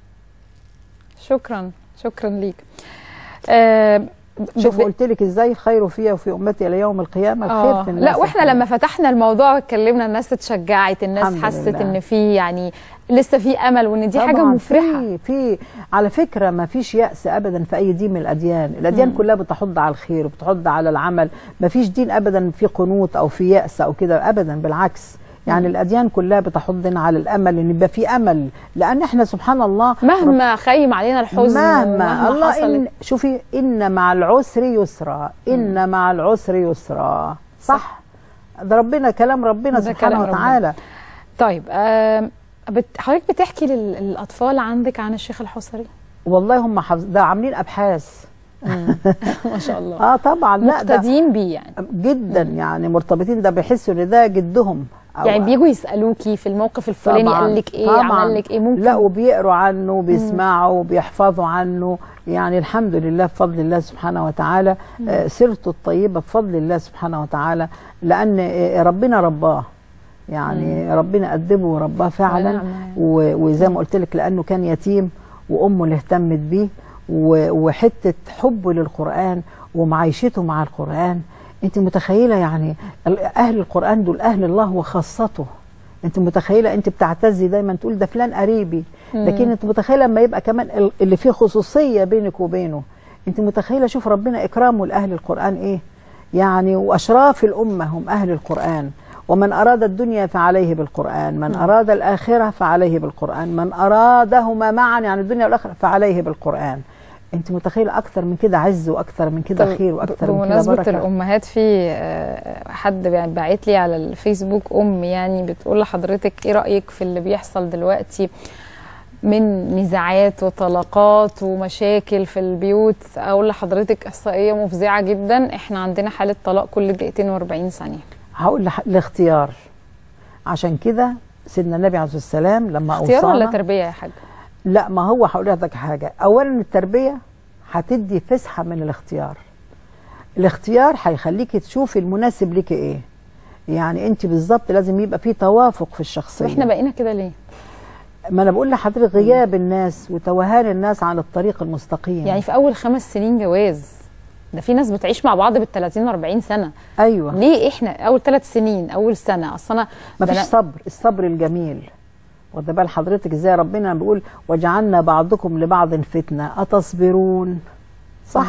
شكرا شكرا ليك آه شوف قلت لك ازاي الخير فيها وفي امتي الى يوم القيامه الخير آه. في الناس لا واحنا لما فتحنا الموضوع واتكلمنا الناس اتشجعت الناس الحمد حست لله. ان في يعني لسه في امل وان دي حاجه طبعاً مفرحه في في على فكره ما فيش يأس ابدا في اي دين من الاديان، الاديان مم. كلها بتحض على الخير وبتحض على العمل، ما فيش دين ابدا فيه قنوط او فيه يأس او كده ابدا بالعكس، يعني مم. الاديان كلها بتحضنا على الامل ان يبقى في امل لان احنا سبحان الله مهما خيم علينا الحزن مهما ومهما الله حصلت إن شوفي ان مع العسر يسرا ان مع العسر يسرا صح ده ربنا كلام ربنا ده سبحانه كلام ربنا. وتعالى طيب آه بت... حضرتك بتحكي لل- للاطفال عندك عن الشيخ الحصري والله هم حفظ ده عاملين ابحاث ما شاء الله اه طبعا لا ده مقتدين بيه يعني جدا يعني مرتبطين ده بيحسوا ان ده جدهم أو- يعني بيجوا يسالوكي في الموقف الفلاني طبعاً، قال لك ايه طبعاً. عمل لك ايه ممكن لا وبيقروا عنه وبيسمعوا وبيحفظوا عنه يعني الحمد لله بفضل الله سبحانه وتعالى مم. آه، سيرته الطيبه بفضل الله سبحانه وتعالى لان آه، ربنا رباه يعني ربنا أدبه ورباه فعلا ونعم. و- وزي ما قلت لك لانه كان يتيم وامه اللي اهتمت بيه و- وحته حبه للقران ومعيشته مع القران انت متخيله يعني ال- اهل القران دول اهل الله وخاصته انت متخيله انت بتعتزي دايما تقول ده فلان قريبي مم. لكن انت متخيله لما يبقى كمان ال- اللي فيه خصوصيه بينك وبينه انت متخيله شوف ربنا اكرامه لاهل القران ايه يعني واشراف الامه هم اهل القران ومن أراد الدنيا فعليه بالقرآن من أراد الآخرة فعليه بالقرآن من أرادهما معا يعني الدنيا والآخرة فعليه بالقرآن انت متخيله اكتر من كده عز واكتر من كده طب خير واكتر من كده بمناسبة بركه الأمهات في آه، حد باعت لي على الفيسبوك أم يعني بتقول لحضرتك إيه رأيك في اللي بيحصل دلوقتي من نزاعات وطلاقات ومشاكل في البيوت أقول لحضرتك إحصائية مفزعة جدا إحنا عندنا حالة طلاق كل دقيقتين و40 ثانية هقول لح- الاختيار عشان كده سيدنا النبي عليه الصلاه والسلام لما اختيار ولا أوصانا تربية يا حاج لا ما هو هقول لك حاجه اولا التربيه هتدي فسحه من الاختيار الاختيار هيخليكي تشوفي المناسب ليكي ايه يعني انت بالظبط لازم يبقى في توافق في الشخصيه واحنا بقينا كده ليه ما انا بقول لحضرتك غياب الناس وتوهان الناس عن الطريق المستقيم يعني في أول خمس سنين جواز ده في ناس بتعيش مع بعض بال 30 و40 سنة ايوه ليه احنا اول ثلاث سنين اول سنه اصل انا ما ده فيش أنا- صبر الصبر الجميل واخد بال حضرتك ازاي ربنا بيقول وجعلنا بعضكم لبعض فتنه اتصبرون صح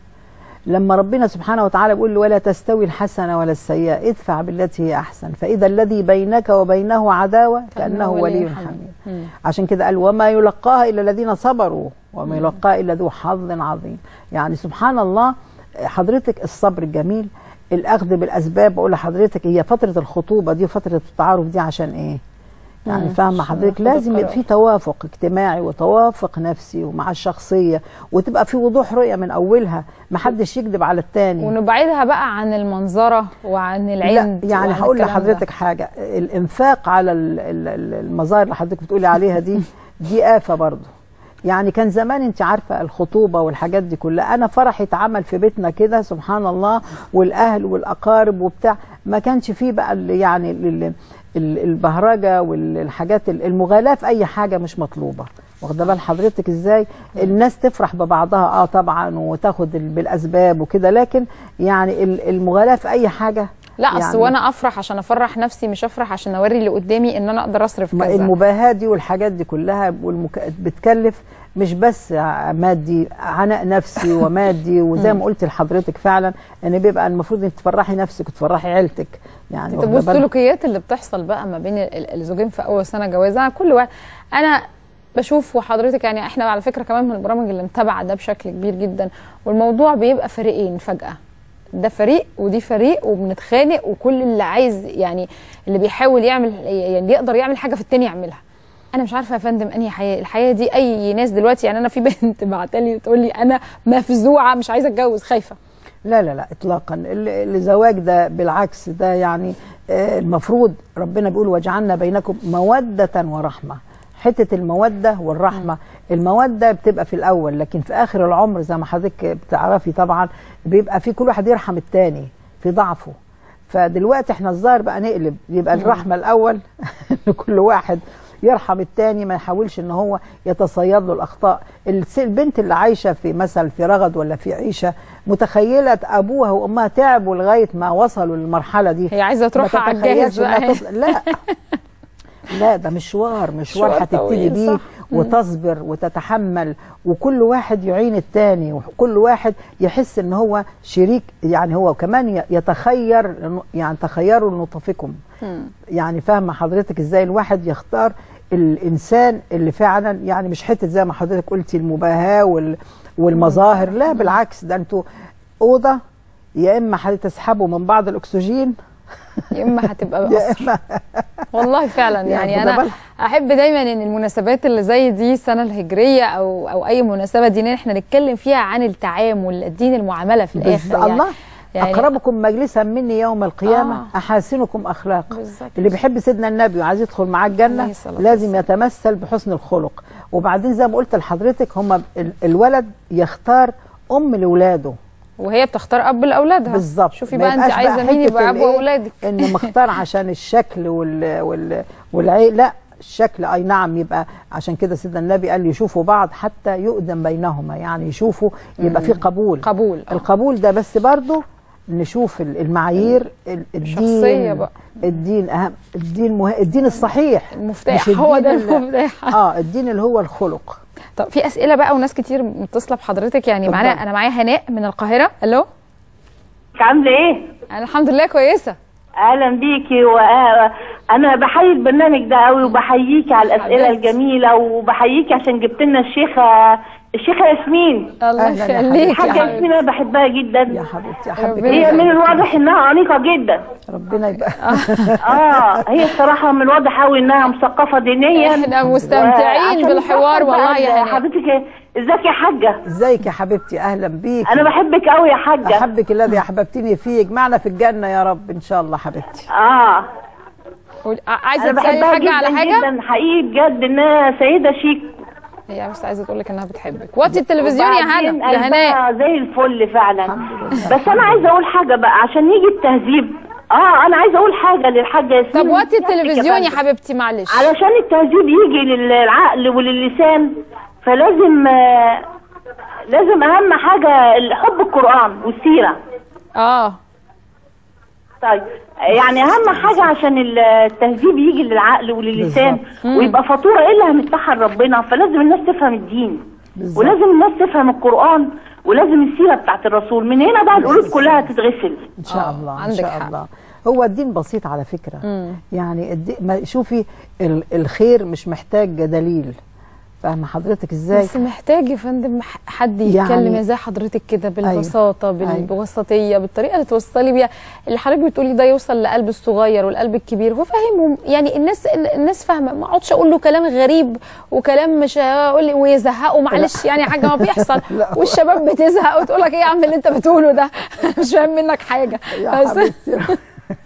لما ربنا سبحانه وتعالى بيقول ولا تستوي الحسنه ولا السيئه ادفع بالتي هي احسن فاذا الذي بينك وبينه عداوه كانه ولي حميد مم. عشان كده قال وما يلقاها الا الذين صبروا وما يلقاها الا ذو حظ عظيم يعني سبحان الله حضرتك الصبر الجميل الاخذ بالاسباب بقول لحضرتك هي فتره الخطوبه دي وفتره التعارف دي عشان ايه يعني مم. فاهمه عشان حضرتك ناخد لازم يبقى القرار. في توافق اجتماعي وتوافق نفسي ومع الشخصيه وتبقى في وضوح رؤيه من اولها محدش يكذب على التاني ونبعدها بقى عن المنظره وعن العند لا يعني وعن هقول الكلام ده. لحضرتك حاجه الانفاق على ال- ال- ال- المظاهر اللي حضرتك بتقولي عليها دي دي آفة برضه يعني كان زمان انت عارفه الخطوبه والحاجات دي كلها انا فرحي اتعمل في بيتنا كده سبحان الله والاهل والاقارب وبتاع ما كانش فيه بقى ال- يعني ال- ال- البهرجه والحاجات ال- المغالاه في اي حاجه مش مطلوبه واخده بال حضرتك ازاي الناس تفرح ببعضها اه طبعا وتاخد ال- بالاسباب وكده لكن يعني ال- المغالاه في اي حاجه لا اصل يعني وانا افرح عشان افرح نفسي مش افرح عشان اوري اللي قدامي ان انا اقدر اصرف ما كذا المباهاة دي والحاجات دي كلها والمك... بتكلف مش بس مادي عناء نفسي ومادي وزي ما قلت لحضرتك فعلا ان بيبقى المفروض انك تفرحي نفسك وتفرحي عيلتك يعني طب واخدة بالك؟ والسلوكيات اللي بتحصل بقى ما بين ال- ال- الزوجين في اول سنه جواز انا كل واحد انا بشوف وحضرتك يعني احنا على فكره كمان من البرامج اللي متابعه ده بشكل كبير جدا والموضوع بيبقى فريقين فجاه ده فريق ودي فريق وبنتخانق وكل اللي عايز يعني اللي بيحاول يعمل يعني اللي يقدر يعمل حاجه في التاني يعملها انا مش عارفه يا فندم انهي حياه الحياه دي اي ناس دلوقتي يعني انا في بنت بعتلي بتقول لي انا مفزوعه مش عايزه اتجوز خايفه لا لا لا اطلاقا ال- الزواج ده بالعكس ده يعني آه، المفروض ربنا بيقول وجعلنا بينكم موده ورحمه حته الموده والرحمه الموده بتبقى في الاول لكن في اخر العمر زي ما حضرتك بتعرفي طبعا بيبقى في كل واحد يرحم التاني في ضعفه فدلوقتي احنا الظاهر بقى نقلب يبقى مم. الرحمه الاول ان كل واحد يرحم التاني ما يحاولش ان هو يتصيد له الاخطاء الس- البنت اللي عايشه في مثل في رغد ولا في عيشه متخيله ابوها وامها تعبوا لغايه ما وصلوا للمرحله دي هي عايزة تروح ما على تتخيلش الجاهز بقى. إنها تصل- لا لا ده مشوار مشوار مشوار هتبتدي طويل، بيه صح. مم. وتصبر وتتحمل وكل واحد يعين التاني وكل واحد يحس ان هو شريك يعني هو كمان ي- يتخير يعني تخيروا لنطفكم يعني فاهمه حضرتك ازاي الواحد يختار الانسان اللي فعلا يعني مش حته زي ما حضرتك قلتي المباهاه وال والمظاهر لا بالعكس ده انتوا اوضه يا اما هتسحبوا من بعض الاكسجين يا اما هتبقى يا قصر اما والله فعلا يعني يعني انا خد بالك. احب دايما ان المناسبات اللي زي دي السنه الهجريه او او اي مناسبه دينيه احنا نتكلم فيها عن التعامل الدين المعامله في بز... الاخر يعني الله يعني اقربكم مجلسا مني يوم القيامه آه. احاسنكم اخلاق بالظبط. اللي بيحب سيدنا النبي وعايز يدخل معاه الجنه عليه الصلاة لازم يتمثل بحسن الخلق وبعدين زي ما قلت لحضرتك هم الولد يختار ام لاولاده وهي بتختار اب لاولادها بالظبط شوفي ما بقى انت يبقاش عايزه مين حتة يبقى ابو الإيه؟ اولادك ان مختار عشان الشكل وال وال والعين لا الشكل اي نعم يبقى عشان كده سيدنا النبي قال يشوفوا بعض حتى يؤذن بينهما يعني يشوفوا يبقى في قبول قبول آه. القبول ده بس برضه نشوف ال- المعايير ال- الشخصية الدين بقى. الدين اهم الدين مه... الدين الصحيح المفتاح مش هو ده الدين ال- المفتاح اه الدين اللي هو الخلق طب في اسئله بقى وناس كتير متصله بحضرتك يعني اتفضل. معانا انا معايا هناء من القاهره الو عامله ايه؟ انا الحمد لله كويسه اهلا بيكي وانا بحيي البرنامج ده قوي وبحييكي على الاسئله الجميله وبحييكي عشان جبت لنا الشيخه الشيخه ياسمين الله أهلاً يا يخليك الحاجه يا ياسمين انا بحبها جدا يا حبيبتي يا حبيبتي هي من الواضح انها انيقه جدا ربنا يبقى اه هي الصراحه من الواضح قوي انها مثقفه دينيا احنا مستمتعين وعشان بالحوار نفكر والله بقى يا هناء. حضرتك ازيك يا حاجه ازيك يا حبيبتي اهلا بيك انا بحبك قوي يا حاجه احبك الذي احببتني فيه يجمعنا في الجنه يا رب ان شاء الله حبيبتي اه عايزه انا تسالي بحبها حاجه جدا على حاجه جدا حقيقي بجد انها سيده شيك هي بس عايزه تقول لك انها بتحبك وطي التلفزيون يا وبعدين هنا يا هناء قلبها زي الفل فعلا بس انا عايزه اقول حاجه بقى عشان يجي التهذيب اه انا عايزه اقول حاجه للحاجه ياسمين طب وطي التلفزيون يا فندم. حبيبتي معلش علشان التهذيب يجي للعقل وللسان فلازم آه لازم اهم حاجه حب القران والسيره اه طيب يعني اهم حاجه عشان التهذيب يجي للعقل وللسان بالظبط. ويبقى فاتوره ايه اللي هندفعها لربنا فلازم الناس تفهم الدين بالظبط. ولازم الناس تفهم القران ولازم السيره بتاعت الرسول من هنا بقى القلوب كلها تتغسل ان شاء الله ان عندك شاء حق. الله هو الدين بسيط على فكره مم. يعني الدي... ما شوفي ال... الخير مش محتاج دليل فاهمه حضرتك ازاي بس محتاج يا فندم ح- حد يعني- يتكلم زي حضرتك كده بالبساطه أيوة. بالبساطيه بالطريقه اللي توصلي بيها اللي حضرتك بتقولي ده يوصل لقلب الصغير والقلب الكبير هو فاهمهم يعني الناس الناس فاهمه ما اقعدش اقول له كلام غريب وكلام مش هقول لي ويزهقوا معلش يعني حاجه ما بيحصل لا. والشباب بتزهق وتقول لك ايه يا عم اللي انت بتقوله ده مش فاهم منك حاجه يا بس حبيبتي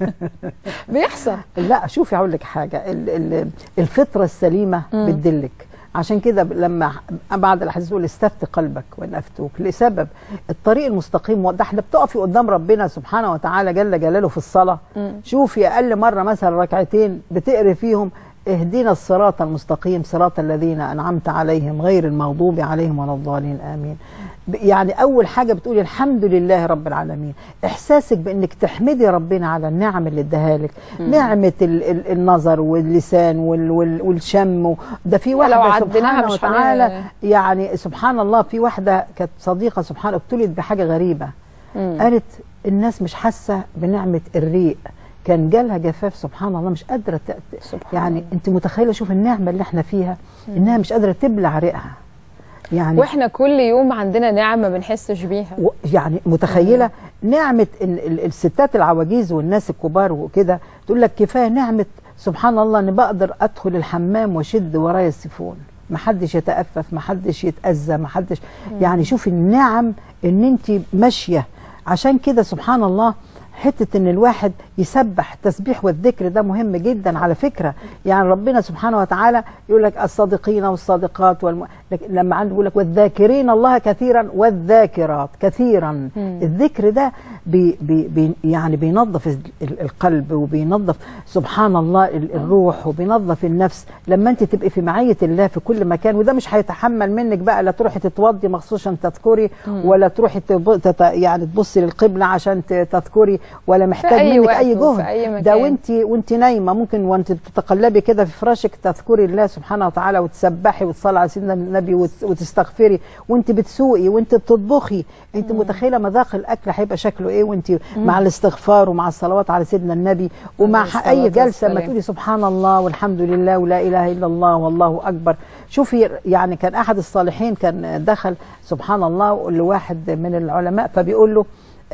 بيحصل لا شوفي هقول لك حاجه ال... ال... الفطره السليمه مم. بتدلك عشان كده ب- لما بعد الحديث يقول استفت قلبك وان افتوك لسبب الطريق المستقيم ده احنا بتقفي قدام ربنا سبحانه وتعالى جل جلاله في الصلاه مم. شوفي اقل مره مثلا ركعتين بتقري فيهم اهدنا الصراط المستقيم صراط الذين انعمت عليهم غير المغضوب عليهم ولا الضالين امين ب- يعني اول حاجه بتقولي الحمد لله رب العالمين احساسك بانك تحمدي ربنا على النعم اللي اداها لك مم. نعمه ال ال النظر واللسان وال وال والشم و- ده في لو واحده عديناها سبحانه مش هن- وتعالى يعني سبحان الله في واحده كانت صديقه سبحان ابتلت بحاجه غريبه مم. قالت الناس مش حاسه بنعمه الريق كان جالها جفاف سبحان الله مش قادره ت... يعني انت متخيله شوف النعمه اللي احنا فيها انها مش قادره تبلع ريقها يعني واحنا كل يوم عندنا نعمه ما بنحسش بيها و- يعني متخيله نعمه ال- ال- الستات العواجيز والناس الكبار وكده تقول لك كفايه نعمه سبحان الله ان بقدر ادخل الحمام واشد ورايا السيفون ما حدش يتأفف ما حدش يتأذى ما حدش يعني شوفي النعم ان انت ماشيه عشان كده سبحان الله حته ان الواحد يسبح التسبيح والذكر ده مهم جدا على فكره يعني ربنا سبحانه وتعالى يقول لك الصادقين والصادقات والم... لكن لما عنده يقول لك والذاكرين الله كثيرا والذاكرات كثيرا مم. الذكر ده بي بي بي يعني بينظف ال- ال- القلب وبينظف سبحان الله ال- الروح وبينظف النفس لما انت تبقي في معيه الله في كل مكان وده مش هيتحمل منك بقى لا تروحي تتوضي مخصوص عشان تذكري مم. ولا تروحي تب- تت يعني تبصي للقبله عشان ت- تذكري ولا محتاج أي منك وقت اي وفي جهد أي ده مكان. وانت وانت نايمه ممكن وانت بتتقلبي كده في فراشك تذكري الله سبحانه وتعالى وتسبحي وتصلي على سيدنا النبي وت- وتستغفري وانت بتسوقي وانت بتطبخي انت متخيله مذاق الاكل هيبقى شكله ايه وانت مع الاستغفار ومع الصلوات على سيدنا النبي ومع عليه ح- اي الصلاة جلسه ما والسلام. تقولي سبحان الله والحمد لله ولا اله الا الله والله اكبر شوفي يعني كان احد الصالحين كان دخل سبحان الله لواحد من العلماء فبيقول له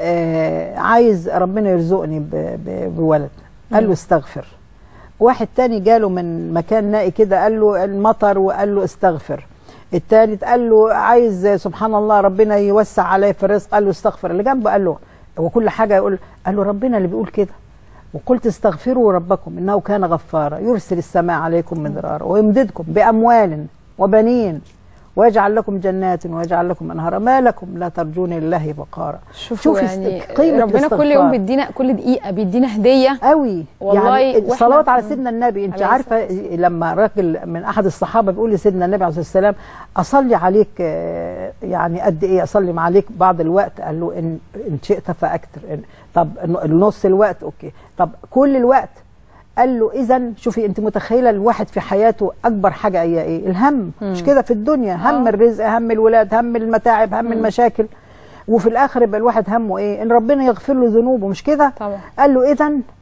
آه عايز ربنا يرزقني ب- ب- بولد قال له استغفر واحد تاني جاله من مكان نائي كده قال له المطر وقال له استغفر التالت قال له عايز سبحان الله ربنا يوسع عليه في الرزق قال له استغفر اللي جنبه قال له هو كل حاجه يقول قال له ربنا اللي بيقول كده وقلت استغفروا ربكم انه كان غفارا يرسل السماء عليكم مدرارا ويمددكم باموال وبنين ويجعل لكم جنات ويجعل لكم انهارا ما لكم لا ترجون لله وقارا شوفوا يعني است- قيمة ربنا كل الاستغفار. يوم بيدينا كل دقيقه بيدينا هديه قوي والله يعني وإحنا- الصلوات على سيدنا النبي انت عليه عارفه لما راجل من احد الصحابه بيقول لسيدنا النبي عليه الصلاه والسلام اصلي عليك آه، يعني قد ايه اصلي عليك بعض الوقت قال له ان ان شئت فاكثر إن طب نص الوقت اوكي طب كل الوقت قال له اذا شوفي انت متخيله الواحد في حياته اكبر حاجه هي ايه الهم مش مم. كده في الدنيا هم الرزق هم الولاد هم المتاعب هم المشاكل وفي الاخر يبقى الواحد همه ايه ان ربنا يغفر له ذنوبه مش كده طبعا قال له اذا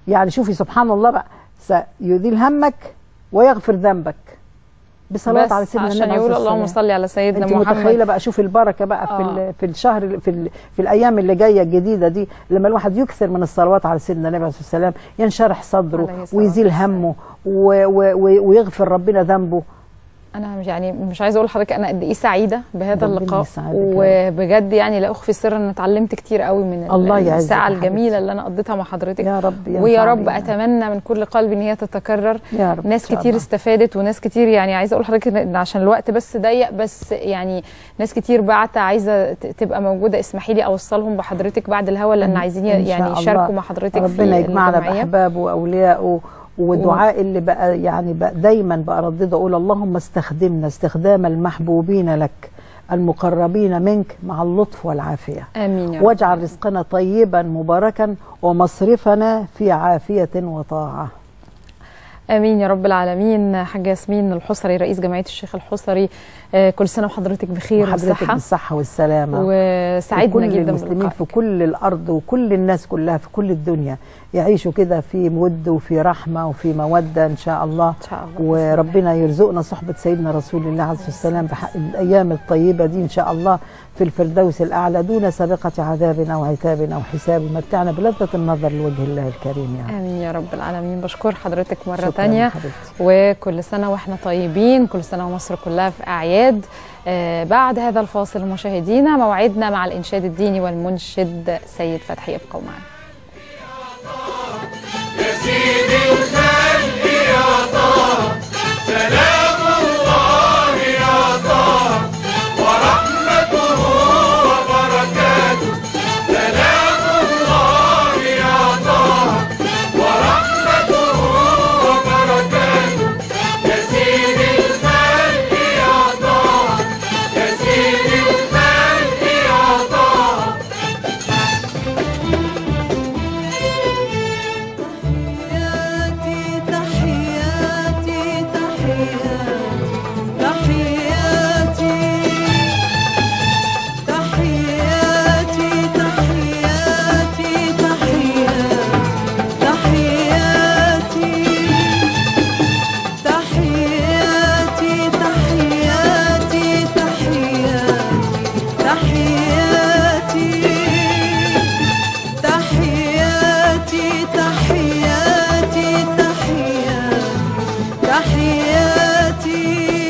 يعني شوفي سبحان الله بقى سيذيل همك ويغفر ذنبك بصلاة بس على سيدنا عشان النبي عليه يقول الصلاة اللهم والسلام. صل على سيدنا انت محمد متخيله بقى شوفي البركه بقى في آه. ال- في الشهر في ال في الايام اللي جايه الجديده دي لما الواحد يكثر من الصلوات على سيدنا النبي عليه الصلاه والسلام ينشرح صدره عليه الصلاة ويزيل همه و- و- و- ويغفر ربنا ذنبه انا مش يعني مش عايزه اقول لحضرتك انا قد ايه سعيده بهذا ربنا اللقاء يسعدك يا وبجد يعني لا اخفي سر ان اتعلمت كتير قوي من ال- الله يعزك الساعه يا الجميله اللي انا قضيتها مع حضرتك يا رب ينفع ويا رب بينا. اتمنى من كل قلبي ان هي تتكرر يا رب ناس إن شاء كتير الله. استفادت وناس كتير يعني عايزه اقول لحضرتك ان عشان الوقت بس ضيق بس يعني ناس كتير بعت عايزه ت- تبقى موجوده اسمحي لي اوصلهم بحضرتك بعد الهوا لان عايزين إن شاء يعني الله. يشاركوا مع حضرتك في ربنا يجمعنا الجمعية. باحبابه واوليائه ودعاء اللي بقى يعني بقى دايما بقى ردده اقول اللهم استخدمنا استخدام المحبوبين لك المقربين منك مع اللطف والعافيه امين يا رب. واجعل رزقنا طيبا مباركا ومصرفنا في عافيه وطاعه امين يا رب العالمين حاجه ياسمين الحصري رئيس جمعيه الشيخ الحصري آه، كل سنه وحضرتك بخير وحضرتك وصحه بالصحه والسلامه وسعدنا وكل جدا المسلمين باللقاء في كل الارض وكل الناس كلها في كل الدنيا يعيشوا كده في ود وفي رحمه وفي موده ان شاء الله ان شاء الله وربنا يرزقنا صحبه سيدنا رسول الله عليه الصلاه والسلام بحق الايام الطيبه دي ان شاء الله في الفردوس الاعلى دون سابقه عذاب او عتاب او حساب متعنا بلذه النظر لوجه الله الكريم يا رب امين يا رب العالمين بشكر حضرتك مره شكراً تانية حبيبتي. وكل سنه واحنا طيبين كل سنه ومصر كلها في اعياد آه بعد هذا الفاصل مشاهدينا موعدنا مع الانشاد الديني والمنشد سيد فتحي ابقوا معنا يا سيدي الخلق يا طه سلام الله يا طه ورحمته وبركاته سلام الله يا طه ورحمته وبركاته يا سيدي الخلق يا طه يا سيدي الخلق يا طه تحياتي تحياتي تحياتي تحياتي تحياتي تحياتي تحياتي تحياتي تحياتي تحياتي تحياتي تحياتي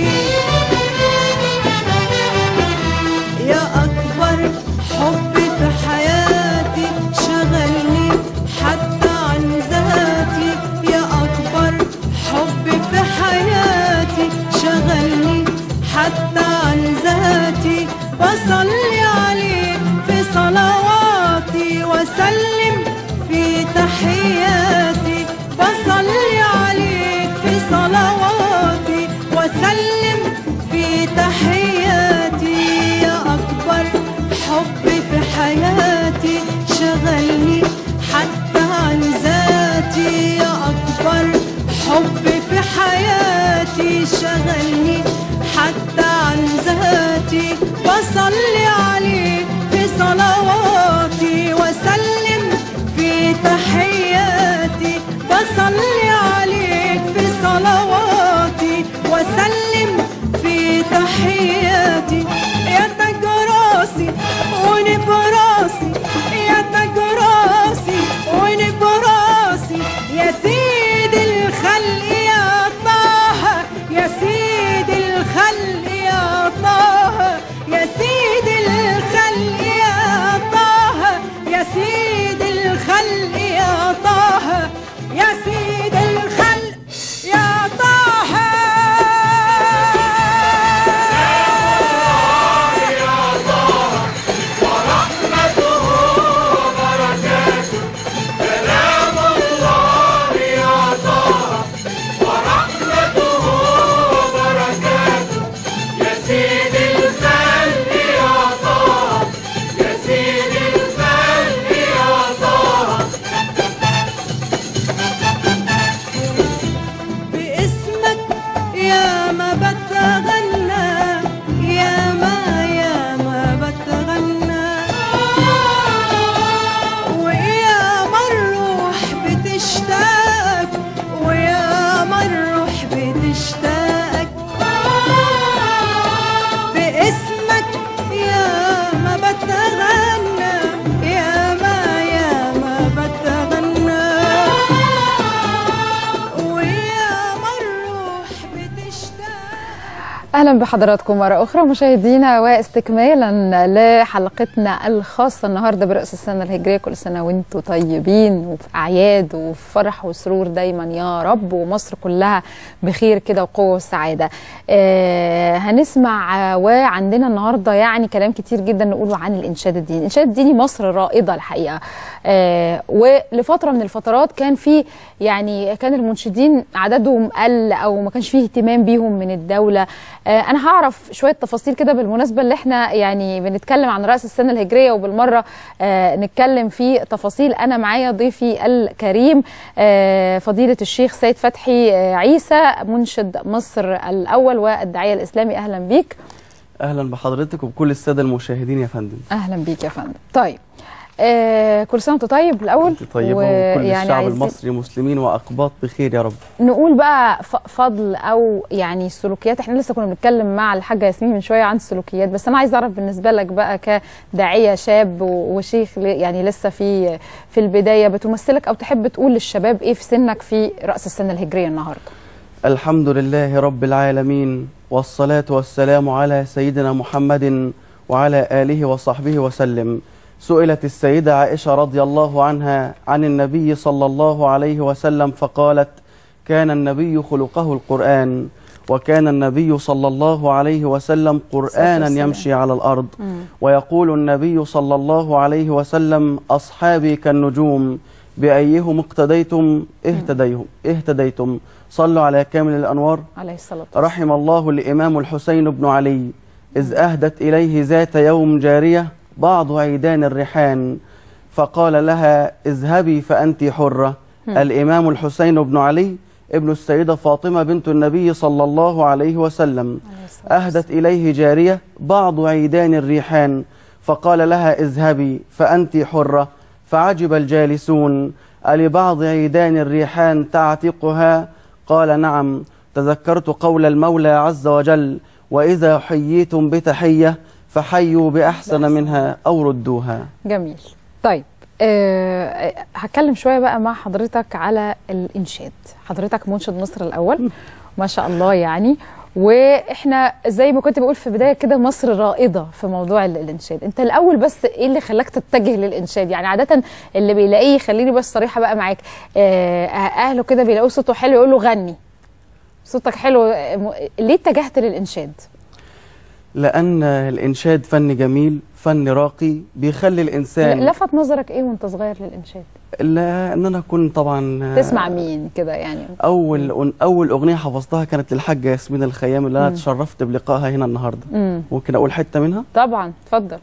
يا أكبر حب في حياتي شغلني حتى عن ذاتي يا أكبر حب في حياتي شغلني حتى عن ذاتي بصلي عليك في صلواتي وسلم في تحياتي بصلي عليك في صلواتي وسلم في تحياتي يا أكبر حب في حياتي شغلني حتى عن ذاتي يا أكبر حب في حياتي شغلني حتى عن ذاتي بصلي عليك في صلواتي وسلم في تحياتي بصلي عليك في صلواتي وسلم في تحياتي يا تاج راسي ونبراسي يا تاج راسي ونبراسي يا سيد الخلق يا طه يا سيد الخلق يا طه يا سيد الخلق يا طه يا سيد الخلق يا طه يا سيد الخلق يا طه سلام الله يا طه ورحمته وبركاته يا سيدي الخلق يا طه اهلا بحضراتكم مره اخرى مشاهدينا واستكمالا لحلقتنا الخاصه النهارده براس السنه الهجريه كل سنه وانتم طيبين وفي اعياد وفي فرح وسرور دايما يا رب ومصر كلها بخير كده وقوه وسعاده. آه هنسمع وعندنا النهارده يعني كلام كتير جدا نقوله عن الانشاد الديني، الانشاد الديني مصر رائده الحقيقه. آه ولفتره من الفترات كان في يعني كان المنشدين عددهم قل او ما كانش فيه اهتمام بيهم من الدوله آه انا هعرف شويه تفاصيل كده بالمناسبه اللي احنا يعني بنتكلم عن راس السنه الهجريه وبالمره آه نتكلم في تفاصيل انا معايا ضيفي الكريم آه فضيله الشيخ سيد فتحي آه عيسى منشد مصر الاول والداعيه الاسلامي اهلا بيك اهلا بحضرتك وبكل الساده المشاهدين يا فندم اهلا بيك يا فندم طيب آه كل سنه وانت طيب الاول طيبه وكل الشعب المصري مسلمين واقباط بخير يا رب نقول بقى فضل او يعني السلوكيات احنا لسه كنا بنتكلم مع الحاجه ياسمين من شويه عن السلوكيات بس انا عايز اعرف بالنسبه لك بقى كداعيه شاب وشيخ يعني لسه في في البدايه بتمثلك او تحب تقول للشباب ايه في سنك في راس السنه الهجريه النهارده الحمد لله رب العالمين والصلاه والسلام على سيدنا محمد وعلى اله وصحبه وسلم سئلت السيدة عائشة رضي الله عنها عن النبي صلى الله عليه وسلم فقالت كان النبي خلقه القرآن وكان النبي صلى الله عليه وسلم قرآنا يمشي على الأرض ويقول النبي صلى الله عليه وسلم أصحابي كالنجوم بأيهم اقتديتم اهتديهم اهتديتم صلوا على كامل الأنوار عليه الصلاة والسلام رحم الله الإمام الحسين بن علي إذ أهدت إليه ذات يوم جارية بعض عيدان الريحان فقال لها اذهبي فأنت حرة هم. الإمام الحسين بن علي ابن السيدة فاطمة بنت النبي صلى الله عليه وسلم أهدت إليه جارية بعض عيدان الريحان فقال لها اذهبي فأنت حرة فعجب الجالسون ألبعض عيدان الريحان تعتقها قال نعم تذكرت قول المولى عز وجل وإذا حييتم بتحية فحيوا بأحسن منها أو ردوها جميل طيب أه هتكلم شويه بقى مع حضرتك على الانشاد حضرتك منشد مصر الاول ما شاء الله يعني واحنا زي ما كنت بقول في بدايه كده مصر رائده في موضوع ال- الانشاد انت الاول بس ايه اللي خلاك تتجه للانشاد يعني عاده اللي بيلاقيه خليني بس صريحه بقى معاك آه، اهله كده بيلاقوا صوته حلو يقول له غني صوتك حلو آه، م- ليه اتجهت للانشاد لأن الإنشاد فن جميل فن راقي بيخلي الإنسان لفت نظرك ايه وانت صغير للانشاد لأن أنا أكون طبعا تسمع مين كده يعني أول أول أغنية حفظتها كانت للحاجة ياسمين الخيام اللي أنا مم. تشرفت بلقائها هنا النهاردة مم. ممكن أقول حتة منها طبعا اتفضل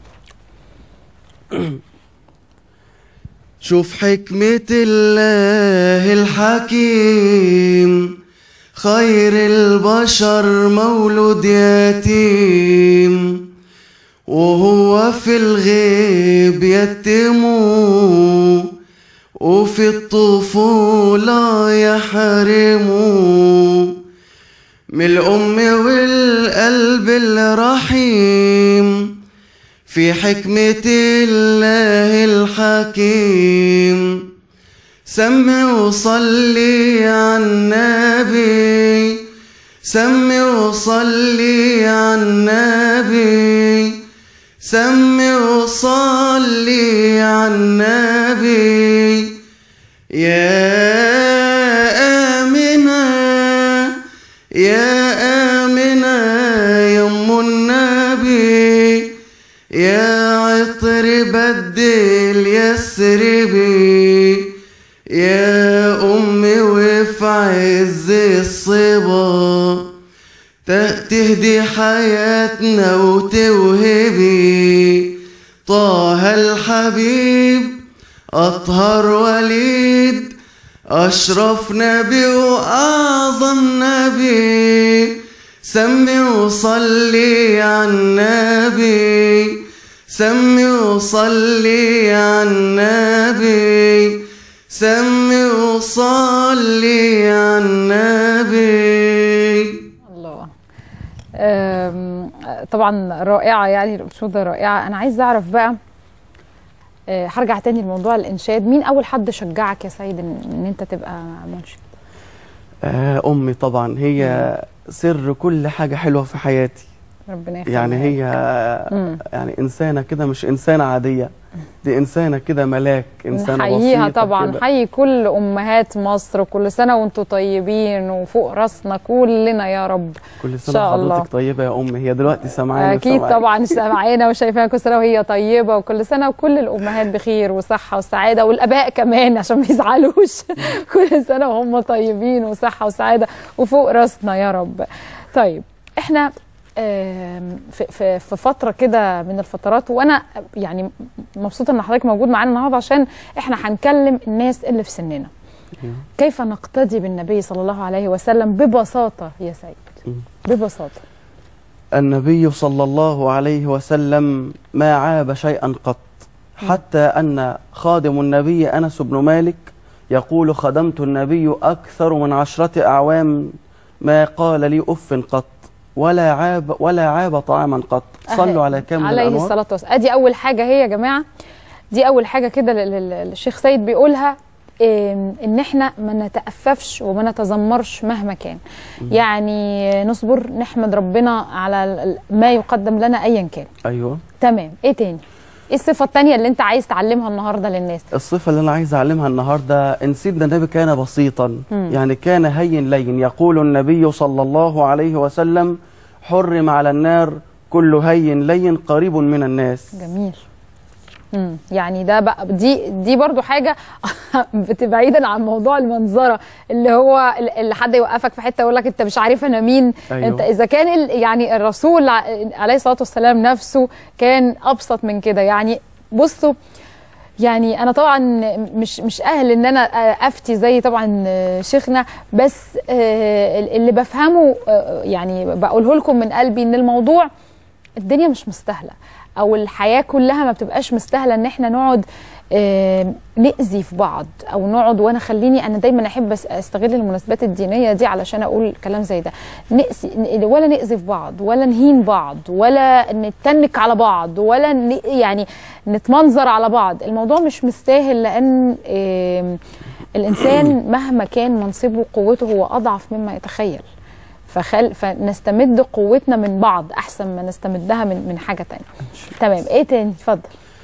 شوف حكمة الله الحكيم خير البشر مولود يتيم وهو في الغيب يتمو وفي الطفولة يحرمو من الأم والقلب الرحيم في حكمة الله الحكيم سمي وصلي على النبي سمي وصلي على النبي سمي وصلي على النبي يا آمنة يا آمنة يا أم النبي يا عطر بدل يسربي يا أمي وفي عز الصبا ت- تهدي حياتنا وتوهبي طه الحبيب أطهر وليد أشرف نبي وأعظم نبي سمي وصلي على النبي سمي وصلي على النبي سمي وصلي على النبي الله أم، طبعا رائعه يعني الانشوده رائعه انا عايزه اعرف بقى أه، هرجع تاني لموضوع الانشاد مين اول حد شجعك يا سيد ان, إن انت تبقى منشد آه أمي طبعا هي سر كل حاجة حلوة في حياتي ربنا يخليك يعني هي مم. يعني إنسانة كده مش إنسانة عادية دي إنسانة كده ملاك إنسانة نحييها بسيطة طبعا كده. نحيي كل امهات مصر كل سنه وانتم طيبين وفوق راسنا كلنا يا رب كل إن سنة شاء الله. وحضرتك طيبة يا أم هي دلوقتي سامعاني اكيد وسامعاك. طبعا سامعانا وشايفاها كل سنه وهي طيبه وكل سنه وكل الامهات بخير وصحه وسعاده والاباء كمان عشان ما يزعلوش كل سنه وهم طيبين وصحه وسعاده وفوق راسنا يا رب طيب احنا آم، في في في فتره كده من الفترات وانا يعني مبسوطه ان حضرتك موجود معانا النهارده عشان احنا هنكلم الناس اللي في سننا كيف نقتدي بالنبي صلى الله عليه وسلم ببساطه يا سيد ببساطه النبي صلى الله عليه وسلم ما عاب شيئا قط حتى أن خادم النبي أنس بن مالك يقول خدمت النبي أكثر من عشرة أعوام ما قال لي أف قط ولا عاب ولا عاب طعاما قط صلوا على كامل عليه الأنوار الصلاه والسلام ادي اول حاجه هي يا جماعه دي اول حاجه كده لل- لل- الشيخ سيد بيقولها إيه، ان احنا ما نتأففش وما نتذمرش مهما كان يعني نصبر نحمد ربنا على ال- ال- ما يقدم لنا ايا كان أيوه تمام ايه تاني ايه الصفه التانيه اللي انت عايز تعلمها النهارده للناس الصفة اللي أنا عايز أعلمها النهاردة إن سيدنا النبي كان بسيطا مم. يعني كان هين لين يقول النبي صلى الله عليه وسلم حرم على النار كل هين لين قريب من الناس جميل امم يعني ده بقى دي دي برضو حاجه بت- بعيدا عن موضوع المنظره اللي هو ال- اللي حد يوقفك في حته يقول لك انت مش عارف انا مين أيوه. انت اذا كان ال- يعني الرسول ع- عليه الصلاه والسلام نفسه كان ابسط من كده يعني بصوا يعني انا طبعا مش مش اهل ان انا افتي زي طبعا شيخنا بس آه، اللي بفهمه آه، يعني بقوله لكم من قلبي ان الموضوع الدنيا مش مستاهله او الحياه كلها ما بتبقاش مستاهله ان احنا نقعد آه، نأذي في بعض او نقعد وانا خليني انا دايما احب أس- استغل المناسبات الدينيه دي علشان اقول كلام زي ده نأذي ن- ولا نأذي في بعض ولا نهين بعض ولا نتنك على بعض ولا ن- يعني نتمنظر على بعض الموضوع مش مستاهل لان آم، الانسان مهما كان منصبه وقوته هو اضعف مما يتخيل فخل فنستمد قوتنا من بعض احسن ما نستمدها من من حاجه تانية تمام ايه تاني اتفضل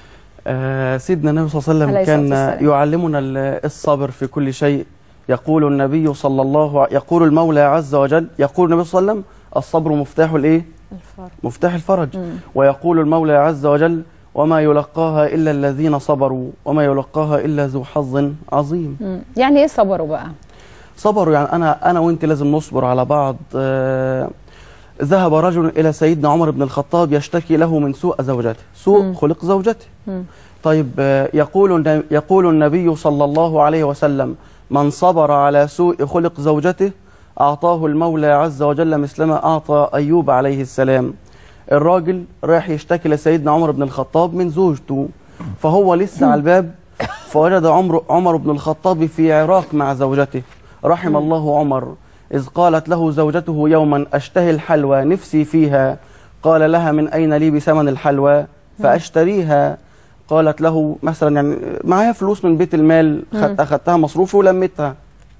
آه، سيدنا النبي صلى الله عليه عليه وسلم الصلاة كان والسلام. يعلمنا ال- الصبر في كل شيء يقول النبي صلى الله ع- يقول المولى عز وجل يقول النبي صلى الله عليه وسلم الصبر مفتاح الايه الفرق مفتاح الفرج ويقول المولى عز وجل وما يلقاها الا الذين صبروا وما يلقاها الا ذو حظ عظيم مم. يعني ايه صبروا بقى صبروا يعني انا انا وانت لازم نصبر على بعض آه، ذهب رجل الى سيدنا عمر بن الخطاب يشتكي له من سوء زوجته سوء خلق زوجته مم. طيب آه، يقول الن- يقول النبي صلى الله عليه وسلم من صبر على سوء خلق زوجته أعطاه المولى عز وجل مثلما أعطى أيوب عليه السلام الراجل راح يشتكي لسيدنا عمر بن الخطاب من زوجته فهو لسه على الباب فوجد عمر عمر بن الخطاب في عراك مع زوجته رحم الله عمر إذ قالت له زوجته يوما أشتهي الحلوى نفسي فيها قال لها من أين لي بثمن الحلوى فأشتريها قالت له مثلا يعني معايا فلوس من بيت المال خدت أخدتها مصروفي ولمتها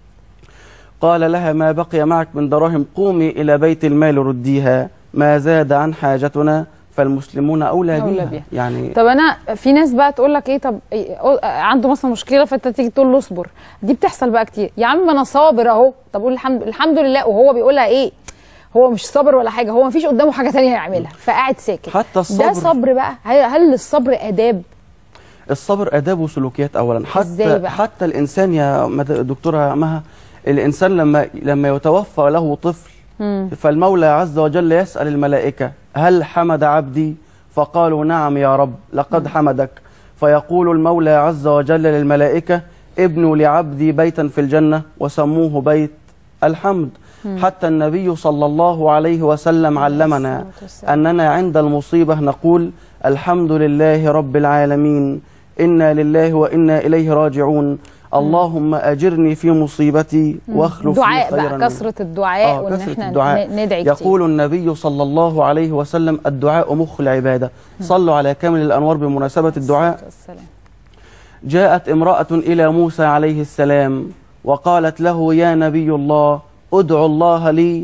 قال لها ما بقي معك من دراهم قومي إلى بيت المال رديها ما زاد عن حاجتنا فالمسلمون أولى, أولى بها. بها. يعني طب انا في ناس بقى تقول لك ايه طب إيه أو- عنده مثلا مشكله فانت تيجي تقول له اصبر دي بتحصل بقى كتير يا عم انا صابر اهو طب قول الحمد الحمد لله وهو بيقولها ايه هو مش صابر ولا حاجه هو مفيش قدامه حاجه تانية يعملها فقاعد ساكت حتى الصبر ده صبر بقى هل هل الصبر اداب الصبر آداب وسلوكيات أولا إزاي حتى بقى؟ حتى الإنسان يا مد- دكتورة مها الإنسان لما لما يتوفى له طفل مم. فالمولى عز وجل يسأل الملائكة هل حمد عبدي فقالوا نعم يا رب لقد حمدك فيقول المولى عز وجل للملائكة ابنوا لعبدي بيتا في الجنة وسموه بيت الحمد مم. حتى النبي صلى الله عليه وسلم علمنا أننا عند المصيبة نقول الحمد لله رب العالمين إنا لله وإنا إليه راجعون اللهم أجرني في مصيبتي واخلف لي دعاء خيرا بقى منها. كثره الدعاء آه، وان كثرة احنا الدعاء. ن- ندعي كتير يقول النبي صلى الله عليه وسلم الدعاء مخ العبادة صلوا على كامل الأنوار بمناسبة الدعاء والسلام. جاءت امرأة إلى موسى عليه السلام وقالت له يا نبي الله ادعو الله لي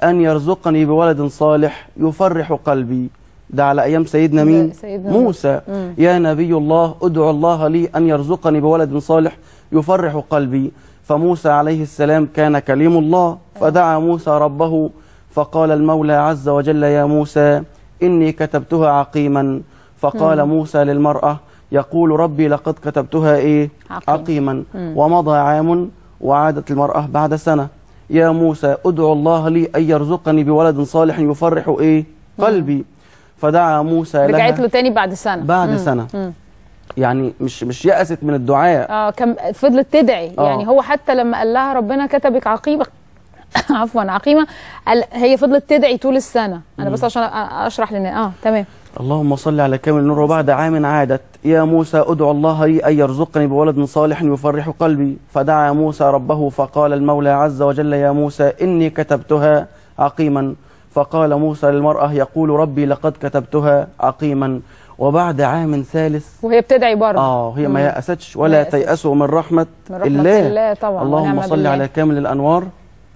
أن يرزقني بولد صالح يفرح قلبي ده على أيام سيدنا مين سيدنا موسى مم. يا نبي الله ادعو الله لي أن يرزقني بولد صالح يفرح قلبي فموسى عليه السلام كان كليم الله فدعا موسى ربه فقال المولى عز وجل يا موسى إني كتبتها عقيما فقال مم. موسى للمرأة يقول ربي لقد كتبتها إيه عقيم. عقيما مم. ومضى عام وعادت المرأة بعد سنة يا موسى ادعو الله لي أن يرزقني بولد صالح يفرح إيه قلبي فدعا موسى رجعت لها له تاني بعد سنه بعد مم. سنة. مم. يعني مش مش يأست من الدعاء اه كم فضلت تدعي آه. يعني هو حتى لما قال لها ربنا كتبك عقيمه عفوا عقيمه قال هي فضلت تدعي طول السنه انا مم. بس عشان أ- اشرح لنا اه تمام اللهم صل على كامل النور وبعد عام عادت يا موسى ادعو الله لي أن يرزقني بولد صالح يفرح قلبي فدعا موسى ربه فقال المولى عز وجل يا موسى إني كتبتها عقيما فقال موسى للمرأة يقول ربي لقد كتبتها عقيما وبعد عام ثالث وهي بتدعي برضه اه هي ما مم. يأستش ولا ما يأستش. تيأسوا من رحمة, من رحمة الله طبعا اللهم ونعم صل بالله. على كامل الأنوار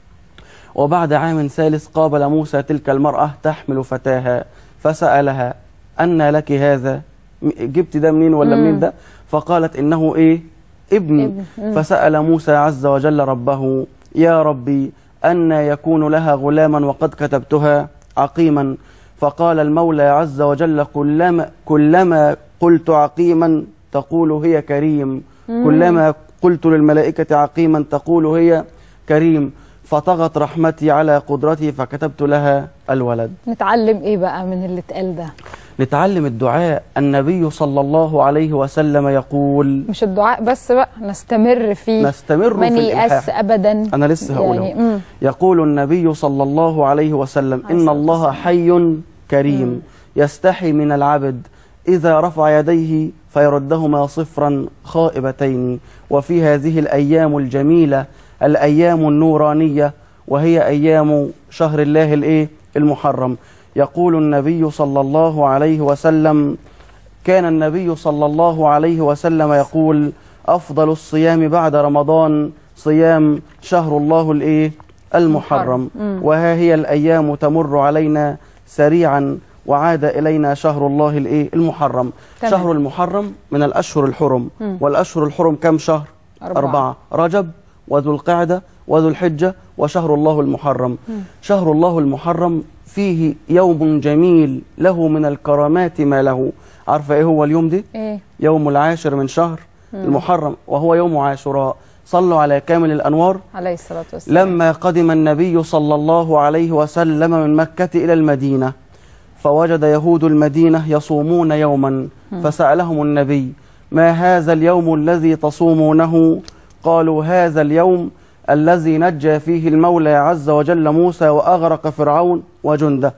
وبعد عام ثالث قابل موسى تلك المرأة تحمل فتاها فسألها أن لك هذا م- جبت ده منين ولا مم. منين ده فقالت إنه إيه ابني ابن. مم. فسأل موسى عز وجل ربه يا ربي أن يكون لها غلاما وقد كتبتها عقيما فقال المولى عز وجل كلما, كلما قلت عقيما تقول هي كريم مم. كلما قلت للملائكة عقيما تقول هي كريم فطغت رحمتي على قدرتي فكتبت لها الولد نتعلم ايه بقى من اللي اتقال ده نتعلم الدعاء النبي صلى الله عليه وسلم يقول مش الدعاء بس بقى نستمر فيه نستمر في ما نيأس الإلحاح. ابدا أنا لسه هقوله يعني مم. يقول النبي صلى الله عليه وسلم إن الله حي كريم يستحي من العبد إذا رفع يديه فيردهما صفرا خائبتين وفي هذه الأيام الجميلة الأيام النورانية وهي أيام شهر الله الإيه المحرم يقول النبي صلى الله عليه وسلم كان النبي صلى الله عليه وسلم يقول أفضل الصيام بعد رمضان صيام شهر الله الإيه المحرم مم. وها هي الأيام تمر علينا سريعا وعاد إلينا شهر الله الإيه المحرم تمام. شهر المحرم من الأشهر الحرم مم. والأشهر الحرم كم شهر أربعة. أربعة رجب وذو القعدة وذو الحجة وشهر الله المحرم مم. شهر الله المحرم فيه يوم جميل له من الكرامات ما له عارفة ايه هو اليوم دي ايه يوم العاشر من شهر مم. المحرم وهو يوم عاشوراء صلوا على كامل الأنوار عليه الصلاه والسلام لما قدم النبي صلى الله عليه وسلم من مكة إلى المدينة فوجد يهود المدينة يصومون يوما مم. فسألهم النبي ما هذا اليوم الذي تصومونه قالوا هذا اليوم الذي نجى فيه المولى عز وجل موسى وأغرق فرعون وجنده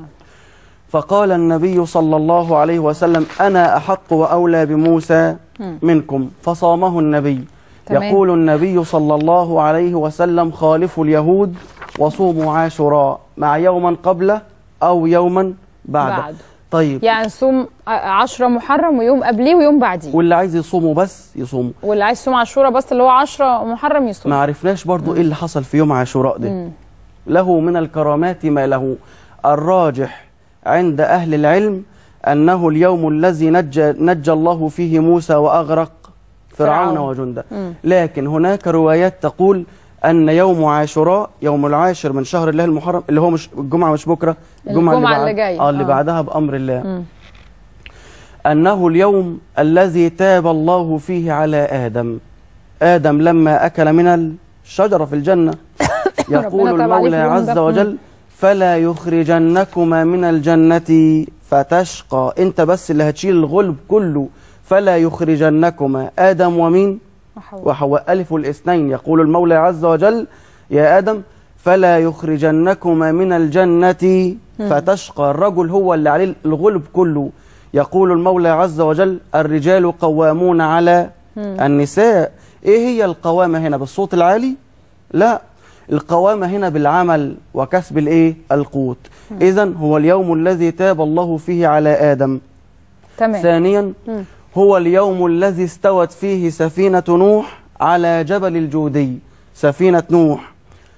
فقال النبي صلى الله عليه وسلم أنا أحق وأولى بموسى مم. منكم فصامه النبي تمام. يقول النبي صلى الله عليه وسلم خالفوا اليهود وصوموا عاشوراء مع يوما قبله أو يوما بعده بعد. طيب يعني صوم ع- عشرة محرم ويوم قبليه ويوم بعديه واللي عايز يصوموا بس يصوموا واللي عايز يصوم عاشوراء بس اللي هو عشرة محرم يصوم ما عرفناش برضو ايه اللي حصل في يوم عاشوراء ده مم. له من الكرامات ما له الراجح عند أهل العلم أنه اليوم الذي نجى, نجى الله فيه موسى وأغرق فرعون فرعون. وجنده مم. لكن هناك روايات تقول أن يوم عاشوراء يوم العاشر من شهر الله المحرم اللي هو مش الجمعة مش بكرة الجمعة اللي بعد- جاية. آه اللي آه. بعدها بأمر الله مم. أنه اليوم الذي تاب الله فيه على آدم آدم لما أكل من الشجرة في الجنة يقول ربنا تاب عليه المولى في اليوم عز ده. وجل فلا يخرجنكما من الجنة فتشقى انت بس اللي هتشيل الغلب كله فلا يخرجنكما آدم ومين وحواء ألف الاثنين يقول المولى عز وجل يا آدم فلا يخرجنكما من الجنة مم. فتشقى الرجل هو اللي عليه الغلب كله يقول المولى عز وجل الرجال قوامون على مم. النساء ايه هي القوامة هنا بالصوت العالي لا القوامة هنا بالعمل وكسب الايه القوت اذا هو اليوم الذي تاب الله فيه على آدم تمام ثانيا مم. هو اليوم الذي استوت فيه سفينة نوح على جبل الجودي سفينة نوح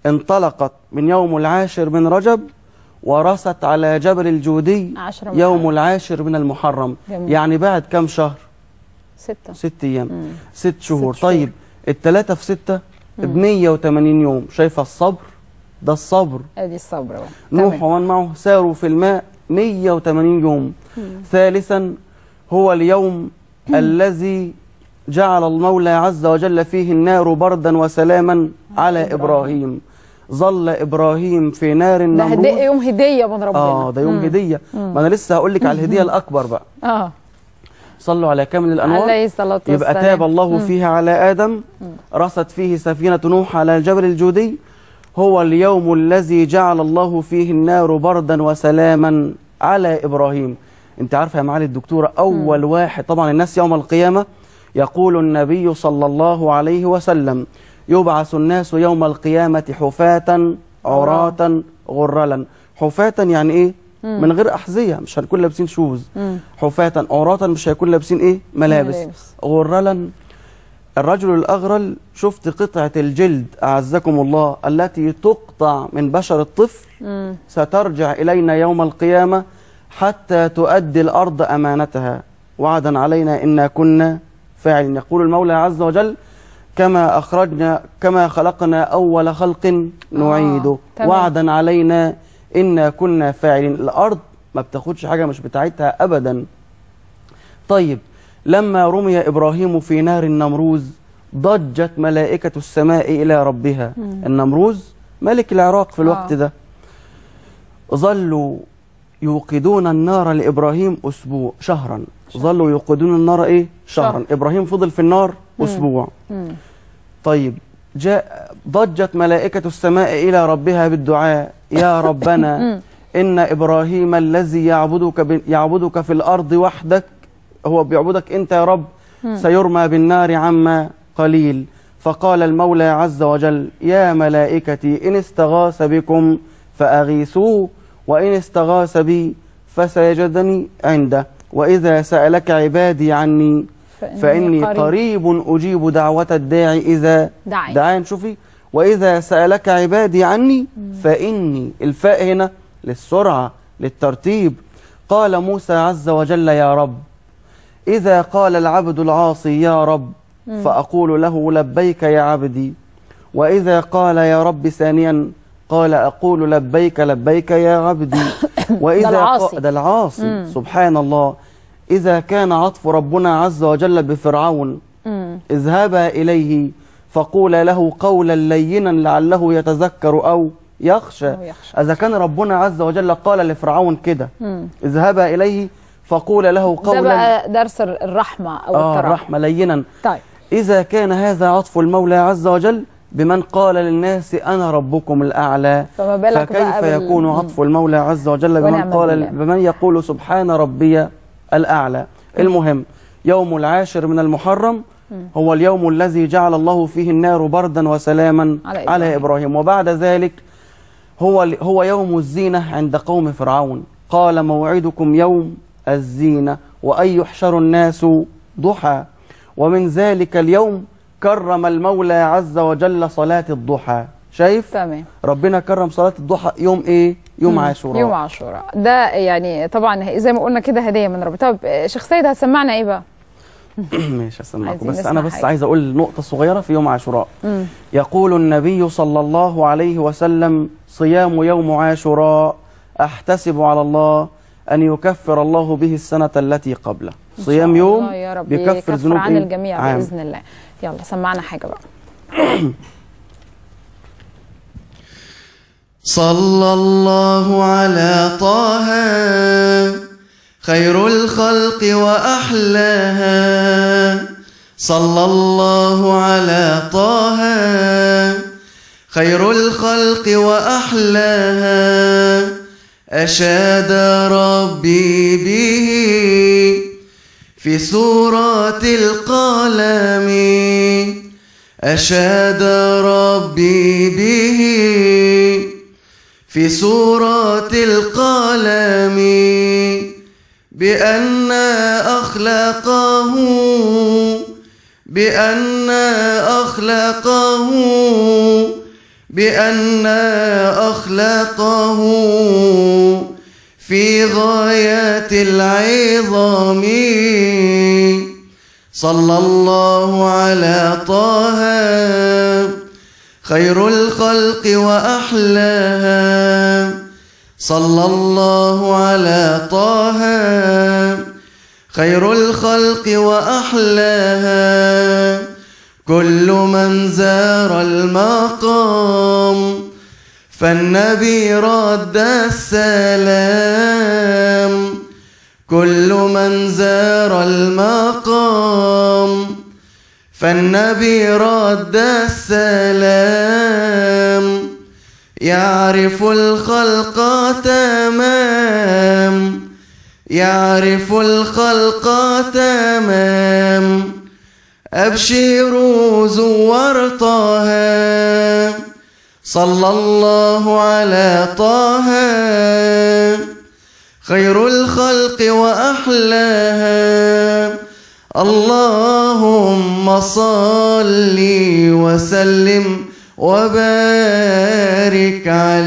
انطلقت من يوم العاشر من رجب ورست على جبل الجودي عشرة يوم محرم. العاشر من المحرم جميل. يعني بعد كم شهر ستة ست ايام ست شهور طيب التلاتة في ستة ب 180 يوم شايفة الصبر ده الصبر ادي الصبر بقى نوح تمام. ومن معه ساروا في الماء 180 يوم مم. ثالثا هو اليوم الذي جعل المولى عز وجل فيه النار بردا وسلاما على إبراهيم ظل إبراهيم في نار ده النمرود هدي يوم هديه من ربنا اه ده يوم مم. هدية مم. ما أنا لسه هقول لك على الهدية الأكبر بقى اه صلوا على كامل الأنوار عليه الصلاة يبقى والسلام. تاب الله مم. فيها على آدم رست فيه سفينة نوح على الجبل الجودي هو اليوم الذي جعل الله فيه النار بردا وسلاما على إبراهيم انت عارفة يا معالي الدكتورة أول واحد طبعا الناس يوم القيامة يقول النبي صلى الله عليه وسلم يبعث الناس يوم القيامة حفاة عراة غرلا حفاة يعني ايه مم. من غير أحذية مش هنكون لابسين شوز مم. حفاة عراة مش هيكون لابسين ايه ملابس ملابس. غرلا الرجل الأغرل شفت قطعة الجلد أعزكم الله التي تقطع من بشر الطفل مم. سترجع إلينا يوم القيامة حتى تؤدي الأرض أمانتها وعدا علينا إنا كنا فاعلين يقول المولى عز وجل كما أخرجنا كما خلقنا أول خلق نعيده تمام. وعدا علينا إنا كنا فاعلين الأرض ما بتاخدش حاجة مش بتاعتها أبدا طيب لما رمي إبراهيم في نار النمروز ضجت ملائكة السماء إلى ربها مم. النمروز ملك العراق في الوقت آه. ده ظلوا يوقدون النار لإبراهيم أسبوع شهرا ظلوا يوقدون النار إيه شهرا شهر. إبراهيم فضل في النار مم. أسبوع مم. طيب جاء ضجت ملائكة السماء إلى ربها بالدعاء يا ربنا مم. إن إبراهيم الذي يعبدك ب... يعبدك في الأرض وحدك هو بيعبدك أنت يا رب مم. سيرمى بالنار عما قليل فقال المولى عز وجل يا ملائكتي إن استغاث بكم فأغيثوه وإن استغاث بي فسيجدني عنده وإذا سألك عبادي عني فإني فإني قريب. قريب أجيب دعوة الداعي إذا دعاني. دعان شوفي وإذا سألك عبادي عني فإني الفاء هنا للسرعة للترتيب قال موسى عز وجل يا رب إذا قال العبد العاصي يا رب مم. فأقول له لبيك يا عبدي وإذا قال يا رب ثانيا قال أقول لبيك لبيك يا عبدي وإذا العاصي. قا- ده العاصي مم. سبحان الله إذا كان عطف ربنا عز وجل بفرعون مم. اذهبا إليه فقولا له قولا لينا لعله يتذكر أو يخشى أو يخشى. إذا كان ربنا عز وجل قال لفرعون كده مم. اذهبا إليه فقولا له ده قولا بقى درس الرحمة أو آه الترحم الرحمة لينا طيب إذا كان هذا عطف المولى عز وجل بمن قال للناس أنا ربكم الأعلى فما بالك فكيف بقى بال- يكون عطف المولى عز وجل بمن ونعم قال بالله. بمن يقول سبحان ربي الأعلى المهم يوم العاشر من المحرم مم. هو اليوم الذي جعل الله فيه النار بردا وسلاما على على, إبراهيم. على إبراهيم وبعد ذلك هو هو يوم الزينة عند قوم فرعون قال موعدكم يوم الزينة وأن يحشر الناس ضحى ومن ذلك اليوم كرم المولى عز وجل صلاة الضحى شايف تمام ربنا كرم صلاة الضحى يوم ايه يوم مم. عاشوراء يوم عاشوراء ده يعني طبعا زي ما قلنا كده هدية من ربنا طب آه، شيخ سيد هتسمعنا ايه بقى؟ ماشي هسمعكم عايزين بس نسمع انا بس حاجة. عايز اقول نقطة صغيرة في يوم عاشوراء مم. يقول النبي صلى الله عليه وسلم صيام يوم عاشوراء احتسب على الله ان يكفر الله به السنة التي قبله إن صيام شاء يوم الله يا رب بيكفر يكفر ذنوب عن إيه؟ الجميع عام. بإذن الله يلا سمعنا حاجة بقى صلى الله على طه خير الخلق وأحلاها صلى الله على طه خير الخلق وأحلاها أشاد ربي به في سورة القلم أشاد ربي به في سورة القلم بأن أخلاقه بأن أخلاقه بأن أخلاقه في غايات العظام صلى الله على طه خير الخلق وأحلاها صلى الله على طه خير الخلق وأحلاها كل من زار المقام فالنبي رد السلام كل من زار المقام فالنبي رد السلام يعرف الخلق تمام يعرف الخلق تمام أبشروا زور طه صلى الله على طه خير الخلق وأحلاها اللهم صل وسلم وبارك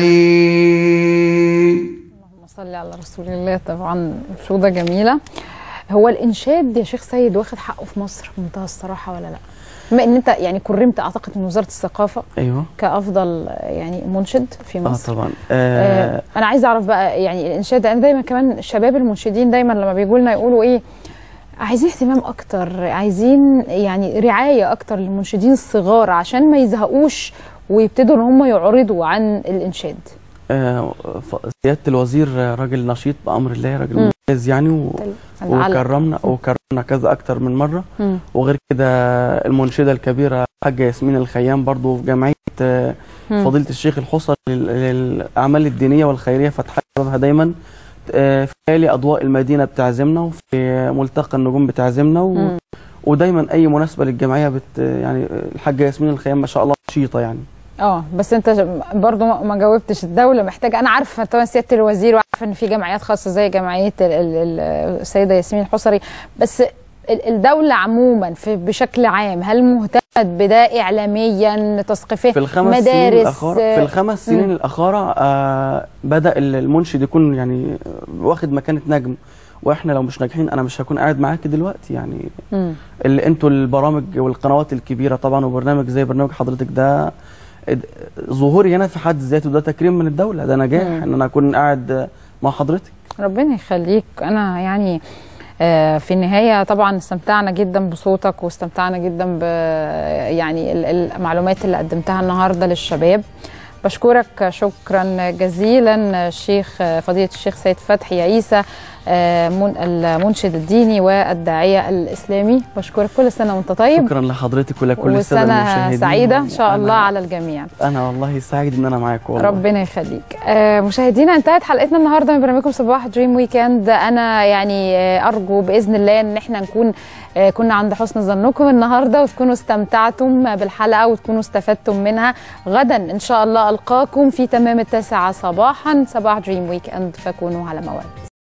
عليه اللهم صل على رسول الله طبعا مشهوده جميله هو الانشاد يا شيخ سيد واخد حقه في مصر بمنتهى الصراحه ولا لا بما ان انت يعني كرمت اعتقد من وزاره الثقافه ايوه كافضل يعني منشد في اه مصر طبعا آه آه انا عايزه اعرف بقى يعني الانشاد انا دايما كمان شباب المنشدين دايما لما بيجوا لنا يقولوا ايه عايزين اهتمام اكتر عايزين يعني رعايه اكتر للمنشدين الصغار عشان ما يزهقوش ويبتدوا ان هم يعرضوا عن الانشاد آه، ف- سيادة الوزير آه، راجل نشيط بأمر الله راجل مم. ممتاز يعني و... العلق. وكرمنا وكرمنا كذا أكتر من مرة مم. وغير كده المنشدة الكبيرة الحاجة ياسمين الخيام برضو في جمعية آه، مم. فضيلة الشيخ الحصري لل- للأعمال الدينية والخيرية فتح بابها دايما آه، في ليالي أضواء المدينة بتعزمنا وفي ملتقى النجوم بتعزمنا و... مم. ودايما أي مناسبة للجمعية بت يعني الحاجة ياسمين الخيام ما شاء الله نشيطة يعني اه بس انت برضو ما ما جاوبتش الدوله محتاجه انا عارفه طبعا سياده الوزير وعارفه ان في جمعيات خاصه زي جمعيه ال- ال- ال- السيده ياسمين الحصري بس ال- الدوله عموما في بشكل عام هل مهتمه بده اعلاميا تثقيفيا في الخمس سنين مدارس الأخارة في الخمس سنين مم. الأخارة آه بدأ ال- المنشد يكون يعني واخد مكانة نجم واحنا لو مش ناجحين انا مش هكون قاعد معاك دلوقتي يعني مم. اللي انتوا البرامج والقنوات الكبيره طبعا وبرنامج زي برنامج حضرتك ده اد- ظهوري هنا في حد ذاته ده تكريم من الدوله ده نجاح مم. ان انا اكون قاعد مع حضرتك ربنا يخليك انا يعني آه، في النهاية طبعا استمتعنا جدا بصوتك واستمتعنا جدا ب يعني ال- المعلومات اللي قدمتها النهاردة للشباب بشكرك شكرا جزيلا الشيخ فضيلة الشيخ سيد فتحي عيسى آه، من- المنشد الديني والداعية الإسلامي بشكرك كل سنة وانت طيب شكرا لحضرتك ولكل الساده وسنة المشاهدين سعيدة إن شاء أنا- الله على الجميع انا والله سعيد ان انا معاك والله ربنا يخليك آه، مشاهدينا انتهت حلقتنا النهارده من برنامجكم صباح دريم ويكند انا يعني آه، ارجو باذن الله ان احنا نكون آه، كنا عند حسن ظنكم النهارده وتكونوا استمتعتم بالحلقه وتكونوا استفدتم منها غدا ان شاء الله القاكم في تمام التاسعه صباحا صباح دريم ويكند فكونوا على موعد